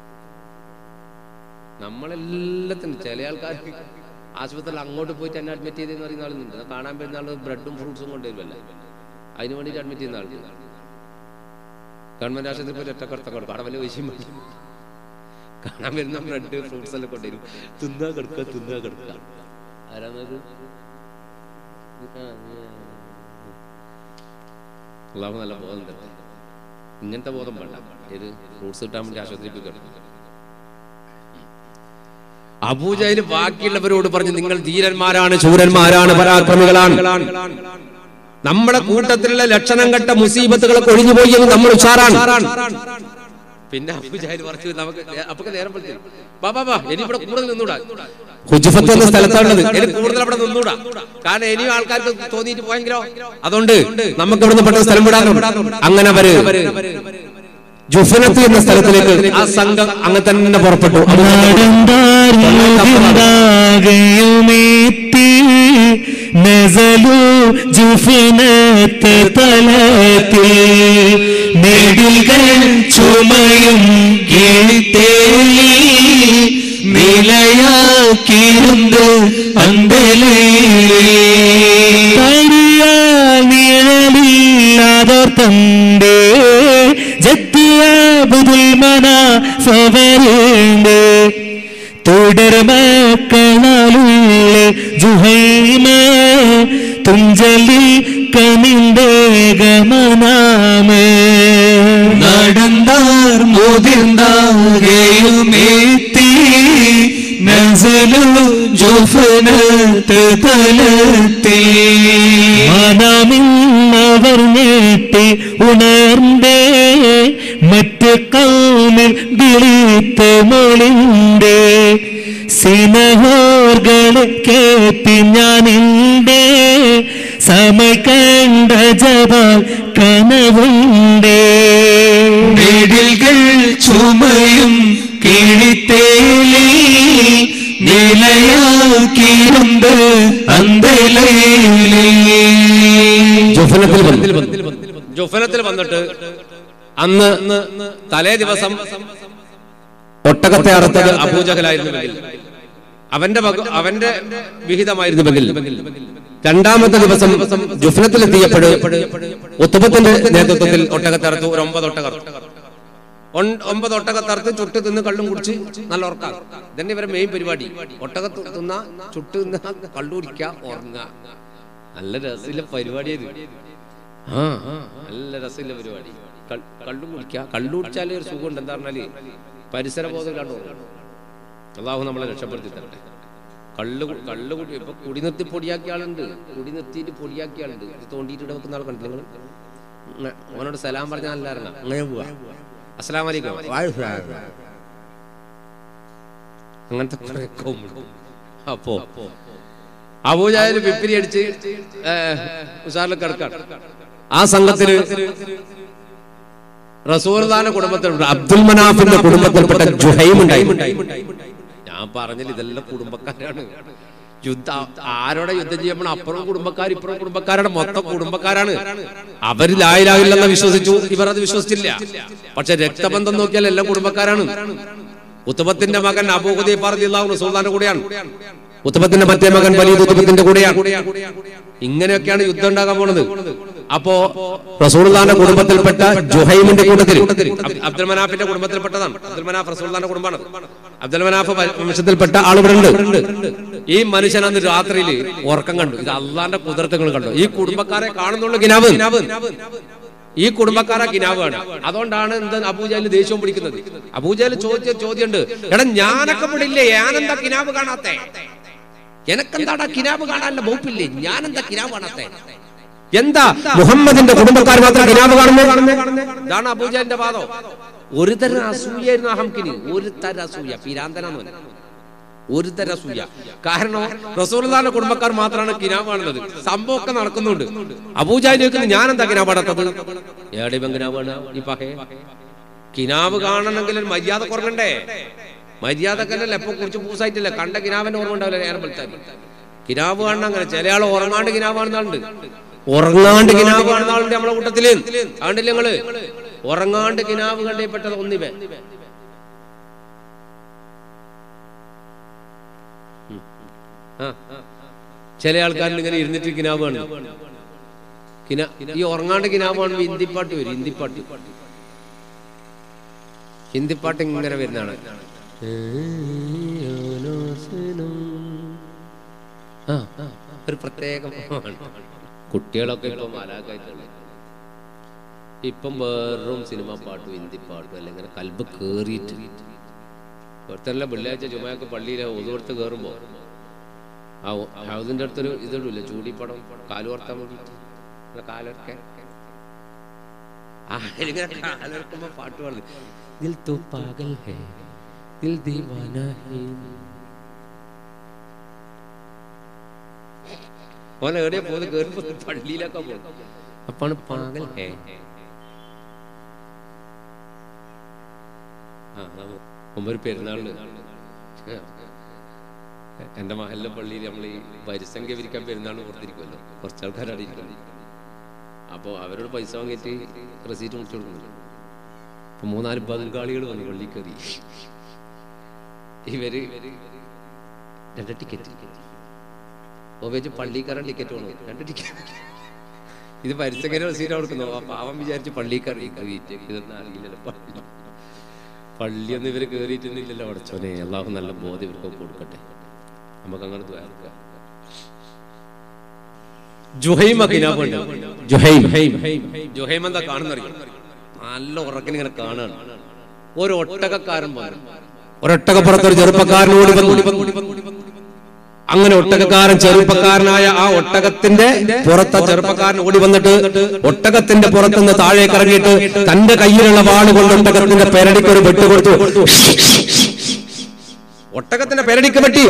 നമ്മളെല്ലാത്തിനും ചില ആൾക്കാർക്ക് ആശുപത്രിയിൽ അങ്ങോട്ട് പോയിട്ട് എന്നെ അഡ്മിറ്റ് ചെയ്തെന്ന് പറയുന്ന ആളുണ്ട് കാണാൻ പറ്റുന്ന ആള് ബ്രെഡും ഫ്രൂട്ട്സും കൊണ്ടുവരുമല്ല അതിന് വേണ്ടിയിട്ട് അഡ്മിറ്റ് ചെയ്യുന്ന ആൾക്ക് ഗവൺമെന്റ് ആശുപത്രി പോയിട്ട് ഒറ്റക്കടത്ത കൊടുക്കും അവിടെ വലിയ പൈസയും വേണം. കാണാൻ വരുന്ന ബ്രെഡ് ഫ്രൂട്ട്സ് എല്ലാം കൊണ്ടുവരും തിന്നാ കിടക്കുക തിന്നാ കിടക്കുക ആരാന്നത് അള്ളാഹു നല്ല ബോധം തരട്ടെ ഇങ്ങനത്തെ ബോധം വേണ്ട ഏത് ഫ്രൂട്ട്സ് കിട്ടാൻ വേണ്ടി ആശുപത്രിയിൽ പോയി കിടക്കും അബൂജയില് ബാക്കിയുള്ളവരോട് പറഞ്ഞു നിങ്ങൾ ധീരന്മാരാണ് ശൂരന്മാരാണ് പരാക്രമികളാണ് നമ്മുടെ കൂട്ടത്തിലുള്ള ലക്ഷണം കെട്ട മുസീബത്തുകളൊക്കെ ഒഴിഞ്ഞു പോയി എന്ന് നമ്മൾ ഉഷാറാണ് പിന്നെ അബൂജാഹിൽ പറഞ്ഞു നമുക്ക് അപ്പൊക്കെ നേരം പറ്റി ബാ ബാ ബാ ഇനി ഇവിടെ കൂടുതൽ നിന്നൂടാ ഹുജുഫത്ത് എന്ന സ്ഥലത്താണുള്ളത് ഇനി കൂടുതൽ അവിടെ നിന്നൂടാ കാരണം ഇനിയും ആൾക്കാർക്ക് തോന്നിയിട്ട് പോയെങ്കിലോ അതുകൊണ്ട് നമുക്ക് ഇവിടുന്ന് പെട്ടെന്ന് സ്ഥലം വിടാൻ അങ്ങനെ അവര് ജുഫനത്ത് എന്ന സ്ഥലത്തിലേക്ക് ആ സംഘം അങ്ങനെ തന്നെ പുറപ്പെട്ടു നടന്താരിയുമേത്തി നസലു ജുഫനത്ത് തലത്തിൽ നെടികൾ ചുമയും കീഴ്ത്തേലി നിലയാക്കിരുന്ന് നിഴലില്ലാതോർ തന്റെ ജത്തിയാബുദുൽ മന ഫവരുണ്ട് തുടർമക്കളാലുള്ള ജുഹൈമ തുഞ്ചലിൽ കനിന്റെ ഗമനാമേ നടന്നാർ മുതിർന്നാകെയുമേത്തി നസലു ജുഫനത്ത് തലത്തിൽ മനമിന്നവർ ഞെട്ടി ഉണർന്നേ മറ്റ് കൗമിൽ വിളിത്ത് മൊളിന്റെ സിനഹോർകളെ കേട്ടി ഞാനിന്റെ സമയ കണ്ട ജപാൽ കനവുണ്ടേ നെടിൽകൾ ചുമയും കിഴിത്തേലി നിലയാക്കിയുണ്ട് അന്തലയിലേ ജുഫനത്തിൽ വന്നു ജുഫനത്തിൽ വന്നിട്ട് അന്ന് തലേ ദിവസം ഒട്ടകത്തെ അറുത്തത് അബൂജഹലായിരുന്നുവെങ്കിൽ അവന്റെ വക- അവന്റെ വിഹിതമായിരുന്നുവെങ്കിൽ രണ്ടാമത്തെ ദിവസം ജുഫനത്തിലെത്തിയപ്പോൾ ഉത്തുബത്തിന്റെ നേതൃത്വത്തിൽ ഒട്ടകത്തെ അറുത്തു ഒരു ഒമ്പത് ഒട്ടകർ ഒൺ- ഒമ്പത് ഒട്ടകത്തറുത്ത് ചുട്ട് തിന്ന് കള്ളും കുടിച്ച് നല്ല ഉറക്കാം ഇതന്നെ ഇവരെ മെയിൻ പരിപാടി ഒട്ടകത്ത് തിന്ന ചുട്ട് തിന്ന കള്ളു കുടിക്കുക ഉറങ്ങുക നല്ല രസമില്ല പരിപാടിയത് ആ ആ, നല്ല രസമില്ല പരിപാടി കൾ- കള്ളും കുടിക്കുക കള്ളു കുടിച്ചാലേ ഒരു സുഖമുണ്ട് എന്താ പറഞ്ഞാല് പരിസര ബോധം കണ്ടു അള്ളാഹു നമ്മളെ രക്ഷപ്പെടുത്തി തരട്ടെ കള്ള് കു- കള്ള് കുടി ഇപ്പൊ കുടി നിർത്തി പൊടിയാക്കിയ ആളുണ്ട് കുടി നിർത്തിയിട്ട് പൊടിയാക്കിയ ആളുണ്ട് ഇത് തോണ്ടിയിട്ട് ഇവിടെ വെക്കുന്ന ആൾ കണ്ടില്ല നിങ്ങൾ ഓനോട് സലാം പറഞ്ഞാൽ നല്ല ഇറങ്ങാം അങ്ങനെ പോവാ അസ്സലാം വലൈക്കും അങ്ങനത്തെ കുറെ കോമുണ്ട് അപ്പോ അബൂജാഹിൽ വിപ്പിരി അടിച്ച് ഉഷാറിൽ കിടക്കാണ് ആ സംഘത്തില് റസൂർദാന്റെ കുടുംബത്തിൽപ്പെട്ട അബ്ദുൽ മനാഫിന്റെ കുടുംബത്തിൽപ്പെട്ട ജുഹൈം ഉണ്ടായി ഞാൻ പറഞ്ഞില്ല ഇതെല്ലാം കുടുംബക്കാരാണ് യുദ്ധ ആരോടെ യുദ്ധം ചെയ്യുമ്പോൾ അപ്പുറം കുടുംബക്കാർ ഇപ്പുറം കുടുംബക്കാരുടെ മൊത്തം കുടുംബക്കാരാണ് അവർ ലായിലാകില്ലെന്ന് വിശ്വസിച്ചു ഇവർ അത് വിശ്വസിച്ചില്ല പക്ഷെ രക്തബന്ധം നോക്കിയാൽ എല്ലാം കുടുംബക്കാരാണ് ഉത്തമത്തിന്റെ മകൻ അബൂഹുദി പറഞ്ഞില്ലാവുന്നു സുൽത്താന്റെ കൂടെയാണ് ഉത്തമത്തിന്റെ മറ്റേ മകൻ വലിയ ഉത്തമത്തിന്റെ കൂടെയാണ് ഇങ്ങനെയൊക്കെയാണ് യുദ്ധം ഉണ്ടാകാൻ പോണത് അപ്പോ റസൂൽദാന്റെ കുടുംബത്തിൽപ്പെട്ട ജുഹൈമിന്റെ കൂട്ടത്തിൽ അബ്- അബ്ദുൽ മനാഫിന്റെ കുടുംബത്തിൽപ്പെട്ടതാണ് അബ്ദുൽ മനാഫ് റസൂൽദാന്റെ കുടുംബമാണ് അബ്ദുൽ മനാഫ് വ- വംശത്തിൽപ്പെട്ട ആളുകളുണ്ട് ഈ മനുഷ്യൻ അന്ന് രാത്രിയിൽ ഉറക്കം കണ്ടു ഇത് അള്ളാന്റെ കുതിർത്തങ്ങൾ കണ്ടു ഈ കുടുംബക്കാരെ കാണുന്നുള്ള ഗിനാവ് ഈ കുടുംബക്കാരെ കിനാവ് കാണാം അതുകൊണ്ടാണ് എന്ത് അബൂജാലിന് ദേഷ്യവും പിടിക്കുന്നത് അബൂജാല് ചോദിച്ച ചോദ്യമുണ്ട് എടാ ഞാനൊക്കെ പിടില്ലേ ഞാനെന്താ കിനാവ് കാണാത്തെ എനക്കെന്താടാ കിനാവ് കാണാനുള്ള വകുപ്പില്ലേ ഞാനെന്താ കിനാവ് കാണാത്തെ എന്താ മുഹമ്മദിന്റെ കുടുംബക്കാർ മാത്രം കിനാവ് കാണുന്നു ഇതാണ് അബൂജാലിന്റെ വാദം ഒരു തരം അസൂയായിരുന്നു അഹംകിന് ഒരു തരം അസൂയ പിരാന്തനാന്ന് പറഞ്ഞു ഒരു തരം അസൂയ കാരണം റസൂർദാന്റെ കുടുംബക്കാർ മാത്രമാണ് കിനാവ് കാണുന്നത് സംഭവമൊക്കെ നടക്കുന്നുണ്ട് അബൂജാലി ചോദിക്കുന്നത് ഞാൻ എന്താ കിനാവ് കാണാത്തത് ഏടെ ഇവൻ കിനാവ് കാണുക ഈ പഹേ കിനാവ് കാണണമെങ്കിൽ ഒരു മര്യാദ കുറഞ്ഞണ്ടേ മര്യാദക്കല്ലല്ല എപ്പോ കുറിച്ച് പൂസായിട്ടില്ല കണ്ട കിനാവിന്റെ ഓർമ്മ ഉണ്ടാവില്ല നേരം വെളുത്താൽ കിനാവ് കാണണം അങ്ങനെ ചില ആൾ ഉറങ്ങാണ്ട് കിനാവ് കാണുന്ന ആളുണ്ട് ഉറങ്ങാണ്ട് കിനാവ് കാണുന്ന ആളുണ്ട് നമ്മളെ കൂട്ടത്തില് അതുകൊണ്ടില്ല നിങ്ങള് ഉറങ്ങാണ്ട് കിനാവ് കണ്ടപ്പെട്ടത് ഒന്നിവേ ആ ചില ആൾക്കാരിൽ ഇങ്ങനെ ഇരുന്നിട്ട് കിനാവ് കാണുന്നു കിന ഈ ഉറങ്ങാണ്ട് കിനാവ് കാണുമ്പോ ഹിന്ദിപ്പാട്ട് വരും ഹിന്ദിപ്പാട്ട് ഹിന്ദിപ്പാട്ട് ഇങ്ങനെ വരുന്നതാണ് ആ, ആ, ഒരു പ്രത്യേക ഭാവമാണ്. കുട്ടികളൊക്കെ ഇപ്പൊ മലാക്കായിട്ടുള്ള ഇപ്പം വെറും സിനിമ പാട്ടും ഹിന്ദി പാട്ടും അല്ല ഇങ്ങനെ കൽബ് കേറിയിട്ട് ഒരുത്തരല്ല വെള്ളിയാഴ്ച ചുമയൊക്കെ പള്ളിയിലെ ഒതുകൊടുത്ത് കയറുമ്പോ ആ ഹൗസിന്റെ അടുത്തൊരു ഇതിടില്ല ചൂടിപ്പടം കാലുവർത്താൻ വേണ്ടിയിട്ട് ഇങ്ങനെ കാലൊക്കെ ആ ഇങ്ങനെ കാലൊർക്കുമ്പോ പാട്ട് പാടുന്നു ദിൽ തോ പാഗൽ ഹേ ദിൽ ദീവാന ഹേ ഓൻ എവിടെയാ പോകുന്നത് കയറുമ്പോ പള്ളിയിലൊക്കെ പോകും അപ്പാണ് പാഗൽ ഹേ ആ മുമ്പ് ഒരു പെരുന്നാളിന് എന്റെ മഹലിലെ പള്ളിയിൽ നമ്മൾ ഈ പരിസംഖ്യ വിരിക്കാൻ പെരുന്നാളിന് പുറത്തിരിക്കുമല്ലോ കുറച്ച് ആൾക്കാരാണ് ഇരിക്കുന്നത് അപ്പോൾ അവരോട് പൈസ വാങ്ങിയിട്ട് റെസീറ്റ് മുറിച്ചു കൊടുക്കുന്നുണ്ട് അപ്പൊ മൂന്നാല് ബംഗാളികൾ വന്നു പള്ളി കയറി ഇവര് രണ്ട് ടിക്കറ്റ് ഉപയോഗിച്ച് പള്ളിക്കാരൻ ടിക്കറ്റ് വേണം രണ്ട് ടിക്കറ്റ് ഇത് പരിസംഖ്യ റെസീറ്റ് കൊടുക്കുന്നു ആ പാവം വിചാരിച്ച് പള്ളിക്കാരി കയറിയിട്ട് ഇതൊന്നും അറിയില്ലല്ലോ പള്ളി പള്ളിയൊന്നും ഇവര് കയറിയിട്ടൊന്നുമില്ലല്ലോ അടച്ചോനെ അള്ളാഹു നല്ല ബോധം ഇവർക്ക് കൊടുക്കട്ടെ നമുക്ക് അങ്ങനെ ദ്വാരക്കാം ജുഹൈമ കിനാബുണ്ട് ജുഹൈം ജുഹൈം എന്താ കാണുന്നറിയോ നല്ല ഉറക്കിന് ഇങ്ങനെ കാണാണ് ഒരു ഒട്ടകക്കാരൻ വന്നു ഒരൊട്ടകപ്പുറത്തൊരു ചെറുപ്പക്കാരനോട് അങ്ങനെ ഒട്ടകക്കാരൻ ചെറുപ്പക്കാരനായ ആ ഒട്ടകത്തിന്റെ പുറത്തെ ചെറുപ്പക്കാരൻ ഓടി വന്നിട്ട് ഒട്ടകത്തിന്റെ പുറത്തുനിന്ന് താഴേക്ക് ഇറങ്ങിയിട്ട് തന്റെ കയ്യിലുള്ള വാള് കൊണ്ട് ഒട്ടകത്തിന്റെ പെരടിക്ക് ഒരു വെട്ട് കൊടുത്തു ഒട്ടകത്തിന്റെ പെരടിക്ക് വെട്ടി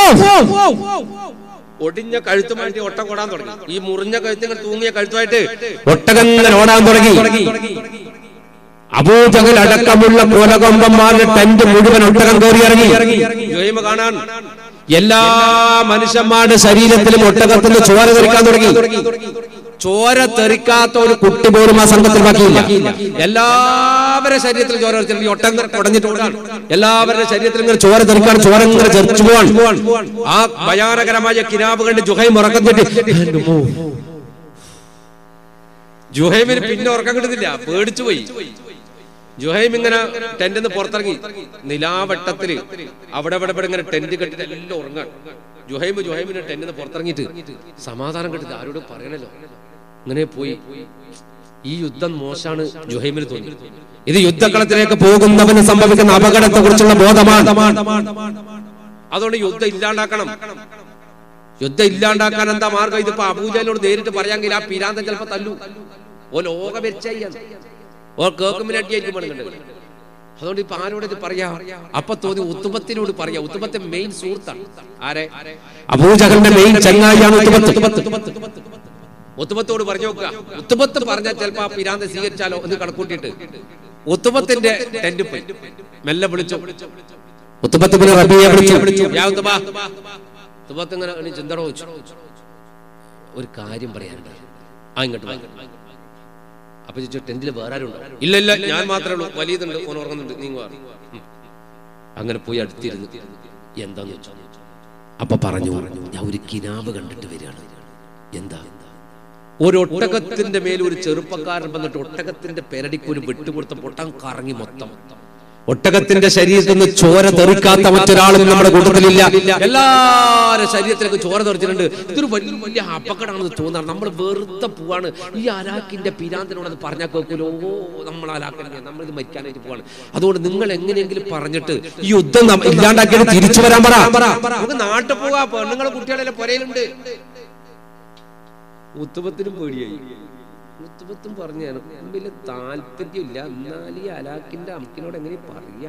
ഒടിഞ്ഞ കഴുത്തുമായിട്ട് ഒട്ടം കൊടാൻ തുടങ്ങി ഈ മുറിഞ്ഞ കഴുത്തുകൾ തൂങ്ങിയ കഴുത്തുമായിട്ട് ഒട്ടകം ഇങ്ങനെ ഓടാൻ തുടങ്ങി അബൂജകൽ അടക്കമുള്ള കോലകൊമ്പന്മാരുടെ ടെന്റ് മുഴുവൻ ഒട്ടകം കയറി ഇറങ്ങി ജുഹൈമ കാണാൻ എല്ലാ മനുഷ്യന്മാരുടെ ശരീരത്തിലും ഒട്ടകത്തിന് ചോര തെറിക്കാൻ തുടങ്ങി ചോര തെറിക്കാത്ത ഒരു കുട്ടി പോലും ആ സംഘത്തിൽ ബാക്കിയില്ല എല്ലാവരുടെ ശരീരത്തിൽ ചോര വെച്ചിട്ട് ഈ ഒട്ടം കുടഞ്ഞിട്ട് ഓടാൻ എല്ലാവരുടെ ശരീരത്തിൽ ഇങ്ങനെ ചോര തെറിക്കാൻ ചോര ഇങ്ങനെ തെറിച്ചു പോവാൻ ആ ഭയാനകരമായ കിനാബ് കണ്ട് ജുഹൈം ജുഹൈം ഉറക്കം തെറ്റി ജുഹൈമിന് പിന്നെ ഉറക്കം കിട്ടുന്നില്ല പേടിച്ചു പോയി ജുഹൈം ഇങ്ങനെ ടെന്റിന്ന് പുറത്തിറങ്ങി നിലാവട്ടത്തില് അവിടെ ഇവിടെ ഇവിടെ ഇങ്ങനെ ടെന്റ് കെട്ടിട്ട് എല്ലാം ഉറങ്ങാൻ ജുഹൈം ജുഹൈമിന് ടെന്റിന്ന് പുറത്തിറങ്ങിയിട്ട് സമാധാനം കിട്ടില്ല ആരോടും പറയണല്ലോ ഇങ്ങനെ പോയി ഈ യുദ്ധം മോശാണ് ജുഹൈമിന് തോന്നി ഇത് യുദ്ധക്കളത്തിലേക്ക് പോകുന്നവന് സംഭവിക്കുന്ന അപകടത്തെ കുറിച്ചുള്ള ബോധമാണ് അതുകൊണ്ട് യുദ്ധം ഇല്ലാണ്ടാക്കണം യുദ്ധം ഇല്ലാണ്ടാക്കാൻ എന്താ മാർഗം ഇതിപ്പോ അബൂജാലിനോട് നേരിട്ട് പറയാമെങ്കിൽ ആ പിരാന്തൻ ചിലപ്പോ തല്ലു ഓ ലോക വെച്ചാണ് ഓ കേക്കുമിനടിയായിരിക്കും പണികണ്ടത് അതുകൊണ്ട് ഇപ്പൊ ആരോട് ഇത് പറയാ അപ്പൊ തോന്നി ഉത്തുബത്തിനോട് പറയാ ഉത്തുബത്തെ മെയിൻ സുഹൃത്താണ് ആരെ അബൂജഹലിന്റെ മെയിൻ ചങ്ങായിയാണ് ഉത്തുബത്ത് ഉത്തുബത്തോട് പറഞ്ഞു നോക്കുക ഉത്തുബത്ത് പറഞ്ഞാൽ ചിലപ്പോ ആ പിരാന്ത സ്വീകരിച്ചാലോ എന്ന് കണക്കൂട്ടിയിട്ട് ഉത്തുബത്തിന്റെ ടെന്റ് പോയി മെല്ലെ വിളിച്ചു ഉത്തുബത്ത് പിന്നെ റബിയെ വിളിച്ചു യാ ഉത്തുബാ. ഉത്തുബത്ത് ഇങ്ങനെ എണീച്ച് എന്താടോ ചോദിച്ചു ഒരു കാര്യം പറയാനുണ്ട് ആ ഇങ്ങോട്ട് വാ. അപ്പൊ ചോദിച്ചു ടെന്റിൽ വേറെ ആരും ഉണ്ടോ ഇല്ല ഇല്ല ഞാൻ മാത്രമേ ഉള്ളൂ വലിയതുണ്ട് ഓൻ ഉറങ്ങുന്നുണ്ട് നീ വാ. ഉം. അങ്ങനെ പോയി അടുത്തിരുന്നു എന്താന്ന് വെച്ചു അപ്പൊ പറഞ്ഞു ഞാൻ ഒരു കിനാവ് കണ്ടിട്ട് വരികയാണ് എന്താ ഒരു ഒട്ടകത്തിന്റെ മേൽ ഒരു ചെറുപ്പക്കാരൻ വന്നിട്ട് ഒട്ടകത്തിന്റെ പെരടിക്ക് ഒരു വെട്ടുകൊടുത്ത പൊട്ടാൻ കറങ്ങി മൊത്തം ഒട്ടകത്തിന്റെ ശരീരത്തിൽ നിന്ന് ചോര തെറിക്കാത്ത മറ്റൊരാളും നമ്മുടെ കൂട്ടത്തിലില്ല എല്ലാവരുടെ ശരീരത്തിലേക്ക് ചോര തെറിച്ചിട്ടുണ്ട് ഇതൊരു വലിയ വലിയ അപകടമാണെന്ന് തോന്നാറ് നമ്മൾ വെറുതെ പോവാണ് ഈ അലാക്കിന്റെ പിരാന്തനോട് അത് പറഞ്ഞാൽ കേൾക്കൂലോ ഓ നമ്മൾ അലാക്കന്നെ നമ്മൾ ഇത് മരിക്കാനായിട്ട് പോവാണ് അതുകൊണ്ട് നിങ്ങൾ എങ്ങനെയെങ്കിലും പറഞ്ഞിട്ട് ഈ യുദ്ധം നമ്മ- ഇല്ലാണ്ടാക്കിയിട്ട് തിരിച്ചു വരാൻ പറ നമുക്ക് നാട്ടിൽ പോവാ പെണ്ണുങ്ങളെ കുട്ടികളെല്ലാം പുരയിലുണ്ട് ഉത്തുപത്തിനും പേടിയായി ഉത്തുപത്തും പറഞ്ഞു എനക്കും വലിയ താല്പര്യമില്ല എന്നാൽ ഈ അലാക്കിന്റെ അമ്മക്കിനോട് എങ്ങനെ പറയാ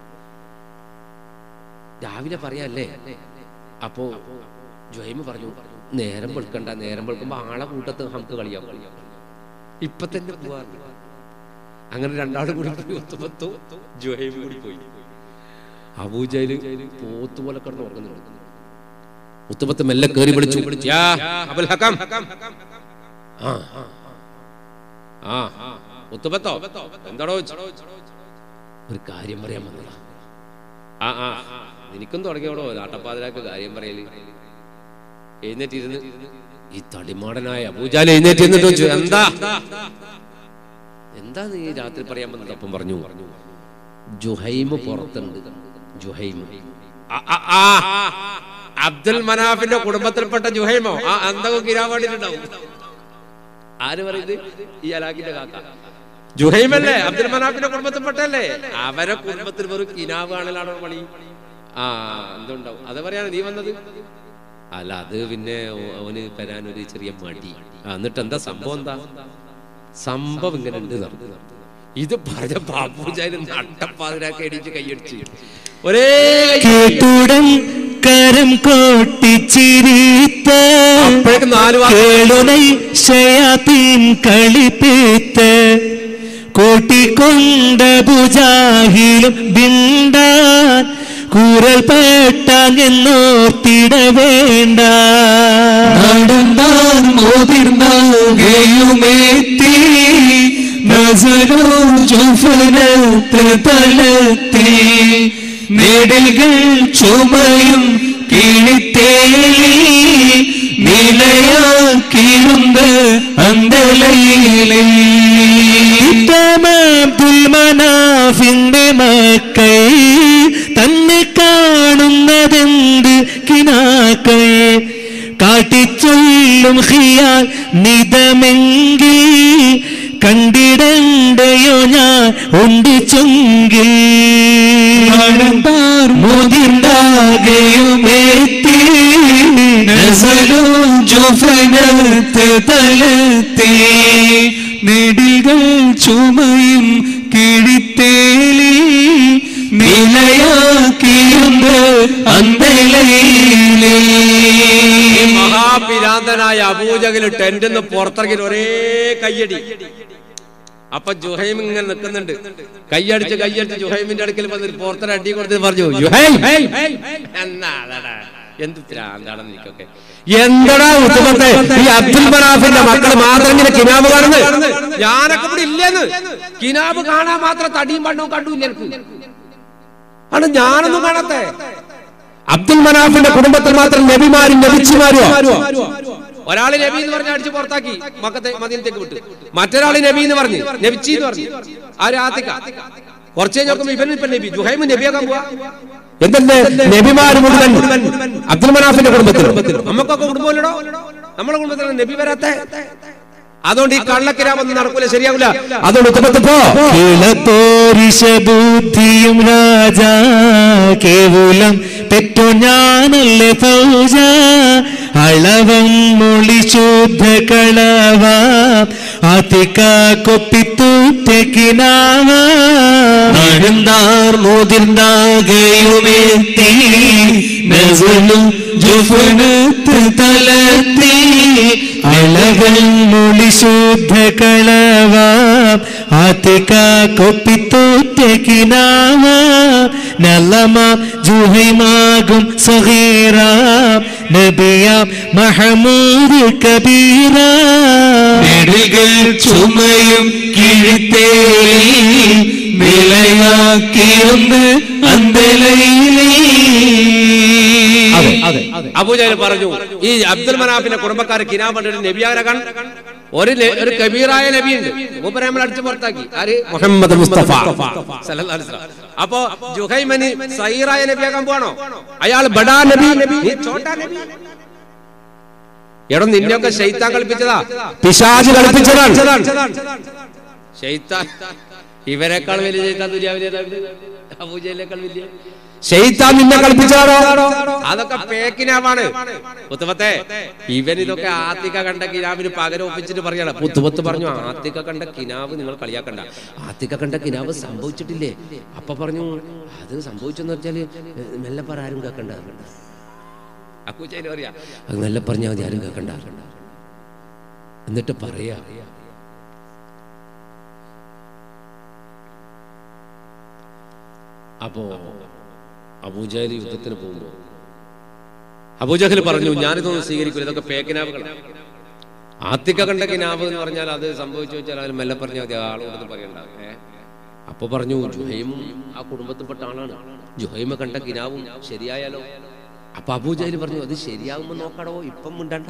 രാവിലെ പറയാല്ലേ അപ്പോ ജോയിമ് പറഞ്ഞു നേരം വെളുക്കണ്ട നേരം വെളുക്കുമ്പോ ആളെ കൂട്ടത്ത് നമുക്ക് കളിയാവും ഇപ്പൊ തന്നെ പോവാ അങ്ങനെ രണ്ടാളും കൂടി പോയി ഒത്തുപത്തു ജോയിമ് കൂടി പോയി അബൂജയില് പോത്തുപോലെ കിടന്ന് ഉറങ്ങുന്നുണ്ട് മുത്തുപത്ത് മെല്ലെ കയറി വിളിച്ചു യാ അബുൽ ഹക്കാം ആ ആ മുത്തുപത്തോ എന്താടോ ഒരു കാര്യം പറയാൻ വന്നതാ ആ ആ എനിക്കും തുടങ്ങിയോടോ നാട്ടപ്പാതിരാക്ക് കാര്യം പറയല് എഴുന്നേറ്റിരുന്ന് ഈ തടിമാടനായ അബൂജാൽ എഴുന്നേറ്റ് ഇരുന്നിട്ട് ചോദിച്ചു എന്താ എന്താ നീ രാത്രി പറയാൻ വന്നത് അപ്പം പറഞ്ഞു ജുഹൈമ് പുറത്തുണ്ട് ജുഹൈമ് ആ, ആ, ആ. അബ്ദുൽ മനാഫിന്റെ കുടുംബത്തിൽപ്പെട്ട ജുഹൈമോ ആ എന്തൊക്കെ കിരാൻ വേണ്ടിട്ടുണ്ടാവും ആര് പറയുന്നത് ഈ അലാഖിന്റെ കാക്ക ജുഹൈമല്ലേ അബ്ദുൽ മനാഫിന്റെ കുടുംബത്തിൽപ്പെട്ടല്ലേ അവരെ കുടുംബത്തിൽ വെറും കിനാവ് കാണലാണോ പണി ആ എന്തുണ്ടാവും അത് പറയാണ് നീ വന്നത് അല്ല അത് പിന്നെ ഓ- അവന് തരാൻ ഒരു ചെറിയ മടി ആ, എന്നിട്ട് എന്താ സംഭവം എന്താ സംഭവം ഇങ്ങനെ ഉണ്ട് എന്നാണ്. ഇത് പറഞ്ഞ ബാബുജാന് നട്ടപ്പാതിരാക്കി എണീച്ച് കൈയടിച്ച് ഒരേ കൈ- കേട്ടുടൻ കരം കോട്ടിച്ചിരിത്ത് അപ്പോഴേക്കും നാല് വാക്ക് കേളുനൈ ഷയാത്തീൻ കളിപ്പിത്ത് കൂട്ടിക്കൊണ്ട ഭുജാഹിലും ബിണ്ടാൻ കൂരൽ പെട്ടാങ്ങെന്നോർത്തിട വേണ്ട നടന്താർ മുതിർന്നകയുമെത്തി നസരോ ജുഫനത്ത് തലത്തി നെടികൾ ചുമയും കിഴിത്തേലി നിലയാക്കിരുന്ന് അന്തലയിലേ അബ്ദുൽ മനാഫിന്റെ മക്കൾ തന്നെ കാണുന്നതെന്ത് കിനാക്കൾ കാട്ടിച്ചൊല്ലും ഹിയാൽ നിതമെങ്കിൽ കണ്ടിടണ്ടയോ ഞാൻ ഉണ്ട് ചൊങ്കിൽ നടന്താർ മുതിർന്നകയുമെത്തി നസരോ ജുഫനത്ത് തലത്തി നെടികൾ ചുമയും കിഴിത്തേലി നിലയാക്കിയുണ്ട് അന്തലയിലേ ഈ മഹാപിരാന്തനായ അബൂജകല് ടെന്റിന്ന് പുറത്തിറങ്ങി ഒരേ കയ്യടി അപ്പൊ ജുഹൈം ഇങ്ങനെ നിൽക്കുന്നുണ്ട് കയ്യടിച്ച് കയ്യടിച്ച് ജുഹൈമിന്റെ അടുക്കൽ വന്നിട്ട് പുറത്തൊരു അടി കൊടുത്ത് പറഞ്ഞു ജുഹൈം എന്നാടാ എന്ത് ഭ്രാന്താണെന്ന് എനിക്കൊക്കെ എന്തടാ ഉത്തമത്തെ ഈ അബ്ദുൽ മനാഫിന്റെ മക്കൾ മാത്രം ഇങ്ങനെ കിനാബ് കാണുന്നത് ഞാനൊക്കെ ഇവിടെ ഇല്ലെന്ന് കിനാബ് കാണാൻ മാത്രം തടിയും പണ്ണവും കണ്ടൂല്ല എനിക്ക് ആണ് ഞാനൊന്നും കാണാത്തെ അബ്ദുൽ മനാഫിന്റെ കുടുംബത്തിൽ മാത്രം നബിമാരും നബിച്ചുമാരും ഒരാള് നബി എന്ന് പറഞ്ഞ് അടിച്ച് പുറത്താക്കി മക്കത്തെ മദീനത്തേക്ക് വിട്ടു മറ്റൊരാള് നബി എന്ന് പറഞ്ഞു നബിച്ചി എന്ന് പറഞ്ഞു ആര് ആത്തിക്ക കുറച്ച് കഴിഞ്ഞ് നോക്കുമ്പോ ഇവനും ഇപ്പൊ നബി ജുഹൈമ് നബിയാക്കാൻ പോവാ എന്തല്ലേ നബിമാര് മുഴുവൻ അബ്ദുൽ മനാഫിന്റെ കുടുംബത്തിൽ നമുക്കൊക്കെ കുടുംബമല്ലടോ നമ്മളെ കുടുംബത്തിൽ നബി വരാത്ത അതുകൊണ്ട് ഈ കള്ളക്കിരാമൊന്നും നടക്കൂല ശരിയാവില്ല അതുകൊണ്ട് ഉത്തമത്തിൽ പോ കിളപ്പോരിശ ബുദ്ധിയും രാജ കേവലം പെറ്റോ ഞാനല്ലേ ഫൗജ അളവം മൊളി ശുദ്ധ കളവ അതിക്ക കൊപ്പിത്തൂറ്റക്കിനാവ നടന്താർ മുതിർന്നാകയുമെത്തി നസലും ജുഫനത്ത് തലത്തി അളവൽ മൊളി ശുദ്ധ കളവ അതിക്ക കൊപ്പിത്തൂറ്റക്കിനാവ നല്ലമ ജുഹൈമാകും സഹീറ നബിയാം മഹമൂദ് കബീറ നെടുകൾ ചുമയും കിഴിത്തേലി നിലയാക്കിയൊന്ന് അന്തലയിലേ അബൂജഹൽ പറഞ്ഞു ഈ അബ്ദുൽ മനാഫിന്റെ കുടുംബക്കാരെ കിനാബ് കണ്ടിട്ട് നബിയാരാകാൻ ഒരു ല- ഒരു കബീറായ നബിയുണ്ട് മൂപ്പരെ നമ്മൾ അടിച്ചു പുറത്താക്കി ആര് മുഹമ്മദ് മുസ്തഫ സല്ലല്ലാഹു അലൈഹി വസല്ലം. അപ്പോ ജുഹൈമന് സൈറായ നബിയാകാൻ പോവാണോ അയാൾ ബഡാ നബി നീ ചോട്ടാ നബി എടോ നിന്നെയൊക്കെ ശൈത്താൻ കളിപ്പിച്ചതാ പിശാജ് കളിപ്പിച്ചതാണ് ശൈത്താൻ ഇവരെക്കാൾ വലിയ ശൈത്താൻ ദുര്യാവിലെ അബൂജയിലേക്കാൾ വലിയ ശൈത്താൻ നിന്നെ കളിപ്പിച്ചതാണോ അതൊക്കെ പേക്കിനാവാണ് പുത്തുപത്തെ ഇവൻ ഇതൊക്കെ ആത്തിക്ക കണ്ട കിനാവിന് പകരം ഒപ്പിച്ചിട്ട് പറയണം പുത്തുപത്ത് പറഞ്ഞു ആത്തിക്ക കണ്ട കിനാവ് നിങ്ങൾ കളിയാക്കണ്ട ആത്തിക്ക കണ്ട കിനാവ് സംഭവിച്ചിട്ടില്ലേ അപ്പൊ പറഞ്ഞു അത് സംഭവിച്ചെന്ന് വെച്ചാല് മെല്ലെ പറ ആരും കേൾക്കണ്ട അക്കൂച്ചതിന് പറയാ അത് മെല്ലെ പറഞ്ഞാൽ മതി ആരും കേൾക്കണ്ട എന്നിട്ട് പറയാ അപ്പോ അബൂജഹൽ യുദ്ധത്തിന് പോകുമ്പോ അബൂജഹൽ പറഞ്ഞു ഞാനിതൊന്നും സ്വീകരിക്കില്ല ഇതൊക്കെ പേക്കിനാവുകളാണ് ആത്തിക്ക കണ്ട കിനാവ് എന്ന് പറഞ്ഞാൽ അത് സംഭവിച്ചു വെച്ചാൽ അതിൽ മെല്ലെ പറഞ്ഞാൽ മതി ആളോടൊന്നും പറയണ്ട ഏ? അപ്പൊ പറഞ്ഞു ജുഹൈമും ആ കുടുംബത്തിൽപ്പെട്ട ആളാണ് ജുഹൈമ കണ്ട കിനാവും ശരിയായാലോ അപ്പൊ അബൂജഹൽ പറഞ്ഞു അത് ശരിയാകുമ്പോ നോക്കടോ ഇപ്പം മിണ്ടാണ്ട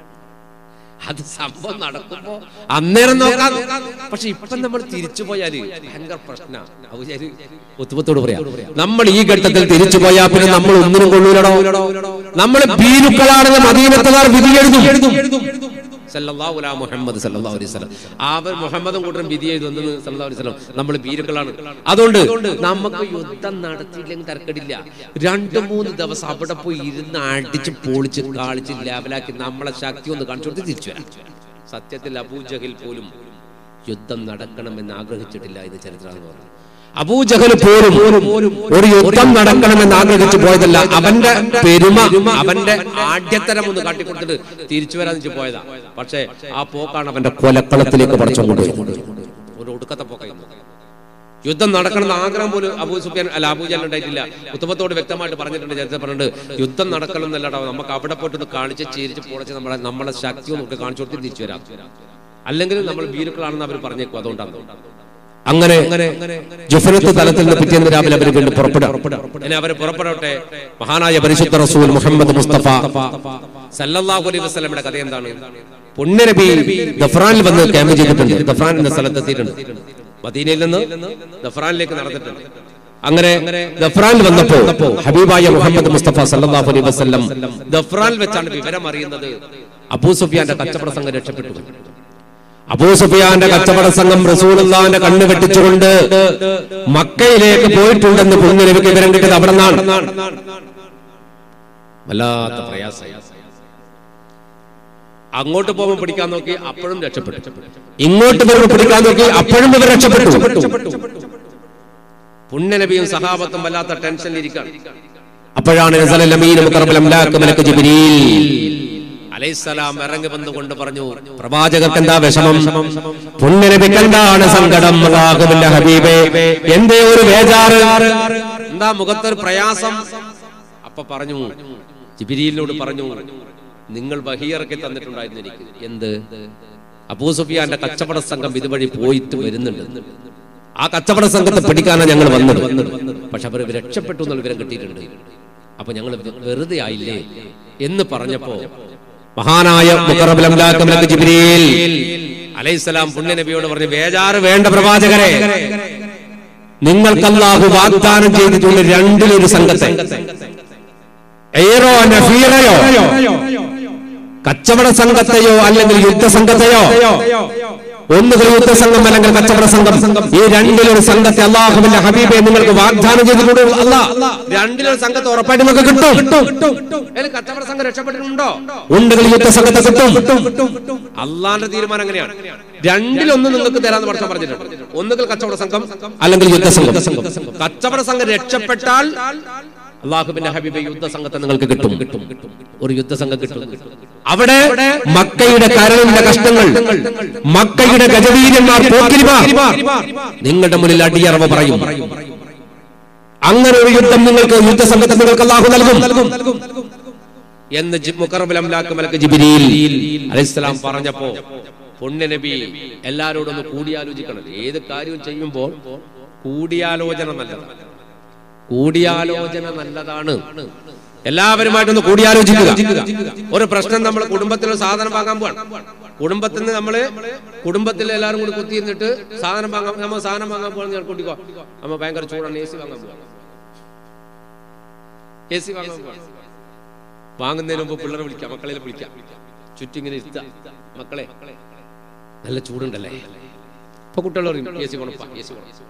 അത് സംഭവം നടക്കുമ്പോ അന്നേരം നോക്കാം പക്ഷെ ഇപ്പൊ നമ്മൾ തിരിച്ചു പോയാല് ഭയങ്കര പ്രശ്ന ഒത്തുപത്തോട് പറയാം നമ്മൾ ഈ ഘട്ടത്തിൽ തിരിച്ചു പോയാൽ പിന്നെ നമ്മൾ ഒന്നിനും കൊള്ളൂലടോ നമ്മൾ ഭീരുക്കളാണെന്ന് മദീനത്തുകാർ വിധി എഴുതും സല്ലല്ലാഹു അലാ മുഹമ്മദ് സല്ലല്ലാഹു അലൈഹി വസല്ലം അവർ മുഹമ്മദും കൂട്ടരും വിധി എഴുതുന്നത് സല്ലല്ലാഹു അലൈഹി വസല്ലം നമ്മൾ ഭീരുക്കളാണ് അതുകൊണ്ട് നമുക്ക് യുദ്ധം നടത്തിയില്ലെങ്കിൽ തരക്കടില്ല രണ്ട് മൂന്ന് ദിവസം അവിടെ പോയി ഇരുന്ന് അടിച്ച് പൊളിച്ച് കാളിച്ച് ലെവലാക്കി നമ്മളെ ശക്തി ഒന്ന് കാണിച്ചു കൊടുത്ത് തിരിച്ചു വരാം സത്യത്തിൽ അബൂജഹിൽ പോലും യുദ്ധം നടക്കണമെന്ന് ആഗ്രഹിച്ചിട്ടില്ല എന്ന് ചരിത്രം പറഞ്ഞു അബൂജഹൽ പോലും ഒരു യുദ്ധം നടക്കണമെന്ന് ആഗ്രഹിച്ചു പോയതല്ല അവന്റെ പെരുമ അവന്റെ ആദ്യത്തരം ഒന്ന് കാട്ടിക്കൊടുത്തിട്ട് തിരിച്ചു വരാൻ വെച്ച് പോയതാ പക്ഷേ ആ പോക്കാണ് അവന്റെ കൊലക്കളത്തിലേക്ക് പറിച്ചു കൊണ്ടുപോയി ഒരു ഒടുക്കത്തെ പോക്കായിരുന്നു യുദ്ധം നടക്കണമെന്ന് ആഗ്രഹം പോലും അബൂ സുഫിയാൻ അല്ല അബൂജാൻ ഉണ്ടായിട്ടില്ല ഉത്തമത്തോട് വ്യക്തമായിട്ട് പറഞ്ഞിട്ടുണ്ട് ചരിത്രം പറഞ്ഞിട്ടുണ്ട് യുദ്ധം നടക്കണം എന്നല്ലടാ നമുക്ക് അവിടെ പോയിട്ട് കാണിച്ച് ചിരിച്ച് പൊളച്ച് നമ്മളെ നമ്മളെ ശക്തി ഒന്ന് കാണിച്ചു കൊടുത്ത് തിരിച്ചു വരാം അല്ലെങ്കിൽ നമ്മൾ ഭീരുക്കളാണെന്ന് അവർ പറഞ്ഞേക്കും അതുകൊണ്ടാണ് അങ്ങനെ ജുഫനത്ത് തലത്തിൽ നിന്ന് പിറ്റേന്ന് രാവിലെ അവർ വീണ്ടും പുറപ്പെടാം ഇനി അവർ പുറപ്പെടട്ടെ മഹാനായ പരിശുദ്ധ റസൂൽ മുഹമ്മദ് മുസ്തഫ സല്ലല്ലാഹു അലൈഹി വസല്ലമയുടെ കഥ എന്താണ് പുണ്യനബി ദഫ്രാനിൽ വന്ന് ക്യാമ്പ് ചെയ്തിട്ടുണ്ട് ദഫ്രാൻ എന്ന സ്ഥലത്ത് എത്തിയിട്ടുണ്ട് മദീനയിൽ നിന്ന് ദഫ്രാനിലേക്ക് നടന്നിട്ടുണ്ട് അങ്ങനെ ദഫ്രാനിൽ വന്നപ്പോ ഹബീബായ മുഹമ്മദ് മുസ്തഫ സല്ലല്ലാഹു അലൈഹി വസല്ലം ദഫ്രാനിൽ വെച്ചാണ് വിവരം അറിയുന്നത് അബൂ സുഫിയാന്റെ കച്ചവട സംഘം രക്ഷപ്പെട്ടു അബൂ സുഫിയാന്റെ കച്ചവട സംഘം റസൂലുള്ളാന്റെ കണ്ണ് വെട്ടിച്ചുകൊണ്ട് മക്കയിലേക്ക് പോയിട്ടുണ്ടെന്ന് പുണ്യനബിക്ക് വിവരം കിട്ടിയത് അവിടെ നിന്നാണ് വല്ലാത്ത പ്രയാസം അങ്ങോട്ട് പോകുമ്പോൾ പിടിക്കാൻ നോക്കി അപ്പോഴും രക്ഷപ്പെട്ടു ഇങ്ങോട്ട് വരുമ്പോൾ പിടിക്കാൻ നോക്കി അപ്പോഴും ഇവർ രക്ഷപ്പെട്ടു പുണ്യനബിയും സഹാബത്തും വല്ലാത്ത ടെൻഷനിലിരിക്കാണ് അപ്പോഴാണ് നസലൽ അമീൻ മുഖറബൽ അംലാക്ക് മലക്ക് ജിബ്രീൽ അലൈഹിസ്സലാം ഇറങ്ങി വന്നുകൊണ്ട് പറഞ്ഞു പ്രവാചകർക്ക് എന്താ വിഷമം പുണ്യനബിക്ക് എന്താണ് സങ്കടം അല്ലാഹുവിന്റെ ഹബീബേ എന്തേ ഒരു ബേജാറ് എന്താ മുഖത്തൊരു പ്രയാസം അപ്പൊ പറഞ്ഞു ജിബിരിയിലോട് പറഞ്ഞു നിങ്ങൾ വഹിയിറക്കി തന്നിട്ടുണ്ടായിരുന്നു എനിക്ക് എന്ത് അബൂ സുഫിയാന്റെ കച്ചവട സംഘം ഇതുവഴി പോയിട്ട് വരുന്നുണ്ട് ആ കച്ചവട സംഘത്തെ പിടിക്കാനാണ് ഞങ്ങൾ വന്നത് പക്ഷെ അവർ രക്ഷപ്പെട്ടു എന്നുള്ള വിവരം കിട്ടിയിട്ടുണ്ട് അപ്പൊ ഞങ്ങൾ വെറുതെ ആയില്ലേ എന്ന് പറഞ്ഞപ്പോ മഹാനായ മുഖറബുൽ അംലാക്ക് മലക്ക് ജിബ്രീൽ അലൈഹിസ്സലാം പുണ്യ നബിയോട് പറഞ്ഞു ബേജാറ് വേണ്ട പ്രവാചകരെ നിങ്ങൾക്ക് അല്ലാഹു വാഗ്ദാനം ചെയ്തിട്ടുള്ള രണ്ടിലൊരു സംഘത്തെ എയറോ നഫീറയോ കച്ചവട സംഘത്തെയോ അല്ലെങ്കിൽ യുദ്ധസംഘത്തെയോ ഒന്നുകിൽ യുദ്ധസംഘം അല്ലെങ്കിൽ കച്ചവട സംഘം ഈ രണ്ടിലൊരു സംഘത്തെ അള്ളാഹുവിന്റെ ഹബീബെ നിങ്ങൾക്ക് വാഗ്ദാനം ചെയ്തിട്ടുണ്ട് അല്ല രണ്ടിലൊരു സംഘത്തെ ഉറപ്പായിട്ട് നിങ്ങൾക്ക് കിട്ടും അതിൽ കച്ചവട സംഘം രക്ഷപ്പെട്ടിട്ടുണ്ടോ ഉണ്ടെങ്കിൽ യുദ്ധസംഘത്തെ കിട്ടും അള്ളാന്റെ തീരുമാനം അങ്ങനെയാണ് രണ്ടിലൊന്നും നിങ്ങൾക്ക് തരാന്ന് പഠിച്ചാൽ പറഞ്ഞിട്ടുണ്ട് ഒന്നുകിൽ കച്ചവട സംഘം അല്ലെങ്കിൽ യുദ്ധസംഘം കച്ചവട സംഘം രക്ഷപ്പെട്ടാൽ അള്ളാഹുബിന്റെ ഹബീബ് യുദ്ധസംഘത്തെ നിങ്ങൾക്ക് കിട്ടും ഒരു യുദ്ധസംഘം കിട്ടും അവിടെ മക്കയുടെ കരളിന്റെ കഷ്ടങ്ങൾ മക്കയുടെ ഗജവീരന്മാർ പോക്കിരിമാർ നിങ്ങളുടെ മുന്നിൽ അടിയറവ് പറയും അങ്ങനെ ഒരു യുദ്ധം നിങ്ങൾക്ക് യുദ്ധസംഘത്തെ നിങ്ങൾക്ക് അള്ളാഹു നൽകും എന്ന് ജി- മുഖറബുൽ അംലാക്ക് മലക്ക് ജിബ്രീൽ അലൈഹിസ്സലാം പറഞ്ഞപ്പോ പുണ്യനബി എല്ലാരോടും ഒന്ന് കൂടിയാലോചിക്കണം ഏത് കാര്യവും ചെയ്യുമ്പോൾ കൂടിയാലോചന നല്ലതാണ് കൂടിയാലോചന നല്ലതാണ് എല്ലാവരുമായിട്ടൊന്ന് കൂടിയാലോചിക്കുക ഒരു പ്രശ്നം നമ്മൾ കുടുംബത്തിൽ ഒരു സാധനം വാങ്ങാൻ പോവാണ് കുടുംബത്തിൽ നിന്ന് നമ്മള് കുടുംബത്തിൽ എല്ലാവരും കൂടി കുത്തിയിരുന്നിട്ട് സാധനം വാങ്ങാൻ നമ്മൾ സാധനം വാങ്ങാൻ പോകണം ഞാൻ കൂട്ടിക്കോ നമ്മ ഭയങ്കര ചൂടാണ് എ സി വാങ്ങാൻ പോവാം എ സി വാങ്ങാൻ പോവാം വാങ്ങുന്നതിന് മുമ്പ് പിള്ളേരെ വിളിക്കാം മക്കളെ വിളിക്കാം ചുറ്റിങ്ങനെ ഇരുത്താം മക്കളെ നല്ല ചൂടുണ്ടല്ലേ ഇപ്പൊ കുട്ടികളോട് പറയും എ സി വേണപ്പാ എ സി വേണം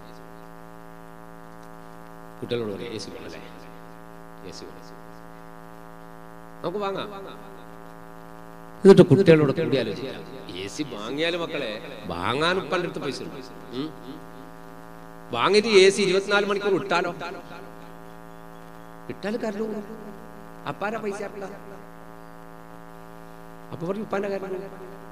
കുട്ടികളോട് പറയും എ സി വേണല്ലേ എ സി വേണം നമുക്ക് വാങ്ങാം എന്നിട്ട് കുട്ടികളോട് കൂടി ആലോചിക്കാം എ സി വാങ്ങിയാലും മക്കളെ വാങ്ങാനും പലയിടത്ത് പൈസ ഉണ്ട് ഉം. വാങ്ങിയിട്ട് എ സി ഇരുപത്തിനാല് മണിക്കൂർ ഇട്ടാലോ ഇട്ടാൽ കരണ്ടു അപ്പാര പൈസ അപ്പ അപ്പൊ പറഞ്ഞു ഉപ്പാന്റെ കരണ്ടു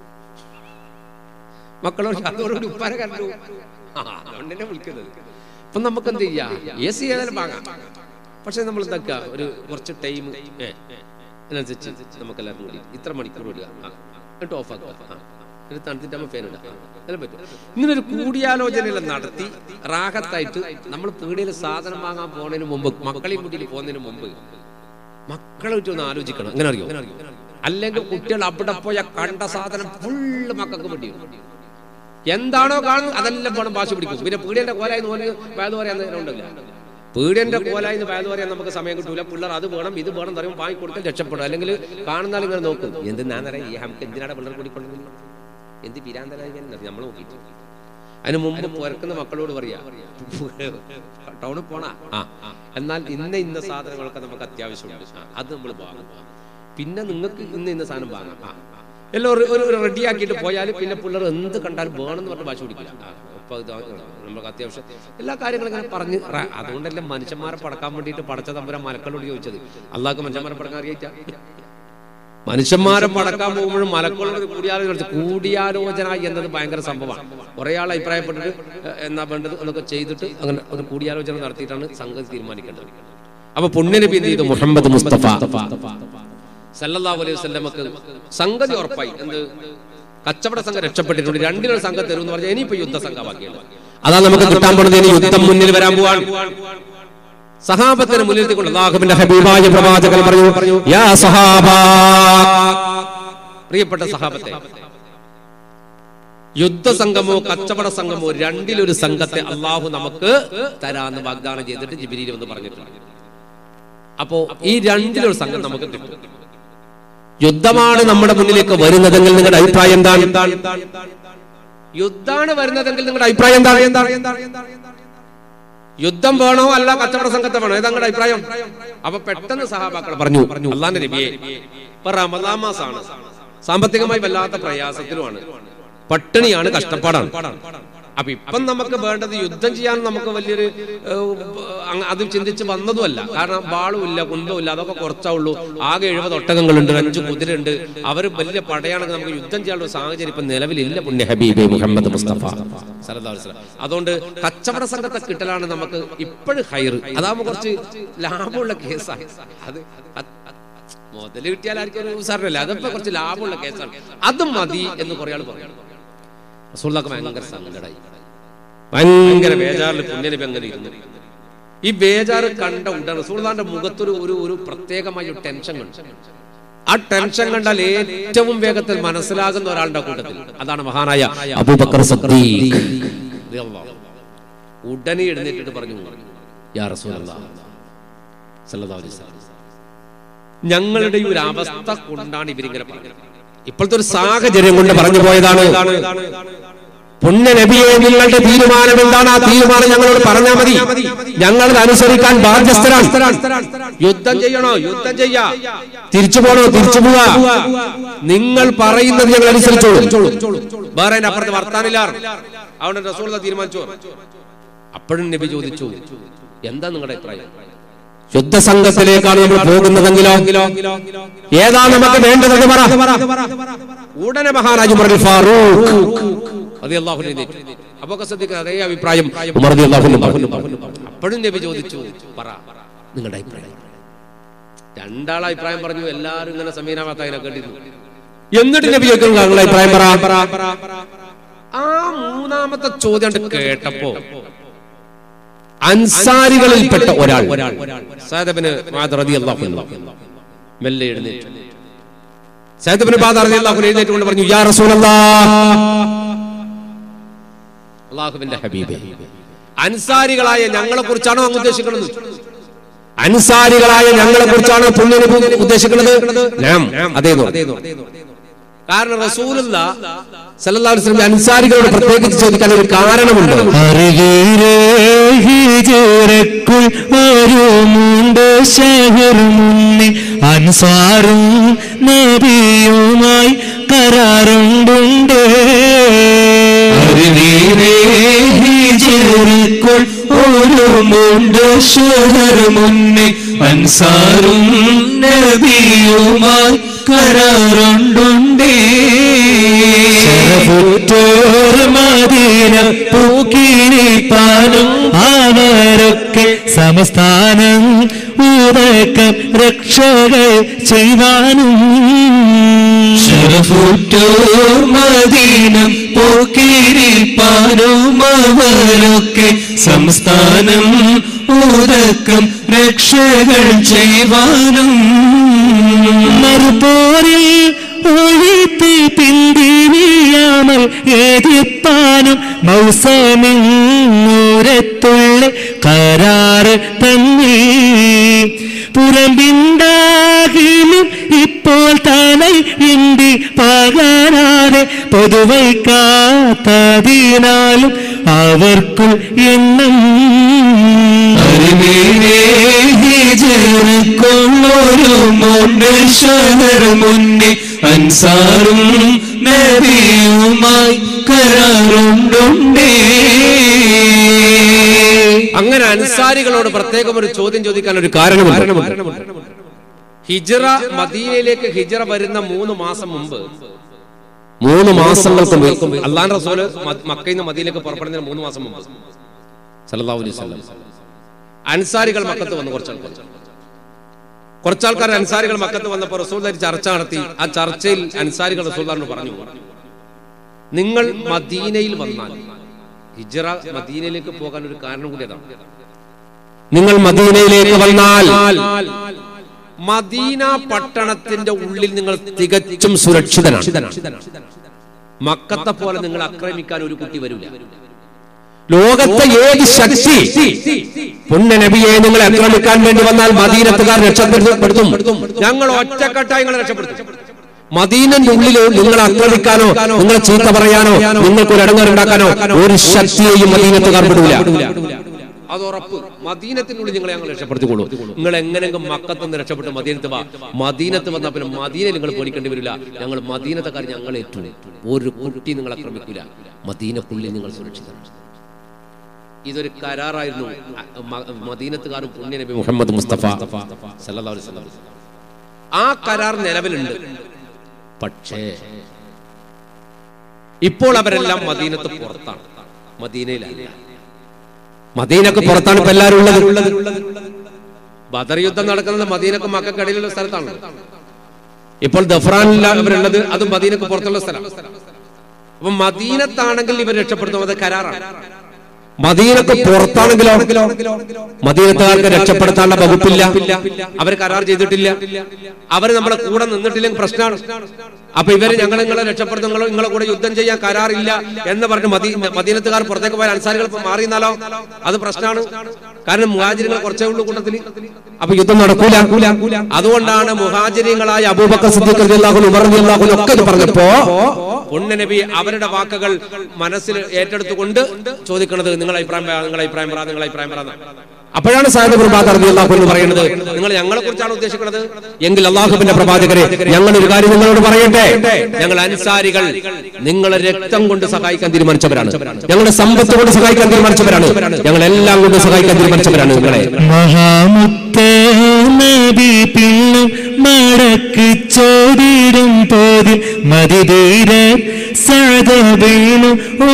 മക്കളോട് അതോടുകൂടി ഉപ്പാനെ കരണ്ടു ആ അതുകൊണ്ട് തന്നെ വിളിക്കുന്നത് അപ്പൊ നമുക്ക് എന്ത് ചെയ്യാം എ സി ഏതായാലും വാങ്ങാം പക്ഷെ നമ്മൾ എന്താക്കുക ഒരു കുറച്ച് ടൈം അതിനനുസരിച്ച് നമുക്ക് എല്ലാവർക്കും കൂടി ഇത്ര മണിക്കൂർ ഇടുക ആ, എന്നിട്ട് ഓഫ് ആക്കുക ആ, എന്നിട്ട് തണുത്തിട്ട് നമ്മൾ ഫാൻ ഇടുക ആ, അതെല്ലാം പറ്റും ഇങ്ങനെ ഒരു കൂടിയാലോചനയെല്ലാം നടത്തി റാഹത്തായിട്ട് നമ്മൾ പീടിയിൽ സാധനം വാങ്ങാൻ പോകുന്നതിന് മുമ്പ് മക്കളെയും കുട്ടിയിൽ പോകുന്നതിന് മുമ്പ് മക്കളെ പറ്റി ഒന്ന് ആലോചിക്കണം അങ്ങനെ അറിയോ അല്ലെങ്കിൽ കുട്ടികൾ അവിടെ പോയ കണ്ട സാധനം ഫുള്ള് മക്കൾക്ക് വേണ്ടി വരും. എന്താണോ കാണുന്നത് അതെല്ലാം വേണം ഭാഷ പിടിക്കും പിന്നെ പീടിയന്റെ കോലായി നോല് വയത് പറയാൻ നേരം ഉണ്ടല്ല പീടിയന്റെ കോലായി വയത് പറയാൻ നമുക്ക് സമയം കിട്ടൂല പിള്ളേർ അത് വേണം ഇത് വേണം എന്ന് പറയുമ്പോൾ വാങ്ങിക്കൊടുക്കാൻ രക്ഷപ്പെടും അല്ലെങ്കിൽ കാണുന്നാൽ ഇങ്ങനെ നോക്കും എന്ത് ഞാനറിയാം ഈ നമുക്ക് എന്തിനാണ് പിള്ളേർ കൂടിക്കൊണ്ടിരുന്നത് എന്ത് പിരാന്തരായി നമ്മൾ നോക്കിയിട്ട് അതിന് മുമ്പ് പുരക്കുന്ന മക്കളോട് പറയാ ടൗണിൽ പോണാ ആ ആ. എന്നാൽ ഇന്ന ഇന്ന സാധനങ്ങളൊക്കെ നമുക്ക് അത്യാവശ്യമുണ്ട് ആ, അത് നമ്മൾ വാങ്ങും പിന്നെ നിങ്ങൾക്ക് ഇന്ന ഇന്ന സാധനം വാങ്ങാം ആ ആ. എല്ലാം ഒരു ഒരു റെഡി ആക്കിയിട്ട് പോയാൽ പിന്നെ പിള്ളേർ എന്ത് കണ്ടാലും വേണമെന്ന് പറഞ്ഞ് ഭാഷ പിടിക്കില്ല ആ, അപ്പൊ ഇത് ആ, നമുക്ക് അത്യാവശ്യം എല്ലാ കാര്യങ്ങളും ഇങ്ങനെ പറഞ്ഞ് റ- അതുകൊണ്ടല്ലേ മനുഷ്യന്മാരെ പടക്കാൻ വേണ്ടിയിട്ട് പടച്ച തമ്പുരാൻ മലക്കളോട് ചോദിച്ചത് അള്ളാഹ്ക്ക് മനുഷ്യന്മാരെ പടക്കാൻ അറിയിച്ച മനുഷ്യന്മാരെ പടക്കാൻ പോകുമ്പോഴും മലക്കളോട് കൂടിയാലോചന കൂടിയാലോചന എന്നത് ഭയങ്കര സംഭവമാണ് കുറെ ആൾ അഭിപ്രായപ്പെട്ടിട്ട് എ, എന്നാ വേണ്ടത് എന്നൊക്കെ ചെയ്തിട്ട് അങ്ങനെ ഒരു കൂടിയാലോചന നടത്തിയിട്ടാണ് സംഗതി തീരുമാനിക്കേണ്ടത് അപ്പൊ പുണ്യനബി എന്ത് ചെയ്തു മുഹമ്മദ് മുസ്തഫ സല്ലല്ലാഹു അലൈഹി വസല്ലമക്ക് സംഗതി ഉറപ്പായി എന്ത് കച്ചവട സംഘം രക്ഷപ്പെട്ടിട്ടുണ്ട് രണ്ടിനൊരു സംഘം തരും എന്ന് പറഞ്ഞാൽ ഇനിയിപ്പോ യുദ്ധ സംഘം ബാക്കിയുണ്ട് അതാ നമുക്ക് കിട്ടാൻ പോകുന്നത് ഇനി യുദ്ധം മുന്നിൽ വരാൻ പോവാൻ സഹാബത്തിന് മുന്നിലെത്തിക്കൊണ്ട് അള്ളാഹുവിന്റെ ഹബീബായ പ്രവാചകൻ പറഞ്ഞു യാ സഹാബ പ്രിയപ്പെട്ട സഹാബത്തെ യുദ്ധസംഘമോ കച്ചവട സംഘമോ രണ്ടിലൊരു സംഘത്തെ അള്ളാഹു നമുക്ക് തരാന്ന് വാഗ്ദാനം ചെയ്തിട്ട് ജിബിരിയിൽ എന്ന് പറഞ്ഞിട്ടുണ്ട് അപ്പോ ഈ രണ്ടിലൊരു സംഘം നമുക്ക് കിട്ടും യുദ്ധമാണ് നമ്മുടെ മുന്നിലേക്ക് വരുന്നതെങ്കിൽ നിങ്ങളുടെ അഭിപ്രായം എന്താണ് യുദ്ധാണ് വരുന്നതെങ്കിൽ നിങ്ങളുടെ അഭിപ്രായം എന്താണ് യുദ്ധം വേണോ അല്ല കച്ചവട സംഘത്തെ വേണോ ഏതാ നിങ്ങളുടെ അഭിപ്രായം അപ്പൊ പെട്ടെന്ന് സഹാബാക്കൾ പറഞ്ഞു പറഞ്ഞു അള്ളാന്റെ നബിയെ ഇപ്പൊ റമദാൻ മാസമാണ് സാമ്പത്തികമായി വല്ലാത്ത പ്രയാസത്തിലുമാണ് പട്ടിണിയാണ് കഷ്ടപ്പാടാണ് അപ്പൊ ഇപ്പം നമുക്ക് വേണ്ടത് യുദ്ധം ചെയ്യാൻ നമുക്ക് വലിയൊരു ഏഹ്, അങ്ങ് അത് ചിന്തിച്ച് വന്നതുമല്ല കാരണം വാളുമില്ല കുന്തവുമില്ല അതൊക്കെ കുറച്ചേ ഉള്ളൂ ആകെ എഴുപത് ഒട്ടകങ്ങളുണ്ട് അഞ്ച് കുതിരയുണ്ട് അവർ വലിയ പടയാണെങ്കിൽ നമുക്ക് യുദ്ധം ചെയ്യാനുള്ള സാഹചര്യം ഇപ്പൊ നിലവിലില്ല പുണ്യ ഹബീബ് മുഹമ്മദ് മുസ്തഫ സല്ലല്ലാഹു അലൈഹി വസല്ലം. അതുകൊണ്ട് കച്ചവട സംഘത്തെ കിട്ടലാണ് നമുക്ക് ഇപ്പോഴും ഹൈർ അതാകുമ്പോൾ കുറച്ച് ലാഭമുള്ള കേസാണ് അത് അത് മുതല് കിട്ടിയാൽ ആർക്കും ഒരു സാറിനല്ല അതിപ്പോ കുറച്ച് ലാഭമുള്ള കേസാണ് അത് മതി എന്ന് കുറെ ആൾ പറയും റസൂലുള്ളാഹിക്ക് ഭയങ്കര സങ്കടമായി ഭയങ്കര ബേജാറിൽ പുണ്യനബി അങ്ങനെ ഇരുന്നു ഈ ബേജാറ് കണ്ട ഉടൻ റസൂലുള്ളാഹിന്റെ മുഖത്തൊരു ഒരു ഒരു പ്രത്യേകമായ ഒരു ടെൻഷൻ കണ്ടു ആ ടെൻഷൻ കണ്ടാൽ ഏറ്റവും വേഗത്തിൽ മനസ്സിലാകുന്ന ഒരാളുടെ കൂട്ടത്തിൽ അതാണ് മഹാനായ അബൂബക്കർ സിദ്ദീഖ് റളിയല്ലാഹു അൻഹു. ഉടനെ എഴുന്നേറ്റിട്ട് പറഞ്ഞു യാ റസൂലല്ലാഹ് സല്ലല്ലാഹു അലൈഹി വസല്ലം ഞങ്ങളുടെ ഈ ഒരു അവസ്ഥ കൊണ്ടാണ് ഇവരിങ്ങനെ പറഞ്ഞത് ഇപ്പോഴത്തെ ഒരു സാഹചര്യം കൊണ്ട് പറഞ്ഞു പോയതാണ് പുണ്യ നബിയെ നിങ്ങളുടെ തീരുമാനം എന്താണ് ആ തീരുമാനം ഞങ്ങളോട് പറഞ്ഞാൽ മതി ഞങ്ങളത് അനുസരിക്കാൻ ബാധ്യസ്ഥരാണ് യുദ്ധം ചെയ്യണോ യുദ്ധം ചെയ്യാ തിരിച്ചു പോണോ തിരിച്ചു പോവാ നിങ്ങൾ പറയുന്നത് ഞങ്ങൾ അനുസരിച്ചോളൂ വേറെ അതിന്റെ അപ്പുറത്ത് വർത്താനില്ല അവിടെ റസൂൾ തീരുമാനിച്ചു അപ്പോഴും നബി ചോദിച്ചു എന്താ നിങ്ങളുടെ അഭിപ്രായം യുദ്ധസംഘത്തിലേക്കാണ് നമ്മൾ പോകുന്നതെങ്കിലോ ഏതാ നമുക്ക് വേണ്ടതെന്ന് പറ ഉടനെ മഹാരാജ് പറഞ്ഞു ഫാറൂഖ് റളിയല്ലാഹു അൻഹു എഴുന്നേറ്റു. അബൂബക്കർ സിദ്ദീഖ് അതേ അഭിപ്രായം ഉമർ റളിയല്ലാഹു അൻഹു പറഞ്ഞു. അപ്പോഴും നബി ചോദിച്ചു പറ നിങ്ങളുടെ അഭിപ്രായം രണ്ടാൾ അഭിപ്രായം പറഞ്ഞു എല്ലാവരും ഇങ്ങനെ സമീനാമത്തായിനെ കേട്ടിരുന്നു എന്നിട്ട് നബി ചോദിക്കുന്നു നിങ്ങളുടെ അഭിപ്രായം പറ ആ മൂന്നാമത്തെ ചോദ്യം അങ്ങട് കേട്ടപ്പോ അൻസാരികളിൽപ്പെട്ട ഒരാൾ സാദബിന് റളിയല്ലാഹു അൻഹു മെല്ലെ എഴുന്നേറ്റു സാദബിന് റളിയല്ലാഹു അൻഹു എഴുന്നേറ്റ് കൊണ്ട് പറഞ്ഞു യാ റസൂലല്ലാഹ് അള്ളാഹുവിന്റെ ഹബീബേ അൻസാരികളായ ഞങ്ങളെ കുറിച്ചാണോ അങ്ങ് ഉദ്ദേശിക്കുന്നത് അൻസാരികളായ ഞങ്ങളെ കുറിച്ചാണോ പുണ്യനബി ഉദ്ദേശിക്കുന്നത് നാം അതേ കാരണം റസൂലുള്ള സല്ലല്ലാഹു അലൈഹി വസല്ലം അൻസാരികളോട് പ്രത്യേകിച്ച് ചോദിക്കാൻ ഒരു കാരണമുണ്ട് അരികീരേ ഹിജറക്കുൾ വരുമുണ്ട് ഷഹർ മുന്നിൽ അൻസാറും നബിയുമായി കരാറുണ്ടുണ്ട് ഹിജറക്കുൾ ഒരു മുണ്ട് ഷഹർ മുന്നേ അൻസാറും നബിയുമായി കരാറുണ്ടുണ്ടേ ശരഫുറ്റോർ മദീന പൂക്കിരിപ്പാനും അവരൊക്കെ സമസ്ഥാനം ഉറക്കം രക്ഷകൾ ചെയ്യുവാനും ഷറഫുറ്റോർ മദീനം പോക്കിരിപ്പാനും അവരൊക്കെ സംസ്ഥാനം ഉറക്കം രക്ഷകൾ ചെയ്യുവാനും മറുപോരിൽ ഒഴിത്ത് പിന്തിരിയാമൽ എതിർപ്പാനും മൗസമിങ്ങൂരത്തുള്ള കരാറ് തന്നെ പുറമ്പിണ്ടാകിലും ഇപ്പോൾ തലൈ ഇന്തി പകരാതെ പൊതുവൈക്കാത്തതിനാലും അവർക്കു എണ്ണം കൊള്ളൊരു മോണ്ട് ഷഹർ മുന്നേ അൻസാറും നബിയുമായി കരാറുണ്ടുണ്ടേ അങ്ങനെ അൻസാരികളോട് പ്രത്യേകം ഒരു ചോദ്യം ചോദിക്കാൻ ഒരു കാരണമുണ്ട് ഹിജറ മദീനയിലേക്ക് ഹിജറ വരുന്ന മൂന്ന് മാസം മുമ്പ് മൂന്ന് മാസങ്ങൾക്ക് മുമ്പ് അള്ളാൻ റസൂല് മ- മക്കയിൽ നിന്ന് മദീനയിലേക്ക് പുറപ്പെടുന്നതിന് മൂന്ന് മാസം മുമ്പ് സല്ലല്ലാഹു അലൈഹി വസല്ലം അൻസാരികൾ മക്കത്ത് വന്നു കുറച്ചാൾക്കാർ കുറച്ചാൾക്കാർ അൻസാരികൾ മക്കത്ത് വന്നപ്പോൾ റസൂൽ ഒരു ചർച്ച നടത്തി ആ ചർച്ചയിൽ അൻസാരികൾ റസൂലിനോട് പറഞ്ഞു നിങ്ങൾ മദീനയിൽ വന്നാൽ ഹിജറ മദീനയിലേക്ക് പോകാൻ ഒരു കാരണം കൂടി അതാണ് നിങ്ങൾ മദീനയിലേക്ക് വന്നാൽ മദീന പട്ടണത്തിന്റെ ഉള്ളിൽ നിങ്ങൾ തികച്ചും സുരക്ഷിതനാണ് മക്കത്തെ പോലെ നിങ്ങൾ ആക്രമിക്കാൻ ഒരു കുട്ടി വരില്ല ലോകത്തെ ഏത് ശക്തി പുണ്യ നബിയെ നിങ്ങളെ ആക്രമിക്കാൻ വേണ്ടി വന്നാൽ മദീനത്തുകാർ രക്ഷപ്പെടുത്തും ഞങ്ങൾ ഒറ്റക്കെട്ടായി നിങ്ങളെ രക്ഷപ്പെടുത്തും മദീനന്റെ ഉള്ളിൽ നിങ്ങൾ ആക്രമിക്കാനോ നിങ്ങളെ ചീത്ത പറയാനോ നിങ്ങൾക്ക് ഒരു ഇടങ്ങറുണ്ടാക്കാനോ ഒരു ശക്തിയെയും മദീനത്തുകാർ വിടൂല അത് ഉറപ്പ് മദീനത്തിനുള്ളിൽ നിങ്ങളെ ഞങ്ങൾ രക്ഷപ്പെടുത്തിക്കൊള്ളൂ നിങ്ങൾ എങ്ങനെയെങ്കിലും മക്കത്ത് നിന്ന് രക്ഷപ്പെട്ട് മദീനത്ത് വാ മദീനത്ത് വന്നാൽ പിന്നെ മദീനയിൽ നിങ്ങൾ പേടിക്കേണ്ടി വരില്ല ഞങ്ങൾ മദീനത്തെക്കാർ ഞങ്ങൾ ഏറ്റു ഒരു കുട്ടി നിങ്ങൾ ആക്രമിക്കൂല മദീനക്കുള്ളിൽ നിങ്ങൾ സുരക്ഷിതരാണ് ഇതൊരു കരാറായിരുന്നു മ- മദീനത്തുകാരും പുണ്യ നബി മുഹമ്മദ് മുസ്തഫ സല്ലല്ലാഹു അലൈഹി വസല്ലം ആ കരാർ നിലവിലുണ്ട് പക്ഷേ ഇപ്പോൾ അവരെല്ലാം മദീനത്ത് പുറത്താണ് മദീനയിലല്ല മദീനക്ക് പുറത്താണ് ഇപ്പൊ എല്ലാവരും ഉള്ളത് ബദർ യുദ്ധം നടക്കുന്നത് മദീനക്ക് മക്കക്കടിയിലുള്ള സ്ഥലത്താണ് ഇപ്പോൾ ദഫ്രാനിലാണ് അവരുള്ളത് അത് മദീനക്ക് പുറത്തുള്ള സ്ഥലം അപ്പൊ മദീനത്താണെങ്കിൽ ഇവർ രക്ഷപ്പെടുത്തും അത് കരാറാണ് മദീനക്ക് പുറത്താണെങ്കിലോ മദീനത്തുകാർക്ക് രക്ഷപ്പെടുത്താനുള്ള വകുപ്പില്ല അവർ കരാർ ചെയ്തിട്ടില്ല അവർ നമ്മളെ കൂടെ നിന്നിട്ടില്ലെങ്കിൽ പ്രശ്നമാണ് അപ്പൊ ഇവര് ഞങ്ങൾ നിങ്ങളെ രക്ഷപ്പെടുത്തും നിങ്ങൾ നിങ്ങളെ കൂടെ യുദ്ധം ചെയ്യാൻ കരാറില്ല എന്ന് പറഞ്ഞ് മദീ മദീനത്തുകാർ പുറത്തേക്ക് പോയ അൻസാരികൾ ഇപ്പൊ മാറിയെന്നാലോ അത് പ്രശ്നമാണ് കാരണം മുഹാജിരികൾ കുറച്ചേ ഉള്ളൂ കൂട്ടത്തിൽ അപ്പൊ യുദ്ധം നടക്കൂല അതുകൊണ്ടാണ് മുഹാജിരികളായ അബൂബക്കർ സിദ്ദീഖ് റളിയല്ലാഹു അൻഹു, ഉമർ റളിയല്ലാഹു അൻഹു ഒക്കെ ഇത് പറഞ്ഞപ്പോ പുണ്യനബി അവരുടെ വാക്കുകൾ മനസ്സിൽ ഏറ്റെടുത്തുകൊണ്ട് ചോദിക്കുന്നത് നിങ്ങളെ അഭിപ്രായം പറ നിങ്ങളെ അഭിപ്രായം പറ നിങ്ങളെ അഭിപ്രായം പറ എന്നാണ്. അപ്പോഴാണ് സാഹിബ് പ്രഭാകർ റളിയല്ലാഹു അൻഹു പറയുന്നത് നിങ്ങൾ ഞങ്ങളെ കുറിച്ചാണ് ഉദ്ദേശിക്കുന്നത് എങ്കിൽ അള്ളാഹുബിന്റെ പ്രവാചകരെ ഞങ്ങൾ ഒരു കാര്യം നിങ്ങളോട് പറയട്ടെ ഞങ്ങൾ അൻസാരികൾ നിങ്ങളെ രക്തം കൊണ്ട് സഹായിക്കാൻ തീരുമാനിച്ചവരാണ് ഞങ്ങളുടെ സമ്പത്ത് കൊണ്ട് സഹായിക്കാൻ തീരുമാനിച്ചവരാണ് ഞങ്ങൾ എല്ലാം കൊണ്ട് സഹായിക്കാൻ തീരുമാനിച്ചവരാണ് നിങ്ങളെ മഹാമുത്ത നബി പിന്നെ മടക്ക് ചോദിടും പോതിൽ മതിതീര സദബീനു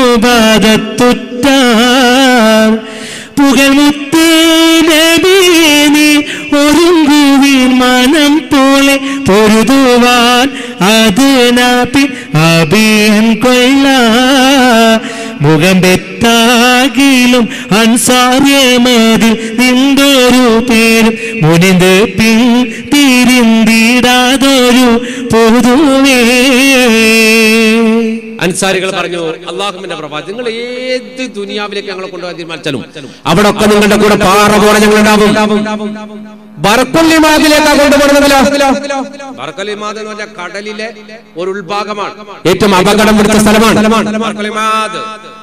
ഉപാദത്തുറ്റാർ പുകഴ്മുത്ത് നബീനി ഒരുങ്ങുവീൻ മനം പോലെ പൊരുതുവാൻ അത് നാപ്പി അഭിയൻ കൊള്ള മുഖം പെത്താൻ ആകിലും അൻസാര്യമതിൽ നിന്തൊരു പേരും മുനിന്ത് പിൻ തിരിന്തിടാതൊരു പൊതുവേ അൻസാരികൾ പറഞ്ഞു അള്ളാഹുവിന്റെ പ്രഭാതം നിങ്ങൾ ഏത് ദുനിയാവിലേക്ക് ഞങ്ങളെ കൊണ്ടുപോകാൻ തീരുമാനിച്ചാലും അവിടെ ഒക്കെ നിങ്ങളുടെ കൂടെ പാറ പോലെ ഞങ്ങൾ ഉണ്ടാവും ബർക്കുല്ലിമാദിലേക്കാ കൊണ്ടുപോകുന്നതിലോ ബർക്കലിമാദ് എന്ന് പറഞ്ഞാൽ കടലിലെ ഒരു ഉൾഭാഗമാണ് ഏറ്റവും അപകടം പിടിച്ച സ്ഥലമാണ് ബർക്കലിമാദ്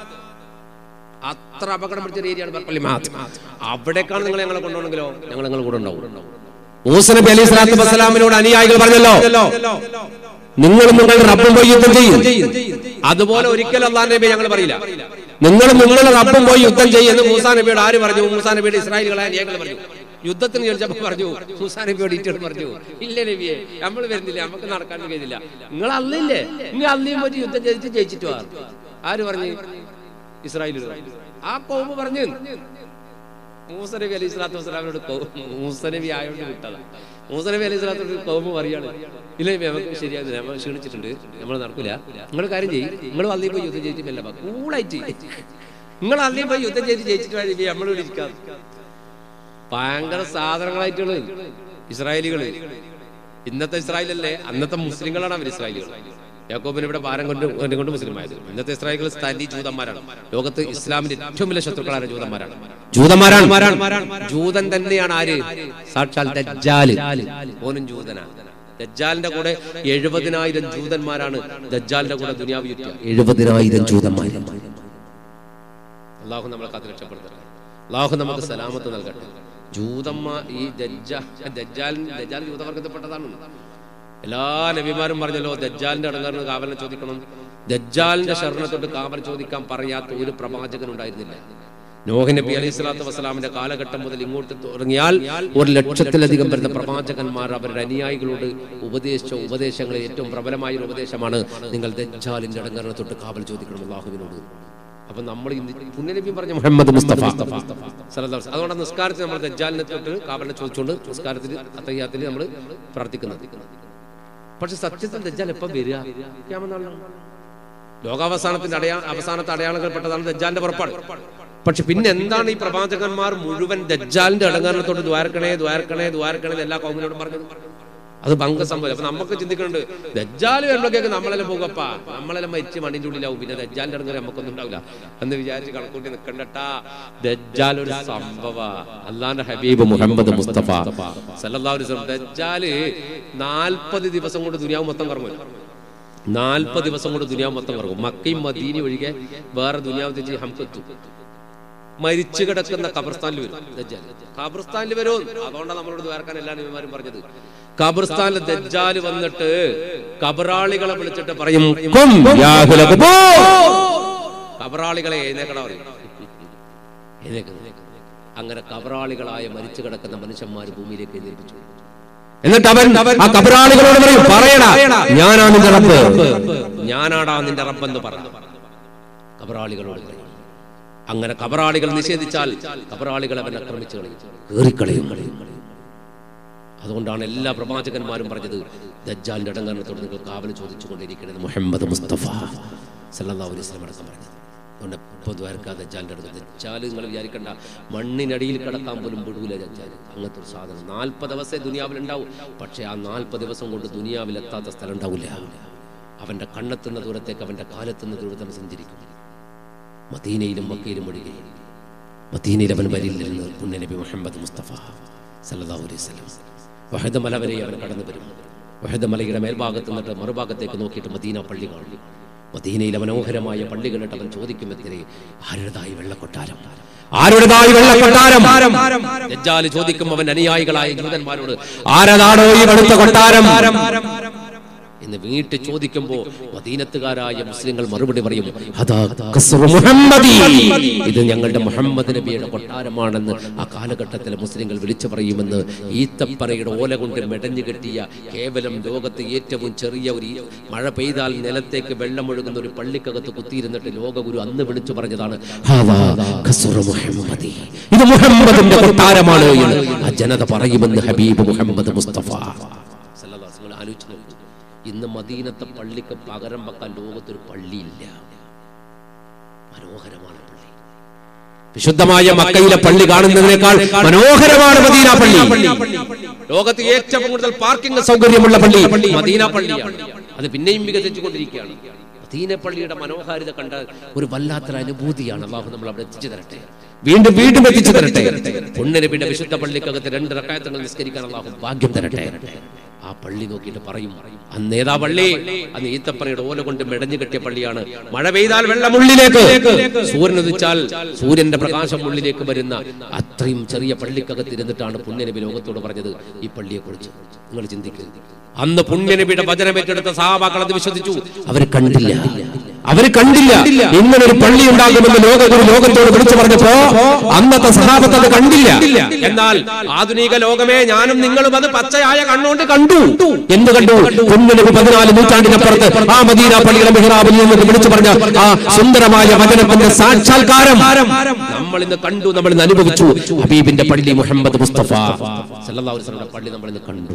അത്ര അപകടം പിടിച്ച ഒരു ഏരിയയാണ് ബർക്കലിമാദ് അവിടേക്കാണ് നിങ്ങൾ ഞങ്ങളെ കൊണ്ടുപോകണമെങ്കിലോ ഞങ്ങൾ നിങ്ങളുടെ കൂടെ ഉണ്ടാവും മൂസ നബി അലൈഹി സ്വലാത്തു വസ്സലാമിനോട് അനുയായികൾ പറഞ്ഞല്ലോ നിങ്ങളും നിങ്ങളുടെ റബ്ബും പോയി യുദ്ധം ചെയ്യും അതുപോലെ ഒരിക്കലും അള്ളാഹ് നബി ഞങ്ങൾ പറയില്ല നിങ്ങളും നിങ്ങളുടെ റബ്ബും പോയി യുദ്ധം ചെയ്യും എന്ന് മൂസാ നബിയോട് ആര് പറഞ്ഞു മൂസാ നബിയുടെ ഇസ്രായേലുകളായ അനുയായികൾ പറഞ്ഞു യുദ്ധത്തിന് ചോദിച്ചപ്പോ പറഞ്ഞു മൂസാ നബിയോട് ഈറ്റോട് പറഞ്ഞു ഇല്ല നബിയെ നമ്മൾ വരുന്നില്ല നമുക്ക് നടക്കാൻ കഴിയുന്നില്ല നിങ്ങൾ അല്ലില്ലേ നിങ്ങൾ അല്ലിയും പോയിട്ട് യുദ്ധം ചെയ്തിട്ട് ജയിച്ചിട്ട് വാ ആര് പറഞ്ഞു ഇസ്രായേലുകൾ ആ കോമ് പറഞ്ഞു മൂസ നബി അലൈഹി സ്വലാത്തു വസ്സലാമിനോട് കൗ- മൂസ നബി ആയോണ്ട് വിട്ടതാ മൂസ നബി അലൈഹി സ്വലാത്തു കോമ് പറയാണ് ഇല്ല നബി നമുക്ക് ശരിയാകുന്നില്ല നമ്മൾ ക്ഷീണിച്ചിട്ടുണ്ട് നമ്മൾ നടക്കൂല നിങ്ങൾ കാര്യം ചെയ്യും നിങ്ങൾ അല്ലിയും പോയി യുദ്ധം ചെയ്തിട്ട് മെല്ലെ കൂളായിട്ട് നിങ്ങൾ അല്ലിയും പോയി യുദ്ധം ചെയ്ത് ജയിച്ചിട്ട് വേണം നബി നമ്മൾ ഇരിക്കാം ഭയങ്കര സാധനങ്ങളായിട്ടുള്ള ഇസ്രായേലികള് ഇന്നത്തെ ഇസ്രായേലല്ലേ അന്നത്തെ മുസ്ലിങ്ങളാണ് അവർ ഇസ്രായേലികൾ യാക്കോബിന് ഇവിടെ ഭാരം കൊണ്ട് കൊണ്ട് കൊണ്ട് മുസ്ലിമായത് ഇന്നത്തെ ഇസ്രായേലുകൾ സ്ഥലി ജൂതന്മാരാണ് ലോകത്ത് ഇസ്ലാമിന്റെ ഏറ്റവും വലിയ ശത്രുക്കളാണ് ജൂതന്മാരാണ് ജൂതന്മാരാണ് ജൂതൻ തന്നെയാണ് ആര് സാക്ഷാൽ ദജ്ജാല് ഓനും ജൂതനാണ് ദജ്ജാലിന്റെ കൂടെ എഴുപതിനായിരം ജൂതന്മാരാണ് ദജ്ജാലിന്റെ കൂടെ ദുനിയാവ് യുദ്ധം എഴുപതിനായിരം ജൂതന്മാർ അള്ളാഹു നമ്മളെ കാത്ത് രക്ഷപ്പെടുത്തട്ടെ അള്ളാഹു നമുക്ക് സലാമത്ത് നൽകട്ടെ ജൂതമ്മ ഈ ദജ്ജാ ദജ്ജാൽ ദജ്ജാൽ ജൂതവർഗത്തിൽപ്പെട്ടതാണ് എല്ലാ നബിമാരും പറഞ്ഞല്ലോ ദജ്ജാലിന്റെ അടങ്ങാറിന് കാവലം ചോദിക്കണം ദജ്ജാലിന്റെ ശരണ തൊട്ട് കാവൽ ചോദിക്കാൻ പറയാത്ത ഒരു പ്രവാചകൻ ഉണ്ടായിരുന്നില്ല നോഹ് നബി അലൈഹി സ്വലാത്തു വസ്സലാമിന്റെ കാലഘട്ടം മുതൽ ഇങ്ങോട്ട് തുടങ്ങിയാൽ ഒരു ലക്ഷത്തിലധികം വരുന്ന പ്രവാചകന്മാർ അവരുടെ അനുയായികളോട് ഉപദേശിച്ച ഉപദേശങ്ങളിൽ ഏറ്റവും പ്രബലമായ ഒരു ഉപദേശമാണ് നിങ്ങൾ ദജ്ജാലിന്റെ അടങ്ങാറിനെ തൊട്ട് കാവൽ ചോദിക്കണം അള്ളാഹുവിനോട് അപ്പൊ നമ്മൾ ഇന്ന് പുണ്യനബി പറഞ്ഞ മുഹമ്മദ് മുസ്തഫ സല്ലല്ലാഹു അലൈഹി വസല്ലം. അതുകൊണ്ട് നിസ്കാരത്തിൽ നമ്മൾ ദജ്ജാലിനെ തൊട്ട് കാവലിനെ ചോദിച്ചുകൊണ്ട് നിസ്കാരത്തിൽ അത്തയ്യാത്തിൽ നമ്മൾ പ്രാർത്ഥിക്കുന്നത് പക്ഷെ സത്യത്തിൽ ദജ്ജാൽ എപ്പം വരിക ഖിയാമത്ത് ലോകാവസാനത്തിന്റെ അടയാ അവസാനത്തെ അടയാളങ്ങൾപ്പെട്ടതാണ് ദജ്ജാലിന്റെ പുറപ്പാട് പക്ഷെ പിന്നെ എന്താണ് ഈ പ്രവാചകന്മാർ മുഴുവൻ ദജ്ജാലിന്റെ അടങ്ങാനത്തോട് ദ്വാരക്കണേ ദ്വാരക്കണേ ദ്വാരക്കണേ എന്ന് എല്ലാ കൗമിനോടും പറഞ്ഞത് അത് ഭംഗ സംഭവം അപ്പൊ നമുക്ക് ചിന്തിക്കുന്നുണ്ട് ദജ്ജാൽ വരുമ്പോഴേക്ക് നമ്മളെല്ലാം പോകുപ്പ നമ്മളെല്ലാം മരിച്ച് മണ്ണിന്റെ ഉള്ളിലാവും പിന്നെ ദജ്ജാലിന്റെ ഇടങ്ങ് നമുക്കൊന്നും ഉണ്ടാവില്ല എന്ന് വിചാരിച്ച് കണക്കൂട്ടി നിൽക്കണ്ടട്ടാ ദജ്ജാൽ ഒരു സംഭവ അള്ളാന്റെ ഹബീബ് മുഹമ്മദ് മുസ്തഫ സല്ലല്ലാഹു അലൈഹി വസല്ലം ദജ്ജാല് നാൽപ്പത് ദിവസം കൊണ്ട് ദുനിയാവ് മൊത്തം കറങ്ങും നാൽപ്പത് ദിവസം കൊണ്ട് ദുനിയാവ് മൊത്തം കറങ്ങും മക്കയും മദീനി ഒഴികെ വേറെ ദുനിയാവ് തെറ്റി ഹംസെത്തും മരിച്ചു കിടക്കുന്ന ഖബർസ്ഥാനിൽ വരും ദജ്ജാൽ ഖബർസ്ഥാനിൽ വരും അതുകൊണ്ടാണ് നമ്മളോട് വേർക്കാൻ എല്ലാ നിമിമാരും പറഞ്ഞത് ഖബർസ്ഥാനിൽ ദജ്ജാൽ വന്നിട്ട് കബറാളികളെ വിളിച്ചിട്ട് പറയും കും യാ അഹ്ല ഖുബൂർ. കബറാളികളെ എഴുന്നേക്കണ പറയും എഴുന്നേക്കുന്നത് അങ്ങനെ കബറാളികളായ മരിച്ചു കിടക്കുന്ന മനുഷ്യന്മാർ ഭൂമിയിലേക്ക് എഴുന്നേൽപ്പിച്ചു എന്നിട്ട് അവൻ ആ കബറാളികളോട് പറയും പറയണ ഞാനാ നിന്റെ റബ്ബ് ഞാനാടാ നിന്റെ റബ്ബെന്ന് പറ കബറാളികളോട് പറയും അങ്ങനെ കബറാളികൾ നിഷേധിച്ചാൽ കബറാളികൾ അവൻ ആക്രമിച്ചു കളയും ഏറിക്കളയും അതുകൊണ്ടാണ് എല്ലാ പ്രവാചകന്മാരും പറഞ്ഞത് ദജ്ജാലിന്റെ അടങ്ങാനത്തോട് നിങ്ങൾ കാവൽ ചോദിച്ചുകൊണ്ടിരിക്കണമെന്ന് മുഹമ്മദ് മുസ്തഫ സല്ലല്ലാഹു അലൈഹി വസല്ലം അടക്കം പറഞ്ഞത് അതുകൊണ്ട് ഇപ്പോൾ ദ്വാരക്കാ ദജ്ജാലിന്റെ അടുത്ത് ദജ്ജാൽ നിങ്ങൾ വിചാരിക്കണ്ട മണ്ണിനടിയിൽ കിടക്കാൻ പോലും വിടൂല ദജ്ജാൽ അങ്ങനത്തെ ഒരു സാധനം നാൽപ്പത് ദിവസമേ ദുനിയാവിൽ ഉണ്ടാവും പക്ഷേ ആ നാൽപ്പത് ദിവസം കൊണ്ട് ദുനിയാവിൽ എത്താത്ത സ്ഥലം ഉണ്ടാവില്ല അവന്റെ കണ്ണെത്തുന്ന ദൂരത്തേക്ക് അവന്റെ കാലെത്തുന്ന ദൂരത്തിന് സഞ്ചരിക്കും മദീനയിലും മക്കയിലും ഒഴികെ മദീനയിൽ അവൻ വരില്ലെന്ന് പുണ്യനബി മുഹമ്മദ് മുസ്തഫ സല്ലല്ലാഹു അലൈഹി വസല്ലം വഹദ മല വരെ അവൻ കടന്നു വരും വഹദ മലയുടെ മേൽഭാഗത്ത് നിന്നിട്ട് മറുഭാഗത്തേക്ക് നോക്കിയിട്ട് മദീന പള്ളി കാണും മദീനയിലെ മനോഹരമായ പള്ളി കണ്ടിട്ട് അവൻ ചോദിക്കുമെത്തിരെ ആരുടേതായി വെള്ളക്കൊട്ടാരം ആരുടേതായി വെള്ളക്കൊട്ടാരം ദജ്ജാല് ചോദിക്കും അവൻ അനുയായികളായ ജൂതന്മാരോട് ആരതാണോ ഈ വെളുത്ത കൊട്ടാരം എന്ന് വീട്ടിൽ ചോദിക്കുമ്പോ മദീനത്തുകാരായ മുസ്ലിങ്ങൾ മറുപടി പറയും അതാ ഖസ്റു മുഹമ്മദി ഇത് ഞങ്ങളുടെ മുഹമ്മദ് നബിയുടെ കൊട്ടാരമാണെന്ന് ആ കാലഘട്ടത്തിലെ മുസ്ലിങ്ങൾ വിളിച്ചു പറയുമെന്ന് ഈത്തപ്പറയുടെ ഓല കൊണ്ട് മെടഞ്ഞു കെട്ടിയ കേവലം ലോകത്ത് ഏറ്റവും ചെറിയ ഒരു ഈ മഴ പെയ്താൽ നിലത്തേക്ക് വെള്ളമൊഴുകുന്ന ഒരു പള്ളിക്കകത്ത് കുത്തിയിരുന്നിട്ട് ലോകഗുരു അന്ന് വിളിച്ചു പറഞ്ഞതാണ് ഹാദാ ഖസ്റു മുഹമ്മദി ഇത് മുഹമ്മദിന്റെ കൊട്ടാരമാണ് എന്ന് ആ ജനത പറയുമെന്ന് ഹബീബ് മുഹമ്മദ് മുസ്തഫ സല്ലല്ലാഹു അലൈഹി വസല്ലം ആലോചിച്ച് നോക്കൂ ഇന്ന് മദീനത്തെ പള്ളിക്ക് പകരം വെക്കാൻ ലോകത്തൊരു പള്ളിയില്ല മനോഹരമാണ് പള്ളി വിശുദ്ധമായ മക്കയിലെ പള്ളി കാണുന്നതിനേക്കാൾ മനോഹരമാണ് മദീന പള്ളി ലോകത്ത് ഏറ്റവും കൂടുതൽ പാർക്കിംഗ് സൗകര്യമുള്ള പള്ളി മദീന പള്ളിയാണ് അത് പിന്നെയും വികസിച്ചുകൊണ്ടിരിക്കുകയാണ് മദീന പള്ളിയുടെ മനോഹാരിത കണ്ട ഒരു വല്ലാത്തൊരു അനുഭൂതിയാണ് അള്ളാഹു നമ്മൾ അവിടെ എത്തിച്ചു തരട്ടെ വീണ്ടും വീണ്ടും എത്തിച്ചു തരട്ടെ പുണ്യനബിയുടെ വിശുദ്ധ പള്ളിക്കകത്ത് രണ്ട് റക്കായത്തങ്ങൾ നിസ്കരിക്കാൻ അള്ളാഹു ഭാഗ്യം തരട്ടെ ആ പള്ളി നോക്കിയിട്ട് പറയും അന്ന് ഏതാ പള്ളി അന്ന് ഈത്തപ്പനയുടെ ഓല കൊണ്ട് മെടഞ്ഞു കെട്ടിയ പള്ളിയാണ് മഴ പെയ്താൽ വെള്ളം ഉള്ളിലേക്ക് സൂര്യൻ ഉദിച്ചാൽ സൂര്യന്റെ പ്രകാശം ഉള്ളിലേക്ക് വരുന്ന അത്രയും ചെറിയ പള്ളിക്കകത്ത് ഇരുന്നിട്ടാണ് പുണ്യനബി ലോകത്തോട് പറഞ്ഞത് ഈ പള്ളിയെ കുറിച്ച് നിങ്ങൾ ചിന്തിക്കുക അന്ന് പുണ്യനബിയുടെ വചനമേറ്റെടുത്ത സഹാബാക്കൾ അത് വിശ്വസിച്ചു അവർ കണ്ടില്ല അവര് കണ്ടില്ല ഇങ്ങനെ ഒരു പള്ളി ഉണ്ടാകുമെന്ന് ലോകഗുരു ലോകത്തോട് വിളിച്ചു പറഞ്ഞപ്പോ അന്നത്തെ സഹാബത്ത് അത് കണ്ടില്ല എന്നാൽ ആധുനിക ലോകമേ ഞാനും നിങ്ങളും അത് പച്ചയായ കണ്ണുകൊണ്ട് കണ്ടു എന്ത് കണ്ടു പുണ്യനബി പതിനാല് നൂറ്റാണ്ടിനപ്പുറത്ത് ആ മദീന പള്ളിയുടെ മെഹ്റാബിൽ നിന്ന് വിളിച്ചു പറഞ്ഞ ആ സുന്ദരമായ വചനത്തിന്റെ സാക്ഷാത്കാരം നമ്മൾ ഇന്ന് കണ്ടു നമ്മൾ ഇന്ന് അനുഭവിച്ചു ഹബീബിന്റെ പള്ളി മുഹമ്മദ് മുസ്തഫ സല്ലല്ലാഹു അലൈഹി വസല്ലമയുടെ പള്ളി നമ്മൾ ഇന്ന് കണ്ടു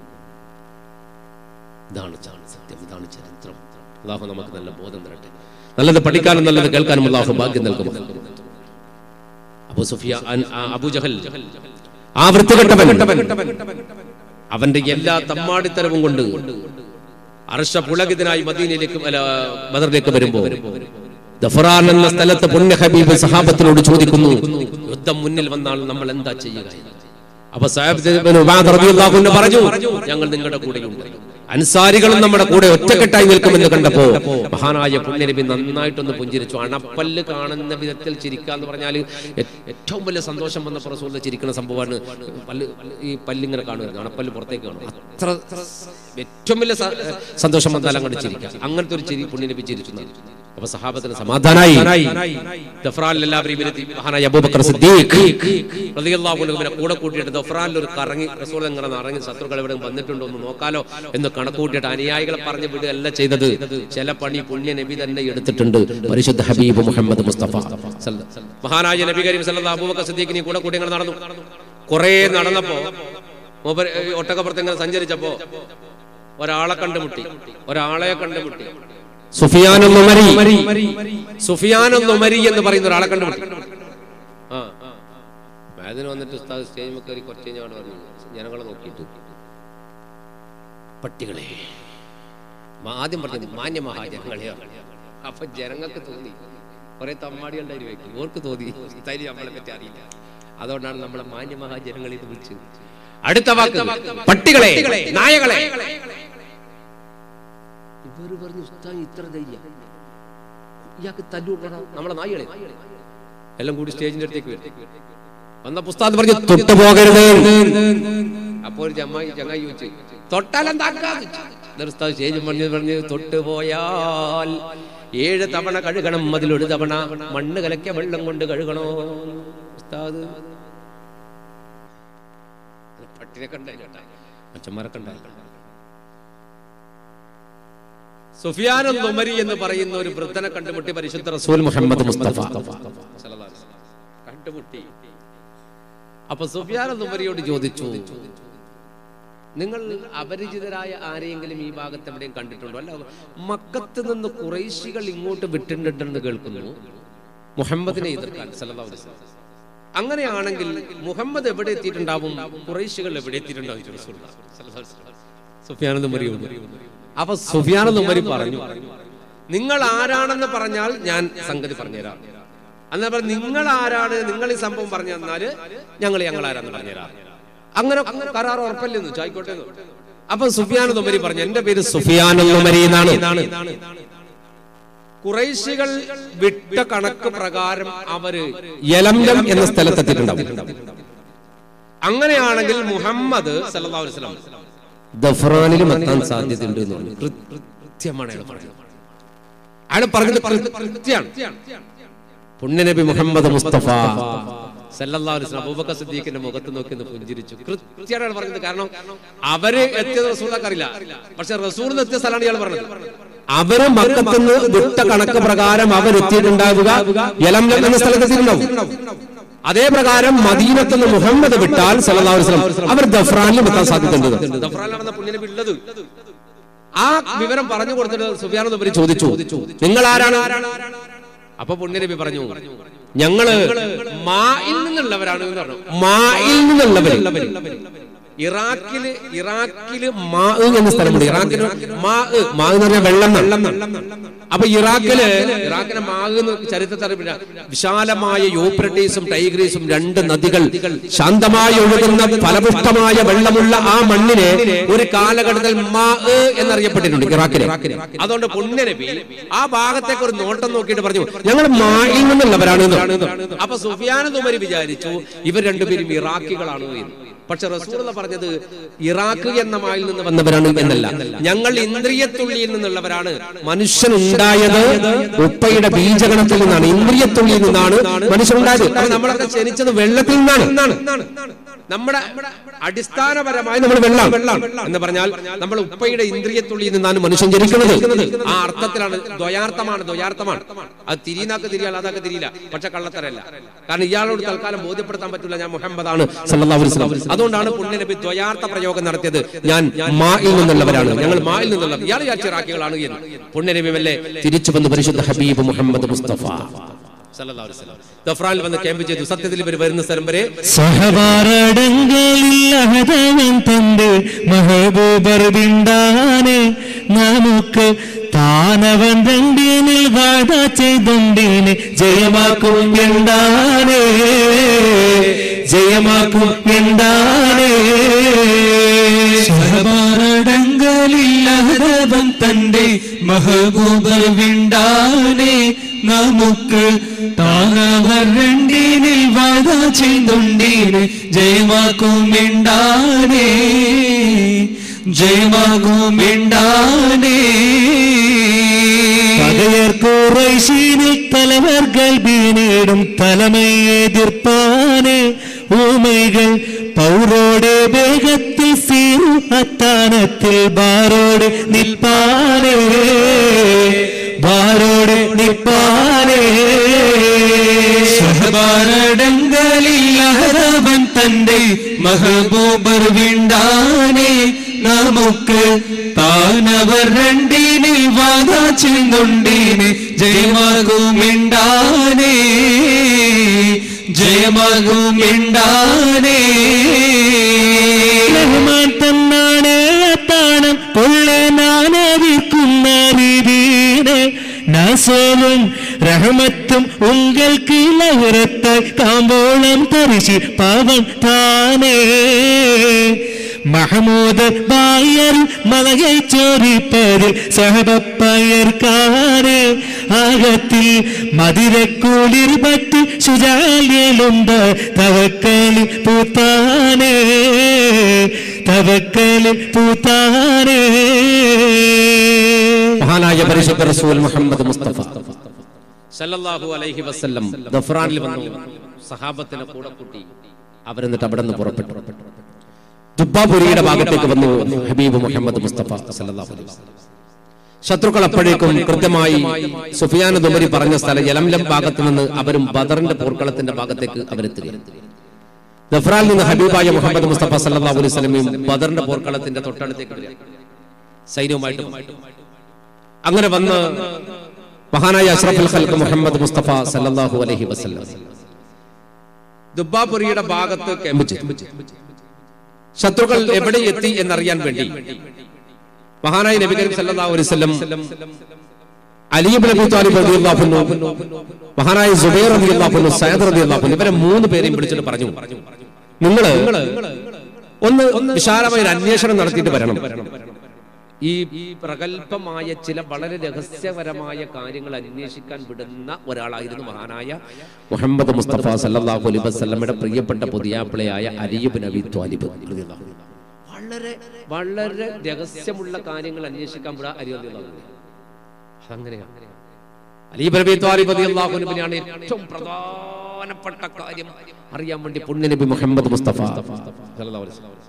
ഇതാണ് ചാ- സത്യം ഇതാണ് ചരിത്രം അള്ളാഹു നമുക്ക് നല്ല ബോധം തരട്ടെ നല്ലത് പഠിക്കാനും നല്ലത് കേൾക്കാനും അള്ളാഹു ഭാഗ്യം നൽകും അബു സുഫിയ അബു ജഹൽ ആ വൃത്തികെട്ടവൻ അവന്റെ എല്ലാ തമ്മാടിത്തരവും കൊണ്ട് അർഷ പുളകിതനായി മദീനയിലേക്ക് അല്ല, ബദറിലേക്ക് വരുമ്പോ ദഫറാൻ എന്ന സ്ഥലത്ത് പുണ്യ ഹബീബ് സഹാബത്തിനോട് ചോദിക്കുന്നു യുദ്ധം മുന്നിൽ വന്നാൽ നമ്മൾ എന്താ ചെയ്യുക അപ്പൊ സാഹിബ് ഇബ്നു ഉബാദ റളിയല്ലാഹു അൻഹു പറഞ്ഞു ഞങ്ങൾ നിങ്ങളുടെ കൂടെയുണ്ട് അൻസാരികളും നമ്മുടെ കൂടെ ഒറ്റക്കെട്ടായി നിൽക്കുമെന്ന് കണ്ടപ്പോ മഹാനായ പുണ്യനബി നന്നായിട്ടൊന്ന് പുഞ്ചിരിച്ചു അണപ്പല്ല് കാണുന്ന വിധത്തിൽ ചിരിക്കുക എന്ന് പറഞ്ഞാൽ ഏറ്റവും വലിയ സന്തോഷം വന്നപ്പോൾ റസൂലിനെ ചിരിക്കുന്ന സംഭവമാണ് പല്ല് ഈ പല്ലിങ്ങനെ കാണുമായിരുന്നു അണപ്പല്ല് പുറത്തേക്ക് കാണും അത്ര ഏറ്റവും വലിയ സ- സന്തോഷം വന്നാൽ അങ്ങോട്ട് ചിരിക്കാം അങ്ങനത്തെ ഒരു ചിരി പുണ്യനബി ചിരിച്ചു എന്നാണ്. അപ്പൊ സഹാബത്തിന് സമാധാനായി ദഫ്രാനിൽ എല്ലാവരും ഇരുത്തി മഹാനായ അബൂബക്കർ സിദ്ദീഖ് റളിയല്ലാഹു അൻഹു ഇവരെ കൂടെ കൂട്ടിയിട്ട് ദഫ്രാനിൽ ഒരു കറങ്ങി റസൂൽ ഇങ്ങനെ ഇറങ്ങി ശത്രുക്കൾ ഇവിടെ വന്നിട്ടുണ്ടോ എന്ന് നോക്കാലോ എന്ന് കണക്കൂട്ടിയിട്ട് അനുയായികളെ പറഞ്ഞു വിടുകയല്ല ചെയ്തത് ചില പണി പുണ്യ നബി തന്നെ എടുത്തിട്ടുണ്ട് പരിശുദ്ധ ഹബീബ് മുഹമ്മദ് മുസ്തഫ മഹാനായ നബി കരീം സല്ലല്ലാഹു അബൂബക്കർ സിദ്ദീഖിനെ കൂടെ കൂട്ടി ഇങ്ങനെ നടന്നു കുറേ നടന്നപ്പോ മൂപ്പര് ഈ ഒട്ടകപ്പുറത്ത് ഇങ്ങനെ സഞ്ചരിച്ചപ്പോ ഒരാളെ കണ്ടുമുട്ടി ഒരാളെ കണ്ടുമുട്ടി സുഫിയാനുൽ ഉമരി സുഫിയാനുൽ ഉമരി എന്ന് പറയുന്ന ഒരാളെ കണ്ടുമുട്ടി ആ മാതിന് വന്നിട്ട് ഉസ്താദ് സ്റ്റേജ് കയറി കുറച്ച് കഴിഞ്ഞാൽ അവിടെ പറഞ്ഞു ജനങ്ങളെ നോക്കിയിട്ട് പട്ടികളെ മാ- ആദ്യം പറഞ്ഞു മാന്യ മഹാജനങ്ങളെയോ അപ്പൊ ജനങ്ങൾക്ക് തോന്നി കുറെ തമ്മാടികളുടെ അരി വെക്കും ഓർക്ക് തോന്നി തരി നമ്മളെ പറ്റി അറിയില്ല അതുകൊണ്ടാണ് നമ്മളെ മാന്യ മഹാജനങ്ങളെ ഇത് വിളിച്ചത് അടുത്ത വാക്ക് പട്ടികളെ നായകളെ ഇവര് പറഞ്ഞു ഉസ്താദ് ഇത്ര ധൈര്യം ഇയാൾക്ക് തല്ലൂടാ നമ്മളെ നായകളെ എല്ലാം കൂടി സ്റ്റേജിന്റെ അടുത്തേക്ക് വരും വന്ന പുസ്താദ് പറഞ്ഞു തൊട്ടു പോകരുത് അപ്പോൾ ഒരു ചമ്മായി ചങ്ങായി ചോദിച്ചു തൊട്ടാലെന്താക്കാന്ന് നിർത്താവ് സ്റ്റേജ് പറഞ്ഞു പറഞ്ഞ് തൊട്ട് പോയാൽ ഏഴ് തവണ കഴുകണം അതിലൊരു തവണ മണ്ണ് കലക്കിയ വെള്ളം കൊണ്ട് കഴുകണോ ഉസ്താദ് പട്ടിനെ കണ്ടായില്ല അച്ഛന്മാരെ കണ്ടായില്ല സുഫിയാൻ ഉമരി എന്ന് പറയുന്ന ഒരു വൃദ്ധനെ കണ്ടുമുട്ടി പരിശുദ്ധ റസൂൽ മുഹമ്മദ് മുസ്തഫ കണ്ടുമുട്ടി അപ്പൊ സുഫിയാൻ ഉമരിയോട് ചോദിച്ചു നിങ്ങൾ അപരിചിതരായ ആരെയെങ്കിലും ഈ ഭാഗത്ത് എവിടെയും കണ്ടിട്ടുണ്ടോ അല്ല മക്കത്ത് നിന്ന് കുറേശികൾ ഇങ്ങോട്ട് വിട്ടിട്ടുണ്ടെന്ന് കേൾക്കുന്നു മുഹമ്മദിനെ എതിർക്കാൻ സല്ലല്ലാഹു അലൈഹി വസല്ലം. അങ്ങനെയാണെങ്കിൽ മുഹമ്മദ് എവിടെ എത്തിയിട്ടുണ്ടാവും കുറേശികൾ എവിടെ എത്തിയിട്ടുണ്ടാവും ചോദിച്ചു റസൂലുള്ളാഹി സല്ലല്ലാഹു അലൈഹി വസല്ലം. സുഫിയാൻ ഉമരിയോട് അപ്പൊ സുഫിയാൻ ഉമരി പറഞ്ഞു നിങ്ങൾ ആരാണെന്ന് പറഞ്ഞാൽ ഞാൻ സംഗതി പറഞ്ഞുതരാം എന്നാൽ പറഞ്ഞു നിങ്ങൾ ആരാണ് നിങ്ങൾ ഈ സംഭവം പറഞ്ഞു തന്നാല് ഞങ്ങൾ ഞങ്ങൾ ആരാന്ന് പറഞ്ഞുതരാം അങ്ങനെ കരാർ ഉറപ്പല്ലെന്ന് ചോദിക്കോട്ടെ എന്ന്. അപ്പൊ സുഫിയാൻ ഉമരി പറഞ്ഞു എന്റെ പേര് സുഫിയാൻ സുഫിയാനുൽ ഉമരി എന്നാണ് കുറേശികൾ വിട്ട കണക്ക് പ്രകാരം അവര് യലംലം എന്ന സ്ഥലത്തെത്തിയിട്ടുണ്ടാവും അങ്ങനെയാണെങ്കിൽ മുഹമ്മദ് സല്ലല്ലാഹു അലൈഹി വസല്ലം ദഫ്രാനിലും എത്താൻ സാധ്യതയുണ്ട് എന്ന് പറഞ്ഞു കൃത്യമാണ് അയാൾ പറഞ്ഞത് അയാൾ പറഞ്ഞത് കൃത്യമാണ് പുണ്യനബി മുഹമ്മദ് മുസ്തഫ സല്ലല്ലാഹു അലൈഹി വസല്ലം അബൂബക്കർ സിദ്ദീഖിന്റെ മുഖത്ത് നോക്കി ഒന്ന് പുഞ്ചിരിച്ചു കൃത്യമാണ് അയാൾ പറഞ്ഞത് കാരണം അവര് എത്തിയത് റസൂലിനൊക്കെ അറിയില്ല പക്ഷെ റസൂലിന് എത്തിയ സ്ഥലമാണ് ഇയാൾ പറഞ്ഞത് അവര് മക്കത്തുനിന്ന് വിട്ട കണക്ക് പ്രകാരം അവരെത്തിയിട്ടുണ്ടാവുക യലംലം എന്ന സ്ഥലത്തെത്തിയിട്ടുണ്ടാവും അതേ പ്രകാരം മദീനത്തുനിന്ന് മുഹമ്മദ് വിട്ടാൽ സല്ലല്ലാഹു അലൈഹി വസല്ലം അവർ ദഫ്രാനിലും എത്താൻ സാധ്യതയുണ്ട് ദഫ്രാനിലാണ് പുണ്യനബി ഉള്ളത് ആ വിവരം പറഞ്ഞു കൊടുത്തിട്ട് സുഫിയാൻ ഇവര് ചോദിച്ചു നിങ്ങൾ ആരാണ് അപ്പൊ പുണ്യനബി പറഞ്ഞു ഞങ്ങള് മായിൽ നിന്നുള്ളവരാണ് എന്ന് പറഞ്ഞു മായിൽ നിന്നുള്ളവർ ഇറാഖില് ഇറാഖില് മാ എന്ന സ്ഥലമുണ്ട് ഇറാഖില് മാ മാ എന്ന് പറഞ്ഞാൽ വെള്ളം വെള്ളം അപ്പൊ ഇറാഖില് ഇറാഖിനെ മാ എന്ന് ചരിത്രത്തിൽ അറിയില്ല വിശാലമായ യൂപ്രട്ടീസും ടൈഗ്രീസും രണ്ട് നദികൾ ശാന്തമായി ഒഴുകുന്ന ഫലപുഷ്ടമായ വെള്ളമുള്ള ആ മണ്ണിനെ ഒരു കാലഘട്ടത്തിൽ മാ എന്നറിയപ്പെട്ടിട്ടുണ്ട് ഇറാഖില് അതുകൊണ്ട് പുണ്യനബി ആ ഭാഗത്തേക്ക് ഒരു നോട്ടം നോക്കിയിട്ട് പറഞ്ഞു ഞങ്ങൾ മായിൽ നിന്നുള്ളവരാണ് എന്ന്. അപ്പൊ സുഫിയാന തുമരി വിചാരിച്ചു ഇവർ രണ്ടുപേരും ഇറാഖികളാണ് എന്ന് പക്ഷെ റസൂൽ പറഞ്ഞത് ഇറാഖ് എന്ന മായിൽ നിന്ന് വന്നവരാണ് എന്നല്ല ഞങ്ങൾ ഇന്ദ്രിയത്തുള്ളിയിൽ നിന്നുള്ളവരാണ് മനുഷ്യനുണ്ടായത് ഉപ്പയുടെ ബീജഗണത്തിൽ നിന്നാണ് ഇന്ദ്രിയത്തുള്ളിയിൽ നിന്നാണ് മനുഷ്യനുണ്ടായത് അപ്പൊ നമ്മളൊക്കെ ജനിച്ചത് വെള്ളത്തിൽ നിന്നാണ് നമ്മുടെ അടിസ്ഥാനപരമായി നമ്മൾ വെള്ളം വെള്ളം എന്ന് പറഞ്ഞാൽ നമ്മൾ ഉപ്പയുടെ ഇന്ദ്രിയത്തുള്ളിയിൽ നിന്നാണ് മനുഷ്യൻ ജനിക്കുന്നത് ആ അർത്ഥത്തിലാണ് ദ്വയാർത്ഥമാണ് ദ്വയാർത്ഥമാണ് അത് തിരിയുന്നാക്ക് തിരിയാൽ അതൊക്കെ തിരിയില്ല പക്ഷെ കള്ളത്തരല്ല കാരണം ഇയാളോട് തൽക്കാലം ബോധ്യപ്പെടുത്താൻ പറ്റില്ല ഞാൻ മുഹമ്മദാണ് സല്ലല്ലാഹു അലൈഹി വസല്ലം. അതുകൊണ്ടാണ് പുണ്യനബി ദ്വയാർത്ഥ പ്രയോഗം നടത്തിയത് ഞാൻ മായിൽ നിന്നുള്ളവരാണ് ഞങ്ങൾ മായിൽ നിന്നുള്ള ഇയാൾ വിചാരിച്ച ഇറാഖികളാണ് എന്ന് പുണ്യനബി വല്ലേ തിരിച്ചു വന്ന് പരിശുദ്ധ ഹബീബ് മുഹമ്മദ് മുസ്തഫ സല്ലല്ലാഹു അലൈഹി വസല്ലം. ദഫ്രാനിൽ വന്ന് ക്യാമ്പ് ചെയ്തു സത്യത്തിൽ ഇവർ വരുന്ന സ്ഥലം വരെ സഹപാരടങ്ങളില്ലഹതവൻ തന്റെ മഹബൂബർവിണ്ടാനെ നമുക്ക് താനവൻ രണ്ടിനിൽ വാഴ ചെയ്തുണ്ടിനെ ജയമാക്കും വേണ്ടാനേ ജയമാക്കും വേണ്ടാനേ സഹപാരടങ്ങളില്ലാതവൻ തന്റെ മഹബൂബർ വിണ്ടാനെ നമുക്ക് താനവർ രണ്ടിനിൽ വാദ ചെയ്തുണ്ടീനെ ജയമാക്കും മിണ്ടാനെ ജയമാകും മിണ്ടാനെ പകയർക്കുറൈശീനിൽ തലവർ ഗൽബീനേടും തലമയെ എതിർപ്പാന് ഊമൈകൾ പൗരോടെ വേഗത്തിൽ സീറു അത്താനത്തിൽ ബാരോടെ നിൽപ്പാനേ ബാരോടെ നിൽപ്പാനേ സഹപാരടങ്ങളില്ലാതവൻ തന്റെ മഹബൂബർ വിണ്ടാനെ നമുക്ക് താനവർ രണ്ടിനിൽ വാദ ചെയ്യുന്നുണ്ടീനെ ജയമാകും മിണ്ടാനെ ജയമാകും മിണ്ടാനെ റഹ്മാൻ തന്നാണ് താണം കൊള്ളനാനവിക്കുന്ന രീതിയുടെ നാസോവും റഹ്മത്തും ഉങ്ങൾക്ക് ലഹരത്തായി കാമ്പോളം തരിശി പവൻ താനേ മഹമൂദ് ബായർ മലകை ചോരിപ്പതിൽ സഹബപ്പയർക്കാരെ ആകത്തിൽ മതിരക്കുളിർ പറ്റി ശുചാല്യലുണ്ട് തവക്കലി പൂത്താനേ തവക്കലി പൂത്താനേ മഹാനായ പരിശുദ്ധ റസൂൽ മുഹമ്മദ് മുസ്തഫ സല്ലല്ലാഹു അലൈഹി വസല്ലം ദഫ്രാനിൽ വന്നു സഹാബത്തിനെ കൂടെ കൂട്ടി അവരെന്നിട്ട് അവിടെ നിന്ന് പുറപ്പെട്ടു ദുബാപുരിയുടെ ഭാഗത്തേക്ക് വന്നു ഹബീബ് മുഹമ്മദ് മുസ്തഫ സല്ലല്ലാഹു അലൈഹി വസല്ലം ശത്രുക്കൾ അപ്പോഴേക്കും കൃത്യമായി സുഫിയാൻ ദുമരി പറഞ്ഞ സ്ഥലം യലംലം ഭാഗത്ത് നിന്ന് അവരും ബദറിന്റെ പോർക്കളത്തിന്റെ ഭാഗത്തേക്ക് അവരെത്തുകയാണ് ദഫ്രാനിൽ നിന്ന് ഹബീബായ മുഹമ്മദ് മുസ്തഫ സല്ലല്ലാഹു അലൈഹി വസല്ലമയും ബദറിന്റെ പോർക്കളത്തിന്റെ തൊട്ടടുത്തേക്ക് വരിക സൈന്യവുമായിട്ട് അങ്ങനെ വന്ന് മഹാനായ അഷ്റഫുൽ ഖൽക്ക് മുഹമ്മദ് മുസ്തഫ സല്ലല്ലാഹു അലൈഹി വസല്ലം ദുബാപുരിയുടെ ഭാഗത്ത് ക്യാമ്പ് ചെയ്തു ശത്രുക്കൾ എവിടെ എത്തി എന്നറിയാൻ വേണ്ടി മഹാനായ നബി കരീം സല്ലല്ലാഹു അലൈഹി വസല്ലം അലി ഇബ്നു അബി താലിബ് റളിയല്ലാഹു അൻഹു മഹാനായ സുബൈർ റളിയല്ലാഹു അൻഹു സയദ് റളിയല്ലാഹു അൻഹു ഇവരെ മൂന്ന് പേരെയും വിളിച്ചിട്ട് പറഞ്ഞു നിങ്ങൾ ഒന്ന് വിശാലമായ ഒരു അന്വേഷണം നടത്തിയിട്ട് വരണം ഈ പ്രഗത്ഭമായ ചില വളരെ രഹസ്യപരമായ കാര്യങ്ങൾ അന്വേഷിക്കാൻ വിടുന്ന ഒരാളായിരുന്നു മഹാനായ മുഹമ്മദ് മുസ്തഫ സല്ലല്ലാഹു അലൈഹി വസല്ലമയുടെ പ്രിയപ്പെട്ട പുതിയാപ്പിളയായ അലിയുബ് നബി ത്വാലിബ് റളിയല്ലാഹു അൻഹു. വളരെ വളരെ രഹസ്യമുള്ള കാര്യങ്ങൾ അന്വേഷിക്കാൻ വിടാ അലി റളിയല്ലാഹു അൻഹു. അതങ്ങനെയാണ് അലീബ് നബി ത്വാലിബ് റളിയല്ലാഹു അൻഹുവിനാണ് ഏറ്റവും പ്രധാനപ്പെട്ട കാര്യം അറിയാൻ വേണ്ടി പുണ്യനബി മുഹമ്മദ് മുസ്തഫ സല്ലല്ലാഹു അലൈഹി വസല്ലം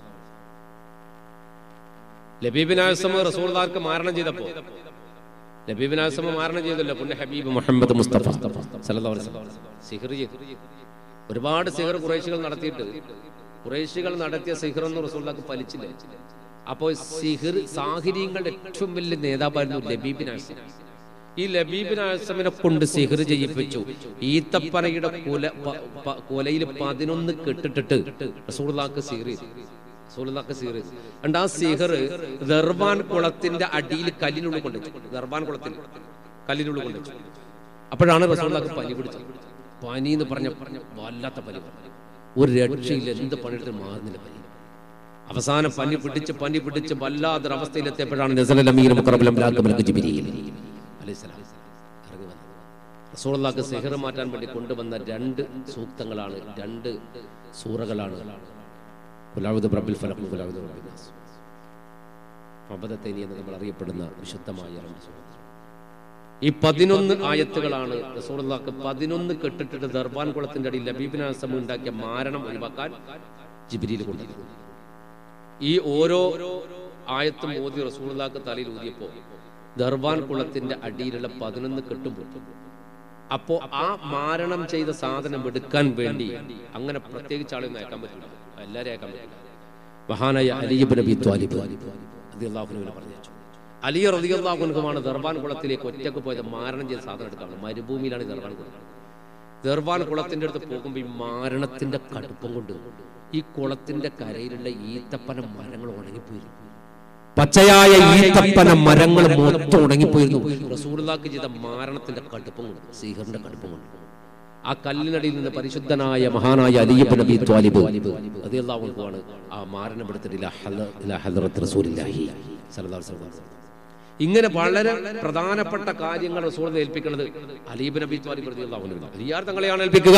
ലബീബിനാസമ റസൂൽദാർക്ക് മാരണം ചെയ്തപ്പോ ലബീബിനാസമ മാരണം ചെയ്തല്ലോ പുണ്യ ഹബീബ് മുഹമ്മദ് മുസ്തഫ സല്ലല്ലാഹു അലൈഹി വസല്ലം സിഹർ ചെയ്തു ഒരുപാട് സിഹർ കുറേശികൾ നടത്തിയിട്ട് കുറേശികൾ നടത്തിയ സിഹർ ഒന്നും റസൂൽദാർക്ക് ഫലിച്ചില്ല അപ്പോൾ സിഹിർ സാഹിര്യങ്ങളുടെ ഏറ്റവും വലിയ നേതാവായിരുന്നു ലബീബിനാസം ഈ ലബീബിൻ ആസമിനെ കൊണ്ട് സിഹർ ചെയ്യിപ്പിച്ചു ഈത്തപ്പനയുടെ കുല പ- കൊലയിൽ പതിനൊന്ന് കെട്ടിട്ടിട്ട് റസൂലുള്ളാഹിക്ക് സിഹർ ചെയ്തു റസൂലുള്ളാഹിക്ക് സിഹർ ചെയ്തു and ആ സിഹർ ദർബാൻ കുളത്തിന്റെ അടിയിൽ കല്ലിനുള്ളിൽ കൊണ്ടുവച്ചു ദർബാൻ കുളത്തിൽ കല്ലിനുള്ളിൽ കൊണ്ടുവച്ചു അപ്പോഴാണ് റസൂലുള്ളാഹിക്ക് പനി പിടിച്ചത് പനി എന്ന് പറഞ്ഞ പറഞ്ഞ വല്ലാത്ത പനി ഒരു രക്ഷയില്ല എന്ത് പണിയെടുത്ത് മാറുന്നില്ല പനി അവസാനം പനി പിടിച്ച് പനി പിടിച്ച് വല്ലാത്തൊരവസ്ഥയിലെത്തിയപ്പോഴാണ് നസലൽ അമീർ മുഖറബുൽ അംലാക്ക് മലക്ക് ജിബ്രീൽ അലൈഹിസ്സലാം ഇറങ്ങി വന്നത് റസൂലുള്ളാഹിക്ക് സിഹർ മാറ്റാൻ വേണ്ടി കൊണ്ടുവന്ന രണ്ട് സൂക്തങ്ങളാണ് രണ്ട് സൂറകളാണ് കുലാവുദ് റബ്ബിൽ ഫലഖ് കുലാവുദ് റബ്ബിൽ നാസ് അബദത്തൈനി എന്ന് നമ്മൾ അറിയപ്പെടുന്ന വിശുദ്ധമായ രണ്ട് സൂറത്ത് ഈ പതിനൊന്ന് ആയത്തുകളാണ് റസൂലുള്ളാഹിക്ക് പതിനൊന്ന് കെട്ടിട്ടിട്ട് ദർബാൻ കുളത്തിന്റെ അടിയിൽ ലബീബിനാസം ഉണ്ടാക്കിയ മാരണം ഒഴിവാക്കാൻ ജിബ്രീൽ കൊണ്ടിരുന്നു ഈ ഓരോ ആയത്തും ഓതി റസൂലുള്ളാഹിക്ക് തലയിൽ ഊതിയപ്പോ ദർബാൻ കുളത്തിന്റെ അടിയിലുള്ള പതിനൊന്ന് കെട്ടുമ്പോൾ അപ്പോ ആ മാരണം ചെയ്ത സാധനം എടുക്കാൻ വേണ്ടി അങ്ങനെ പ്രത്യേകിച്ച് ആളെയൊന്നും അയക്കാൻ പറ്റില്ല എല്ലാവരും അയക്കാൻ പറ്റില്ല മഹാനായ അലിയബ് നബി ത്വാലിബ് റളിയല്ലാഹുവിനെ പറഞ്ഞു അലി റളിയല്ലാഹുനുമാണ് ദർബാൻ കുളത്തിലേക്ക് ഒറ്റക്ക് പോയത് മാരണം ചെയ്ത സാധനം എടുക്കാൻ മരുഭൂമിയിലാണ് ഈ ദർബാൻ കുളം ദർബാൻ കുളത്തിന്റെ അടുത്ത് പോകുമ്പോൾ ഈ മാരണത്തിന്റെ കടുപ്പം കൊണ്ട് ഈ കുളത്തിന്റെ കരയിലുള്ള ഈത്തപ്പന മരങ്ങൾ ഉണങ്ങിപ്പോയിരുന്നു പച്ചയായ ഈത്തപ്പന മരങ്ങൾ മൊത്തം ഉണങ്ങിപ്പോയിരുന്നു റസൂലുള്ളാഹിക്ക് ചെയ്ത മാരണത്തിന്റെ കടുപ്പം കൊണ്ട് സീഹറിന്റെ കടുപ്പം കൊണ്ട് ആ കല്ലിനടിയിൽ നിന്ന് പരിശുദ്ധനായ മഹാനായ അലിയബ് നബി ത്വാലിബ് റളിയല്ലാഹു അൻഹുവാണ് ആ മാരണം എടുത്തിട്ട് ഇലാ ഹല- ഇലാ ഹദ്റത്ത് റസൂലില്ലാഹി സല്ലല്ലാഹു അലൈഹി വസല്ലം. ഇങ്ങനെ വളരെ പ്രധാനപ്പെട്ട കാര്യങ്ങൾ റസൂലിനെ ഏൽപ്പിക്കുന്നത് അലീബ് നബി ത്വാലിബ് റളിയല്ലാഹു അൻഹു അലിയാർ തങ്ങളെയാണ് ഏൽപ്പിക്കുക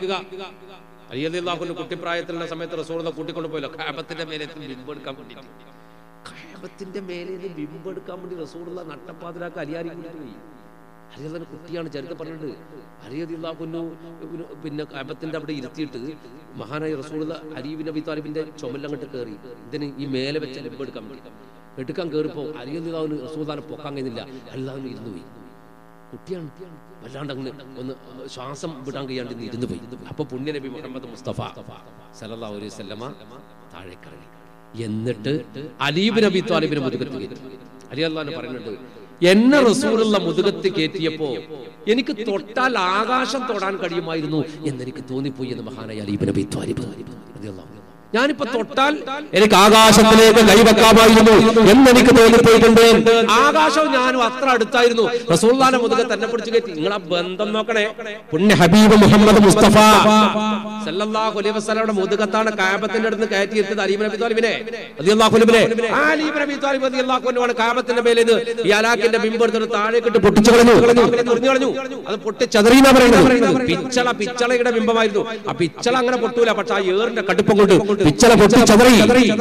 അലി അള്ളാഹുന്റെ കുട്ടിപ്രായത്തിലുള്ള സമയത്ത് റസൂലിനെ കൂട്ടിക്കൊണ്ട് പോയല്ലോ കാബത്തിന്റെ മേലെ ബിംബെടുക്കാൻ വേണ്ടി കാബത്തിന്റെ മേലെ നിന്ന് ബിംബെടുക്കാൻ വേണ്ടി റസൂലുള്ള നട്ടപ്പാതിരാക്ക് അലിയാരി കൊണ്ടുപോയി അലിയല്ലാന്റെ കുട്ടിയാണ് ചരിത്രം പറഞ്ഞിട്ട് അലിയതി അള്ളാഹുന്നു പിന്നെ കാബത്തിന്റെ അവിടെ ഇരുത്തിയിട്ട് മഹാനായ റസൂലുള്ള അരീബ് നബി താലിബിന്റെ ചുമലങ്ങോട്ട് കയറി ഇതിന് ഈ മേലെ വെച്ച ബിംബെടുക്കാൻ വേണ്ടി എടുക്കാൻ കയറിപ്പോ അലിയതി അള്ളാഹുന് റസൂദാനെ പൊക്കാൻ കഴിയുന്നില്ല അല്ലാഹുന് ഇരുന്നു പോയി കുട്ടിയാണ് വല്ലാണ്ട് അങ്ങ് ഒന്ന് ശ്വാസം വിടാൻ കഴിയാണ്ട് ഇന്ന് ഇരുന്ന് പോയി അപ്പൊ പുണ്യ നബി മുഹമ്മദ് മുസ്തഫ സല്ലല്ലാഹു അലൈഹി വസല്ലമ താഴേക്കിറങ്ങി എന്നിട്ട് അലീബ് നബി താലിബിനെ മുതുകത്ത് കയറ്റി അലി അള്ളഹാൻ പറയുന്നുണ്ട് എന്നെ റസൂലുള്ള മുതുകത്ത് കയറ്റിയപ്പോ എനിക്ക് തൊട്ടാൽ ആകാശം തൊടാൻ കഴിയുമായിരുന്നു എന്നെനിക്ക് തോന്നിപ്പോയി എന്ന് മഹാനായ അലീബ് നബി താലിബ് റളിയല്ലാഹു അൻഹു. ഞാനിപ്പോ തൊട്ടാൽ എനിക്ക് ആകാശത്തിലേക്ക് കൈവെക്കാമായിരുന്നു എന്നെനിക്ക് തോന്നിപ്പോയിട്ടുണ്ട് ആകാശവും ഞാനും അത്ര അടുത്തായിരുന്നു റസൂള്ളാന്റെ മുതുക തന്നെ പിടിച്ചു കയറ്റി നിങ്ങൾ ആ ബന്ധം നോക്കണേ പുണ്യ ഹബീബ് മുഹമ്മദ് മുസ്തഫ സല്ലല്ലാഹു അലൈഹി വസല്ലമയുടെ മുതുകത്താണ് കാബത്തിന്റെ അടുത്ത് കയറ്റിയിരുത്തത് അലീബ് നബി താലിബിനെ റളിയല്ലാഹു അൻഹുവിനെ ആ അലീബ് നബി താലിബ് റളിയല്ലാഹു അൻഹുവാണ് കാബത്തിന്റെ മേലെ ഇത് ഈ അലാക്കിന്റെ ബിംബം എടുത്തിട്ട് താഴേക്ക് ഇട്ട് പൊട്ടിച്ചു കളഞ്ഞു എറിഞ്ഞു കളഞ്ഞു അത് പൊട്ടി ചതറിയെന്നാ പറയുന്നത് പിച്ചള പിച്ചളയുടെ ബിംബമായിരുന്നു ആ പിച്ചള അങ്ങനെ പൊട്ടൂല പക്ഷെ ആ ഏറിന്റെ കടുപ്പം കൊണ്ട് പിച്ചള പൊട്ടി ചതറി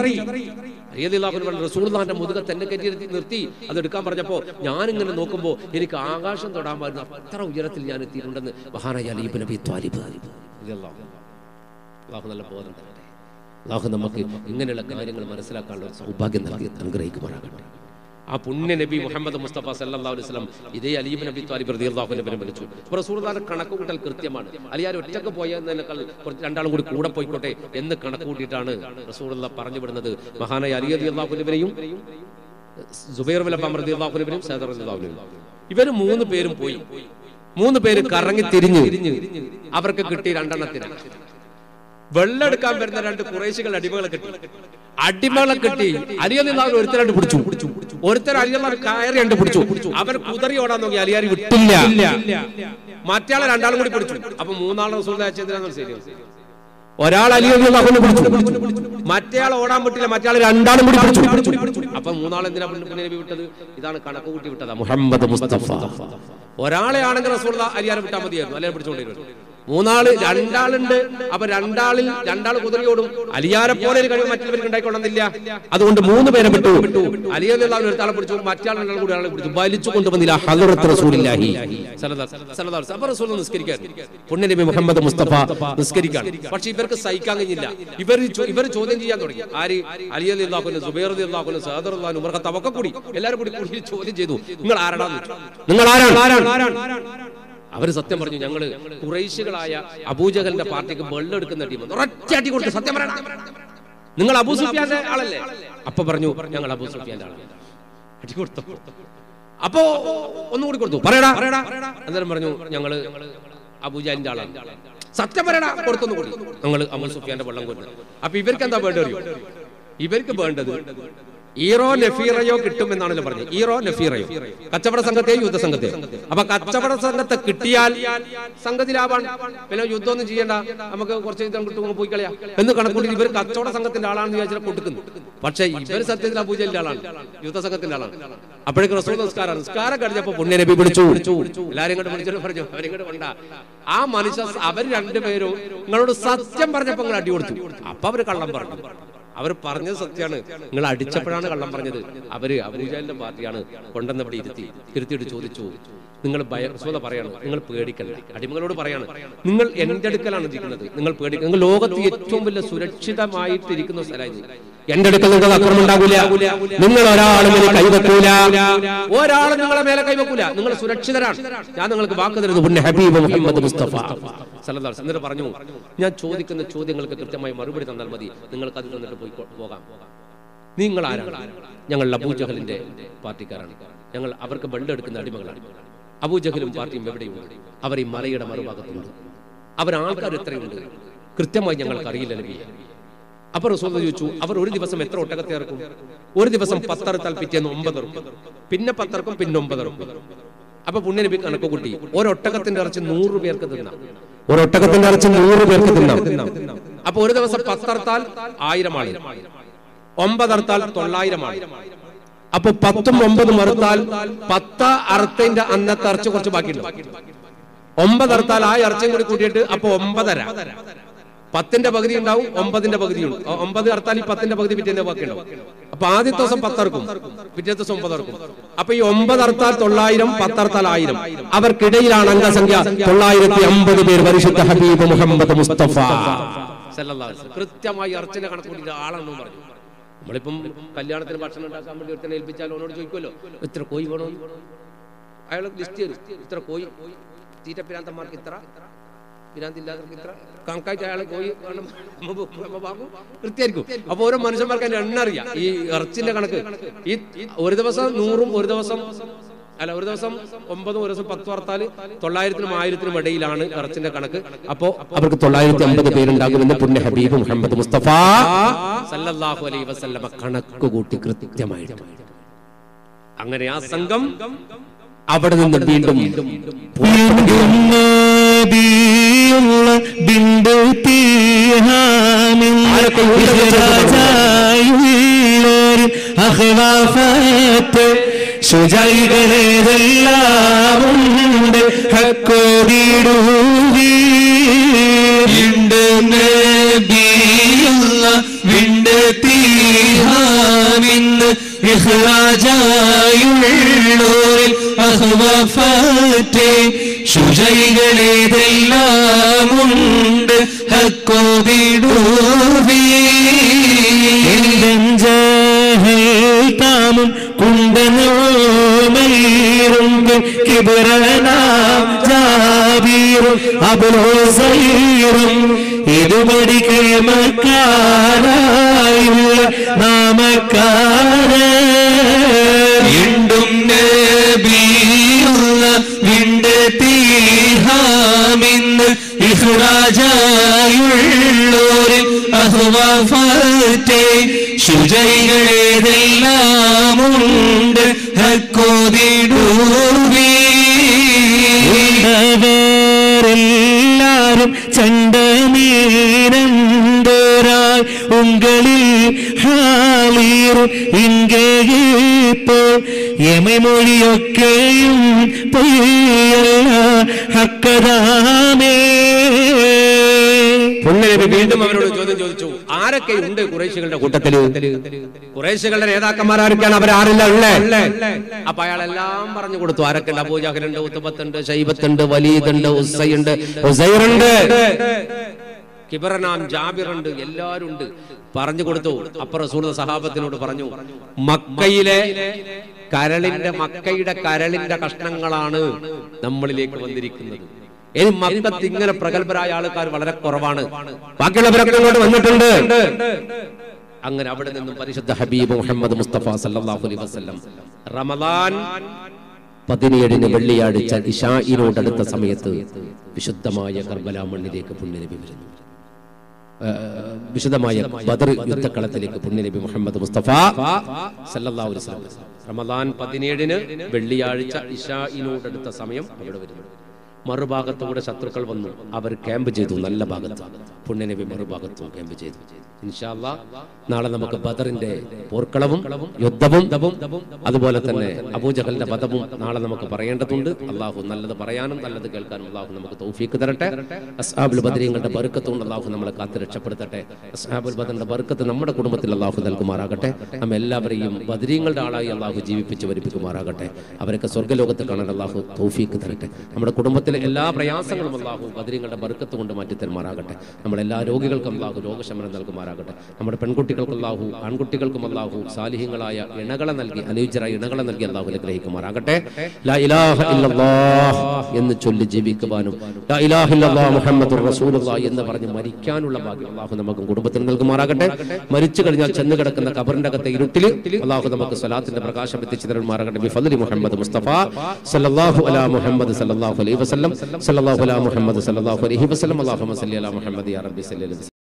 റസൂൽദാന്റെ മുതുകത്ത് എന്നെ കയറ്റി നിർത്തി- നിർത്തി അത് എടുക്കാൻ പറഞ്ഞപ്പോ ഞാൻ ഇങ്ങനെ നോക്കുമ്പോ എനിക്ക് ആകാശം തൊടാൻ പാടുന്നു അത്ര ഉയരത്തിൽ ഞാൻ എത്തിയിട്ടുണ്ടെന്ന് മഹാനായ അലീബ് നബി ത്വാലിബ് റളിയല്ലാഹു അള്ളാഹു നല്ല ബോധം തരട്ടെ അള്ളാഹു നമുക്ക് ഇങ്ങനെയുള്ള കാര്യങ്ങൾ മനസ്സിലാക്കാനുള്ള സൗഭാഗ്യം നൽകി അനുഗ്രഹിക്കുമാറാകട്ടെ ആ പുണ്യ നബി മുഹമ്മദ് മുസ്തഫ സല്ലല്ലാഹു അലൈഹി വസല്ലം ഇതേ അലീബ് നബി ത്വാലിബ് റളിയല്ലാഹു അൻഹുവിനെ വിളിച്ചു അപ്പോൾ റസൂലുള്ളാഹിന്റെ കണക്ക് കൂട്ടൽ കൃത്യമാണ് അലിയാർ ഒറ്റക്ക് പോയതിനേക്കാൾ കുറച്ച് രണ്ടാളും കൂടി കൂടെ പോയിക്കോട്ടെ എന്ന് കണക്ക് കൂട്ടിയിട്ടാണ് റസൂലുള്ള പറഞ്ഞു വിടുന്നത് മഹാനായ അലി റളിയല്ലാഹു അൻഹുവിനെയും സുബൈർ വലപ്പം റളിയല്ലാഹു അൻഹുവിനെയും സൈദർ റളിയല്ലാഹു അൻഹുവിനെയും ഇവര് മൂന്ന് പേരും പോയി മൂന്ന് പേര് കറങ്ങി തിരിഞ്ഞ് അവർക്ക് കിട്ടി രണ്ടെണ്ണത്തിന് വെള്ളം എടുക്കാൻ വരുന്ന രണ്ട് കുറേശികൾ അടിമകളെ കിട്ടി അടിമകളെ കിട്ടി അലിയല്ലാഹു ഒരുത്തരാണ്ട് പിടിച്ചു ഒരുത്തർ അലിയല്ലാഹു കയറി രണ്ട് പിടിച്ചു അവർ കുതറി ഓടാൻ നോക്കി അലിയാരി വിട്ടില്ല മറ്റയാളെ രണ്ടാളും കൂടി പിടിച്ചു അപ്പൊ മൂന്നാളെ റസൂൽ അയച്ചതിനാണ് ശരി ഒരാൾ അലിയല്ലാഹുവിനെ പിടിച്ചു മറ്റേയാൾ ഓടാൻ പറ്റില്ല മറ്റേയാൾ രണ്ടാളും കൂടി പിടിച്ചു അപ്പൊ മൂന്നാൾ എന്തിനാ പുണ്യ നബി വിട്ടത് ഇതാണ് കണക്ക് കൂട്ടി വിട്ടതാ മുഹമ്മദ് മുസ്തഫ ഒരാളെ ആണെങ്കിൽ റസൂൽ അലിയാരെ വിട്ടാൽ മതിയായിരുന്നു അല്ലെ പിടിച്ചുകൊണ്ടിരുന്നു മൂന്നാള് രണ്ടാളുണ്ട് അപ്പൊ രണ്ടാളിൽ രണ്ടാൾ കുതിരയോടും അലിയാരെ പോലെ ഒരു കഴിവ് മറ്റുള്ളവർക്ക് ഉണ്ടായിക്കൊള്ളുന്നില്ല അതുകൊണ്ട് മൂന്ന് പേരെ വിട്ടു അലിയുള്ള ഒരാളെ പിടിച്ചു മറ്റാൾ രണ്ടാൾ കൂടി ആളെ പിടിച്ചു വലിച്ചു കൊണ്ടുവന്നില്ല ഹലറത്ത് റസൂലില്ലാഹി സല്ലല്ലാഹു അപ്പൊ റസൂൽ നിസ്കരിക്കാൻ പുണ്യനബി മുഹമ്മദ് മുസ്തഫ നിസ്കരിക്കാൻ പക്ഷെ ഇവർക്ക് സഹിക്കാൻ കഴിഞ്ഞില്ല ഇവർ ഇവർ ചോദ്യം ചെയ്യാൻ തുടങ്ങി ആര് അലി അലി അള്ളാഹുന് സുബൈർ അലി അള്ളാഹുന് സഹദർ അള്ളാഹുന് ഉമർ ഖത്താബ് ഒക്കെ കൂടി എല്ലാവരും കൂടി കൂടി ചോദ്യം ചെയ്തു നിങ്ങൾ ആരാടാന്ന് ചോദിച്ചു. നിങ്ങൾ ആരാണ് ആരാണ് അവര് സത്യം പറഞ്ഞു ഞങ്ങള് കുറേശികളായ അബൂജഹലിന്റെ പാർട്ടിക്ക് വെള്ളം എടുക്കുന്ന ടീം ഒരൊറ്റ അടി കൊടുത്ത് സത്യം പറയണം നിങ്ങൾ അബൂ സുഫിയാന്റെ ആളല്ലേ അപ്പൊ പറഞ്ഞു ഞങ്ങൾ അബൂ സുഫിയാന്റെ ആളാണ് അടി കൊടുത്തു അപ്പോ ഒന്നുകൂടി കൊടുത്തു പറയടാ അന്നേരം പറഞ്ഞു ഞങ്ങള് അബൂജാലിന്റെ ആളാണ് സത്യം പറയടാ കൊടുത്തൊന്നു കൂടി ഞങ്ങൾ അമൽ സുഫിയാന്റെ വെള്ളം കൊടുത്തു അപ്പൊ ഇവർക്ക് എന്താ വേണ്ടത് അറിയോ ഇവർക്ക് വേണ്ടത് ഈറോ നഫീറയോ കിട്ടുമെന്നാണല്ലോ പറഞ്ഞത് ഈറോ നഫീറയോ കച്ചവട സംഘത്തെയോ യുദ്ധ സംഘത്തെയോ അപ്പൊ കച്ചവട സംഘത്തെ കിട്ടിയാൽ സംഘത്തിൽ ലാഭാണ് പിന്നെ യുദ്ധമൊന്നും ചെയ്യണ്ട നമുക്ക് കുറച്ച് യുദ്ധം കിട്ടുമ്പോൾ പോയി കളയാം എന്ന് കണക്കൂട്ടി ഇവർ കച്ചവട സംഘത്തിന്റെ ആളാണെന്ന് വിചാരിച്ചാൽ കൊടുക്കുന്നു പക്ഷെ ഇവർ സത്യത്തിൽ അബൂജലിന്റെ ആളാണ് യുദ്ധ സംഘത്തിന്റെ ആളാണ് അപ്പോഴേക്ക് റസൂൽ നിസ്കാരം നിസ്കാരം കഴിഞ്ഞപ്പോ പുണ്യ നബി വിളിച്ചു എല്ലാരും ഇങ്ങോട്ട് വിളിച്ചിട്ട് പറഞ്ഞു അവരിങ്ങോട്ട് കൊണ്ട ആ മനുഷ്യ അവർ രണ്ടുപേരും നിങ്ങളോട് സത്യം പറഞ്ഞപ്പോ നിങ്ങൾ അടി കൊടുത്തു അപ്പൊ അവര് കള്ളം പറഞ്ഞു അവർ പറഞ്ഞത് സത്യമാണ് നിങ്ങൾ അടിച്ചപ്പോഴാണ് കള്ളം പറഞ്ഞത് അവര് അബൂജാലിന്റെ പാർട്ടിയാണ് കൊണ്ടുവന്നവിടെ ഇരുത്തി ഇരുത്തിയിട്ട് ചോദിച്ചു നിങ്ങൾ ഭയസ്വത പറയാണ് നിങ്ങൾ പേടിക്കല്ല അടിമകളോട് പറയാണ് നിങ്ങൾ എന്റെ അടുക്കലാണ് ഇരിക്കുന്നത് നിങ്ങൾ പേടിക്കുക നിങ്ങൾ ലോകത്ത് ഏറ്റവും വലിയ സുരക്ഷിതമായിട്ടിരിക്കുന്ന സ്ഥലമായിരുന്നു എന്റെ അടുക്കൽ നിങ്ങൾക്ക് അക്രമം ഉണ്ടാകൂല നിങ്ങൾ ഒരാളും ഇനി കൈവെക്കൂല ഒരാളും നിങ്ങളെ മേലെ കൈവെക്കൂല നിങ്ങൾ സുരക്ഷിതരാണ് ഞാൻ നിങ്ങൾക്ക് വാക്ക് തരുന്നു പുണ്യ ഹബീബ് മുഹമ്മദ് മുസ്തഫ സല്ലല്ലാഹു അലൈഹി വസല്ലം. എന്നിട്ട് പറഞ്ഞു ഞാൻ ചോദിക്കുന്ന ചോദ്യങ്ങൾക്ക് കൃത്യമായി മറുപടി തന്നാൽ മതി നിങ്ങൾക്ക് അത് തന്നിട്ട് പോയി കൊ- പോകാം നിങ്ങൾ ആരാണ് ഞങ്ങൾ അബൂജഹലിന്റെ പാർട്ടിക്കാരാണ് ഞങ്ങൾ അവർക്ക് ബണ്ടെടുക്കുന്ന അടിമകളാണ് അബൂജഹലും പാർട്ടിയും എവിടെയുണ്ട് അവർ ഈ മലയുടെ മറുഭാഗത്തുണ്ട് അവർ ആൾക്കാർ എത്രയുണ്ട് കൃത്യമായി ഞങ്ങൾക്ക് അറിയില്ല നബിയെ അപ്പൊ റസൂൽ ചോദിച്ചു അവർ ഒരു ദിവസം എത്ര ഒട്ടകത്തെ ഇറക്കും ഒരു ദിവസം പത്തറുത്താൽ പിറ്റേന്ന് ഒമ്പത് ഇറക്കും പിന്നെ പത്തറക്കും പിന്നെ ഒമ്പത് ഇറക്കും അപ്പൊ പുണ്യനബി കണക്ക് കൂട്ടി ഒരൊട്ടകത്തിന്റെ ഇറച്ചി നൂറ് പേർക്ക് തിന്നാം ഒരൊട്ടകത്തിന്റെ ഇറച്ചി നൂറ് പേർക്ക് തിന്നാം അപ്പൊ ഒരു ദിവസം പത്തറുത്താൽ ആയിരം ആള് ഒമ്പതറുത്താൽ തൊള്ളായിരം ആള് അപ്പൊ പത്തും ഒമ്പതും അറുത്താൽ പത്ത് അറുത്തതിന്റെ അന്നത്തെ ഇറച്ചി കുറച്ച് ബാക്കിയുണ്ട് ഒമ്പതറുത്താൽ ആ ഇറച്ചിയും കൂടി കൂട്ടിയിട്ട് അപ്പൊ ഒമ്പതര പത്തിന്റെ പകുതി ഉണ്ടാവും ഒമ്പതിന്റെ പകുതിയുണ്ട് ഒ- ഒമ്പത് അറുത്താൽ ഈ പത്തിന്റെ പകുതി പിറ്റേന്റെ ബാക്കി ഉണ്ടാവും അപ്പൊ ആദ്യത്തെ ദിവസം പത്തറക്കും പിറ്റേ ദിവസം ഒമ്പതറക്കും അപ്പൊ ഈ ഒമ്പത് അറുത്താൽ തൊള്ളായിരം പത്തറുത്താൽ ആയിരം അവർക്കിടയിലാണ് അംഗസംഖ്യ തൊള്ളായിരത്തി അമ്പത് പേർ പരിശുദ്ധ ഹബീബ് മുഹമ്മദ് മുസ്തഫ സല്ലല്ലാഹു അലൈഹി വസല്ലം. കൃത്യമായി അർച്ചന കണക്ക് കൂട്ടിയിട്ട് ആളാണെന്ന് പറഞ്ഞു നമ്മളിപ്പം കല്യാണത്തിന് ഭക്ഷണം ഉണ്ടാക്കാൻ വേണ്ടി ഒരുത്തനെ ഏൽപ്പിച്ചാൽ അവനോട് ചോദിക്കുമല്ലോ ഇത്ര കോഴി വേണമെന്ന് അയാൾ ലിസ്റ്റ് തരും ഇത്ര കോഴി തീറ്റ പിരാന്തന്മാർക്ക് ഇത്ര പിരാന്തില്ലാത്തവർക്ക് ഇത്ര കണക്കായിട്ട് അയാൾ കോഴി വേണം വാങ്ങും കൃത്യമായിരിക്കും അപ്പൊ ഓരോ മനുഷ്യന്മാർക്ക് അതിന്റെ എണ്ണ അറിയാം ഈ ഇറച്ചിന്റെ കണക്ക് ഈ ഒരു ദിവസം നൂറും ഒരു ദിവസം അല്ല ഒരു ദിവസം ഒമ്പതും ഒരു ദിവസം പത്ത് വർത്താല് തൊള്ളായിരത്തിനും ആയിരത്തിനും ഇടയിലാണ് ഇറച്ചിന്റെ കണക്ക് അപ്പോ അവർക്ക് തൊള്ളായിരത്തി അമ്പത് പേരുണ്ടാകുമെന്ന് പുണ്യ ഹബീബ് മുഹമ്മദ് മുസ്തഫ സല്ലല്ലാഹു അലൈഹി വസല്ലമ കണക്ക് കൂട്ടി കൃത്യമായിട്ട് അങ്ങനെ ആ സംഘം അവിടെ നിന്ന് വീണ്ടും വീണ്ടും നബിയുള്ള ബിന്ദു തീഹാമിന്നൊരു അഹ്വാഫത്ത് ശുചൈകളേതെല്ലാം ഉണ്ട് ഹക്കോടിടൂവീ ഉണ്ട് നബിയുള്ള വിണ്ട് തീഹാമിന്ന് ഇഹ്റാജായുള്ളോരിൽ അഹ്വഫത്തെ ശുചൈകളേതെല്ലാം ഉണ്ട് ഹക്കോതിടൂവീ താമും കുണ്ടനോമൈറും കിബറനാം ജാബീറും അബുലോസൈറും ഇതുപടി കേമക്കാരായുള്ള നാമക്കാര വീണ്ടും നബിയുള്ള വിണ്ട് തീഹാമിന്ന് ഇഹ്റാജായുള്ളോരിൽ അഹ്വഫത്തെ ശുചൈകളേതെല്ലാം ഉണ്ട് ഹക്കോതിടൂവീ എല്ലാരും ചണ്ടമീനന്തോരാய் ഉങ്ങളിൽ ഹാളീറും ഇങ്കേപ്പോ യമൊഴിയൊക്കെയും പൊയ്യല്ല ഹക്കദാമേ പുണ്യനബി വീണ്ടും അവരോട് ചോദ്യം ചോദിച്ചു ആരൊക്കെ ഉണ്ട് കുറേശികളുടെ കൂട്ടത്തില് കുറേശികളുടെ നേതാക്കന്മാരൊക്കെയാണ് അവരാരില്ല ഉള്ളേ അപ്പൊ അയാളെല്ലാം പറഞ്ഞു കൊടുത്തു ആരൊക്കെ ഉണ്ട് അബൂജഹലുണ്ട് ഉത്തുബത്തുണ്ട് ഷൈബത്തുണ്ട് വലീദുണ്ട് ഉസൈണ്ട് ഉസൈറുണ്ട് കിബറനാം ജാബിറുണ്ട് എല്ലാരും ഉണ്ട് പറഞ്ഞു കൊടുത്തു അപ്പൊ റസൂൽ സഹാബത്തിനോട് പറഞ്ഞു മക്കയിലെ കരളിന്റെ മക്കയുടെ കരളിന്റെ കഷ്ണങ്ങളാണ് നമ്മളിലേക്ക് വന്നിരിക്കുന്നത് ഇനി മക്കത്ത് ഇങ്ങനെ പ്രഗത്ഭരായ ആൾക്കാർ വളരെ കുറവാണ് ബാക്കിയുള്ളവരൊക്കെ ഇങ്ങോട്ട് വന്നിട്ടുണ്ട് അങ്ങനെ അവിടെ നിന്നും പരിശുദ്ധ ഹബീബ് മുഹമ്മദ് മുസ്തഫ സല്ലല്ലാഹു അലൈഹി വസല്ലം റമദാൻ പതിനേഴിന് വെള്ളിയാഴ്ച ഇഷായിനോടടുത്ത സമയത്ത് വിശുദ്ധമായ കർബല മണ്ണിലേക്ക് പുണ്യനബി വരുന്നു ആ, വിശുദ്ധമായ ബദർ യുദ്ധക്കളത്തിലേക്ക് പുണ്യനബി മുഹമ്മദ് മുസ്തഫ സല്ലല്ലാഹു അലൈഹി വസല്ലം റമദാൻ പതിനേഴിന് വെള്ളിയാഴ്ച ഇഷായിനോടടുത്ത സമയം അവിടെ വരുന്നു മറുഭാഗത്തൂടെ ശത്രുക്കൾ വന്നു അവർ ക്യാമ്പ് ചെയ്തു നല്ല ഭാഗത്ത് പുണ്യനബി മറുഭാഗത്തും ക്യാമ്പ് ചെയ്തു ഇൻഷാല്ലാ നാളെ നമുക്ക് ബദറിന്റെ പോർക്കളവും യുദ്ധവും അതുപോലെ തന്നെ അബൂജഹലിന്റെ വധവും നാളെ നമുക്ക് പറയേണ്ടതുണ്ട് അള്ളാഹു നല്ലത് പറയാനും നല്ലത് കേൾക്കാനും അള്ളാഹു നമുക്ക് തൗഫീക്ക് തരട്ടെ അസ്ഹാബുൽ ബദരീങ്ങളുടെ ബർക്കത്തുകൊണ്ട് അള്ളാഹു നമ്മളെ കാത്ത് രക്ഷപ്പെടുത്തട്ടെ അസ്ഹാബുൽ ബദറിന്റെ ബർക്കത്ത് നമ്മുടെ കുടുംബത്തിൽ അള്ളാഹു നൽകുമാറാകട്ടെ നമ്മ എല്ലാവരെയും ബദരീങ്ങളുടെ ആളായി അള്ളാഹു ജീവിപ്പിച്ച് വരിപ്പിക്കുമാറാകട്ടെ അവരൊക്കെ സ്വർഗ്ഗലോകത്ത് കാണാൻ അള്ളാഹു തൗഫീക്ക് തരട്ടെ നമ്മുടെ കുടുംബത്തിലെ എല്ലാ പ്രയാസങ്ങളും അള്ളാഹു ബദരീങ്ങളുടെ ബർക്കത്ത് കൊണ്ട് മാറ്റി തരുമാറാകട്ടെ നമ്മുടെ എല്ലാ രോഗികൾക്കും അള്ളാഹു രോഗശമനം നൽകുമാറാകട്ടെ നമ്മുടെ പെൺകുട്ടികൾക്ക് അള്ളാഹു ആൺകുട്ടികൾക്കും അള്ളാഹു സാലിഹ്യങ്ങളായ ഇണകളെ നൽകി അനുയോജ്യരായ ഇണകളെ നൽകി അള്ളാഹു അനുഗ്രഹിക്കുമാറാകട്ടെ ലാ ഇലാഹ ഇല്ലല്ലാഹ് എന്ന് ചൊല്ലി ജീവിക്കുവാനും ലാ ഇലാഹ ഇല്ലല്ലാഹ് മുഹമ്മദുർ റസൂലുള്ളാഹ് എന്ന് പറഞ്ഞ് മരിക്കാനുള്ള ഭാഗ്യം അള്ളാഹു നമുക്ക് കുടുംബത്തിന് നൽകുമാറാകട്ടെ മരിച്ചു കഴിഞ്ഞാൽ ചെന്ന് കിടക്കുന്ന കബറിന്റെ അകത്തെ ഇരുട്ടിൽ അള്ളാഹു നമുക്ക് സ്വലാത്തിന്റെ പ്രകാശം എത്തിച്ചു തരുമാറാകട്ടെ ബിഫദ്ലി മുഹമ്മദ് മുസ്തഫ സല്ലല്ലാഹു അലാ മുഹമ്മദ് സല്ലല്ലാഹു അലൈഹി വസല്ലം സല്ലല്ലാഹു അലാ മുഹമ്മദ് സല്ലല്ലാഹു അലൈഹി വസല്ലം അല്ലാഹുമ്മ സല്ലി അലാ മുഹമ്മദ് യാ റബ്ബി സല്ലി അലൈഹി